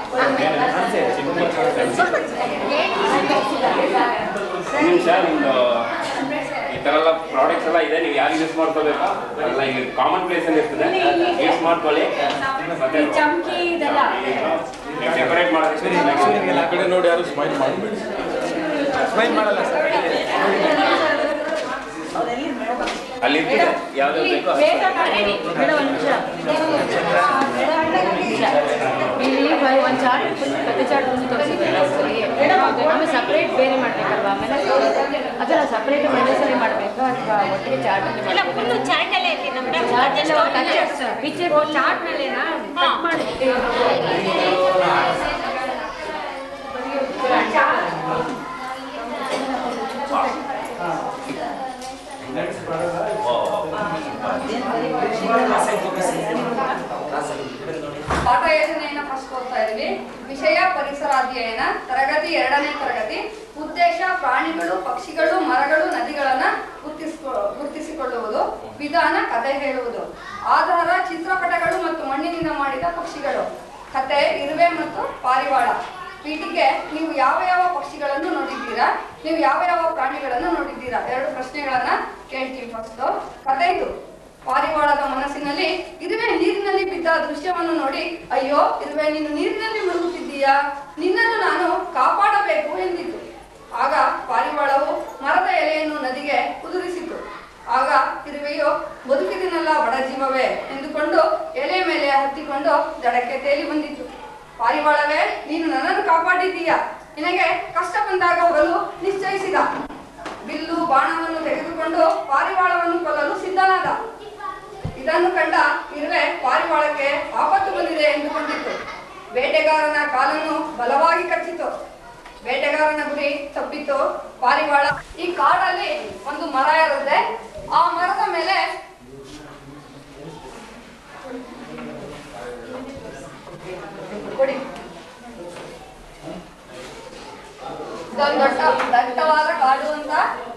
ನಿಮಿಷ ನಿಮ್ದು ಈ ತರ ಎಲ್ಲ ಪ್ರಾಡಕ್ಟ್ಸ್ ಎಲ್ಲ ಇದೆ ನೀವು ಯಾರು ಯೂಸ್ ಮಾಡ್ಕೋಬೇಕಾ ಎಲ್ಲ ಈಗ ಕಾಮನ್ ಪ್ಲೇಸ್ ಅಲ್ಲಿ ಇರ್ತದೆ ಯೂಸ್ ಮಾಡ್ಕೊಳ್ಳಿ ಮತ್ತೆ ಈ ಚಮ್ಕಿ ಇದೆಲ್ಲ ಡೆಕೋರೇಟ್ ಮಾಡೋದಕ್ಕೆ ಆ ಕಡೆ ನೋಡಿ ಯಾರು ಸ್ಮೈಲ್ ಮಾಡಬೇಡಿ ಅಲ್ಲಿ ಇರ್ತದೆ ಯಾವ್ದು ಬೇಕೋ ಅದು. ಇಲ್ಲಿ ಒಂದು ಚಾರ್ಟ್ ಫುಲ್ ಕತೆ ಚಾರ್ಟ್ ಒಂದು ತೋರಿಸಿದ್ರೆ ಆಮೇಲೆ ಸಪ್ರೇಟ್ ಬೇರೆ ಮಾಡಬೇಕಲ್ವಾ ಆಮೇಲೆ ಅದರ ಸಪ್ರೇಟ್ ಒಂದೇ ಸರಿ ಮಾಡಬೇಕಾ ಅಥವಾ ಒಟ್ಟಿಗೆ ಚಾರ್ಟ್ ಪಿಕ್ಚರ್ ಚಾರ್ಟ್ ಮೇಲೆನಾ ಕಟ್ ಮಾಡಿ ನೆಕ್ಸ್ಟ್ ಬರೋದಾ? ಪಾಠ ಯೋಜನೆಯನ್ನ ಫಸ್ಟ್ ಓದ್ತಾ ಇದ್ವಿ ವಿಷಯ ಪರಿಸರ ಅಧ್ಯಯನ ತರಗತಿ ಎರಡನೇ ತರಗತಿ ಉದ್ದೇಶ ಪ್ರಾಣಿಗಳು ಪಕ್ಷಿಗಳು ಮರಗಳು ನದಿಗಳನ್ನ ಗುರ್ತಿಸ್ಕೊ ಗುರ್ತಿಸಿಕೊಳ್ಳುವುದು ವಿಧಾನ ಕಥೆ ಹೇಳುವುದು ಆಧಾರ ಚಿತ್ರಪಟಗಳು ಮತ್ತು ಮಣ್ಣಿನಿಂದ ಮಾಡಿದ ಪಕ್ಷಿಗಳು ಕತೆ ಇರುವೆ ಮತ್ತು ಪಾರಿವಾಳ ಪೀಠಿಗೆ ನೀವು ಯಾವ ಯಾವ ಪಕ್ಷಿಗಳನ್ನು ನೋಡಿದ್ದೀರಾ ನೀವು ಯಾವ ಯಾವ ಪ್ರಾಣಿಗಳನ್ನು ನೋಡಿದ್ದೀರಾ ಎರಡು ಪ್ರಶ್ನೆಗಳನ್ನ ಕೇಳ್ತೀವಿ ಫಸ್ಟ್ ಕತೆ ಇದು ಪಾರಿವಾಳದ ಮನಸ್ಸಿನಲ್ಲಿ ಇರುವೆ ನೀರಿನಲ್ಲಿ ಬಿದ್ದ ದೃಶ್ಯವನ್ನು ನೋಡಿ ಅಯ್ಯೋ ಇರುವೆ ನೀನು ನೀರಿನಲ್ಲಿ ಮುಳುಗುತ್ತಿದ್ದೀಯಾ ನಿನ್ನನ್ನು ನಾನು ಕಾಪಾಡಬೇಕು ಎಂದಿತು ಆಗ ಪಾರಿವಾಳವು ಮರದ ಎಲೆಯನ್ನು ನದಿಗೆ ಉದುರಿಸಿತು ಆಗ ಇರುವೆಯು ಬದುಕಿದಿನಲ್ಲ ಬಡ ಜೀವವೇ ಎಂದುಕೊಂಡು ಎಲೆ ಮೇಲೆ ಹತ್ತಿಕೊಂಡು ದಡಕ್ಕೆ ತೇಲಿ ಬಂದಿತು ಪಾರಿವಾಳವೇ ನೀನು ನನ್ನನ್ನು ಕಾಪಾಡಿದ್ದೀಯಾ ನಿನಗೆ ಕಷ್ಟ ಬಂದಾಗ ಹೋಗಲು ನಿಶ್ಚಯಿಸಿದ ಬಿಲ್ಲು ಬಾಣವನ್ನು ತೆಗೆದುಕೊಂಡು ಪಾರಿವಾಳವನ್ನು ಕೊಲ್ಲಲು ಸಿದ್ಧನಾದ ಇದನ್ನು ಕಂಡ ಇರುವೆ ಪಾರಿವಾಳಕ್ಕೆ ಆಪತ್ತು ಬಂದಿದೆ ಎಂದುಕೊಂಡಿತ್ತು ಬೇಟೆಗಾರನ ಕಾಲನ್ನು ಬಲವಾಗಿ ಕಚ್ಚಿತು ಬೇಟೆಗಾರನ ಗುರಿ ತಪ್ಪಿತು ಪಾರಿವಾಳ ಈ ಕಾಡಲ್ಲಿ ಒಂದು ಮರ ಇರುತ್ತೆ ಆ ಮರದ ಮೇಲೆ ಕೊಡಿ ಇದೊಂದು ದೊಡ್ಡ ದಟ್ಟವಾದ ಕಾಡು ಅಂತ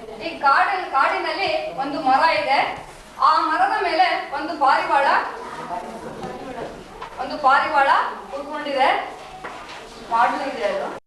ಕಾಡಿನ ಕಾಡಿನಲ್ಲಿ ಒಂದು ಮರ ಇದೆ ಆ ಮರದ ಮೇಲೆ ಒಂದು ಪಾರಿವಾಳ ಒಂದು ಪಾರಿವಾಳ ಕೂತ್ಕೊಂಡಿದೆ ಮಾಡ್ಲು ಇದೆ ಅದು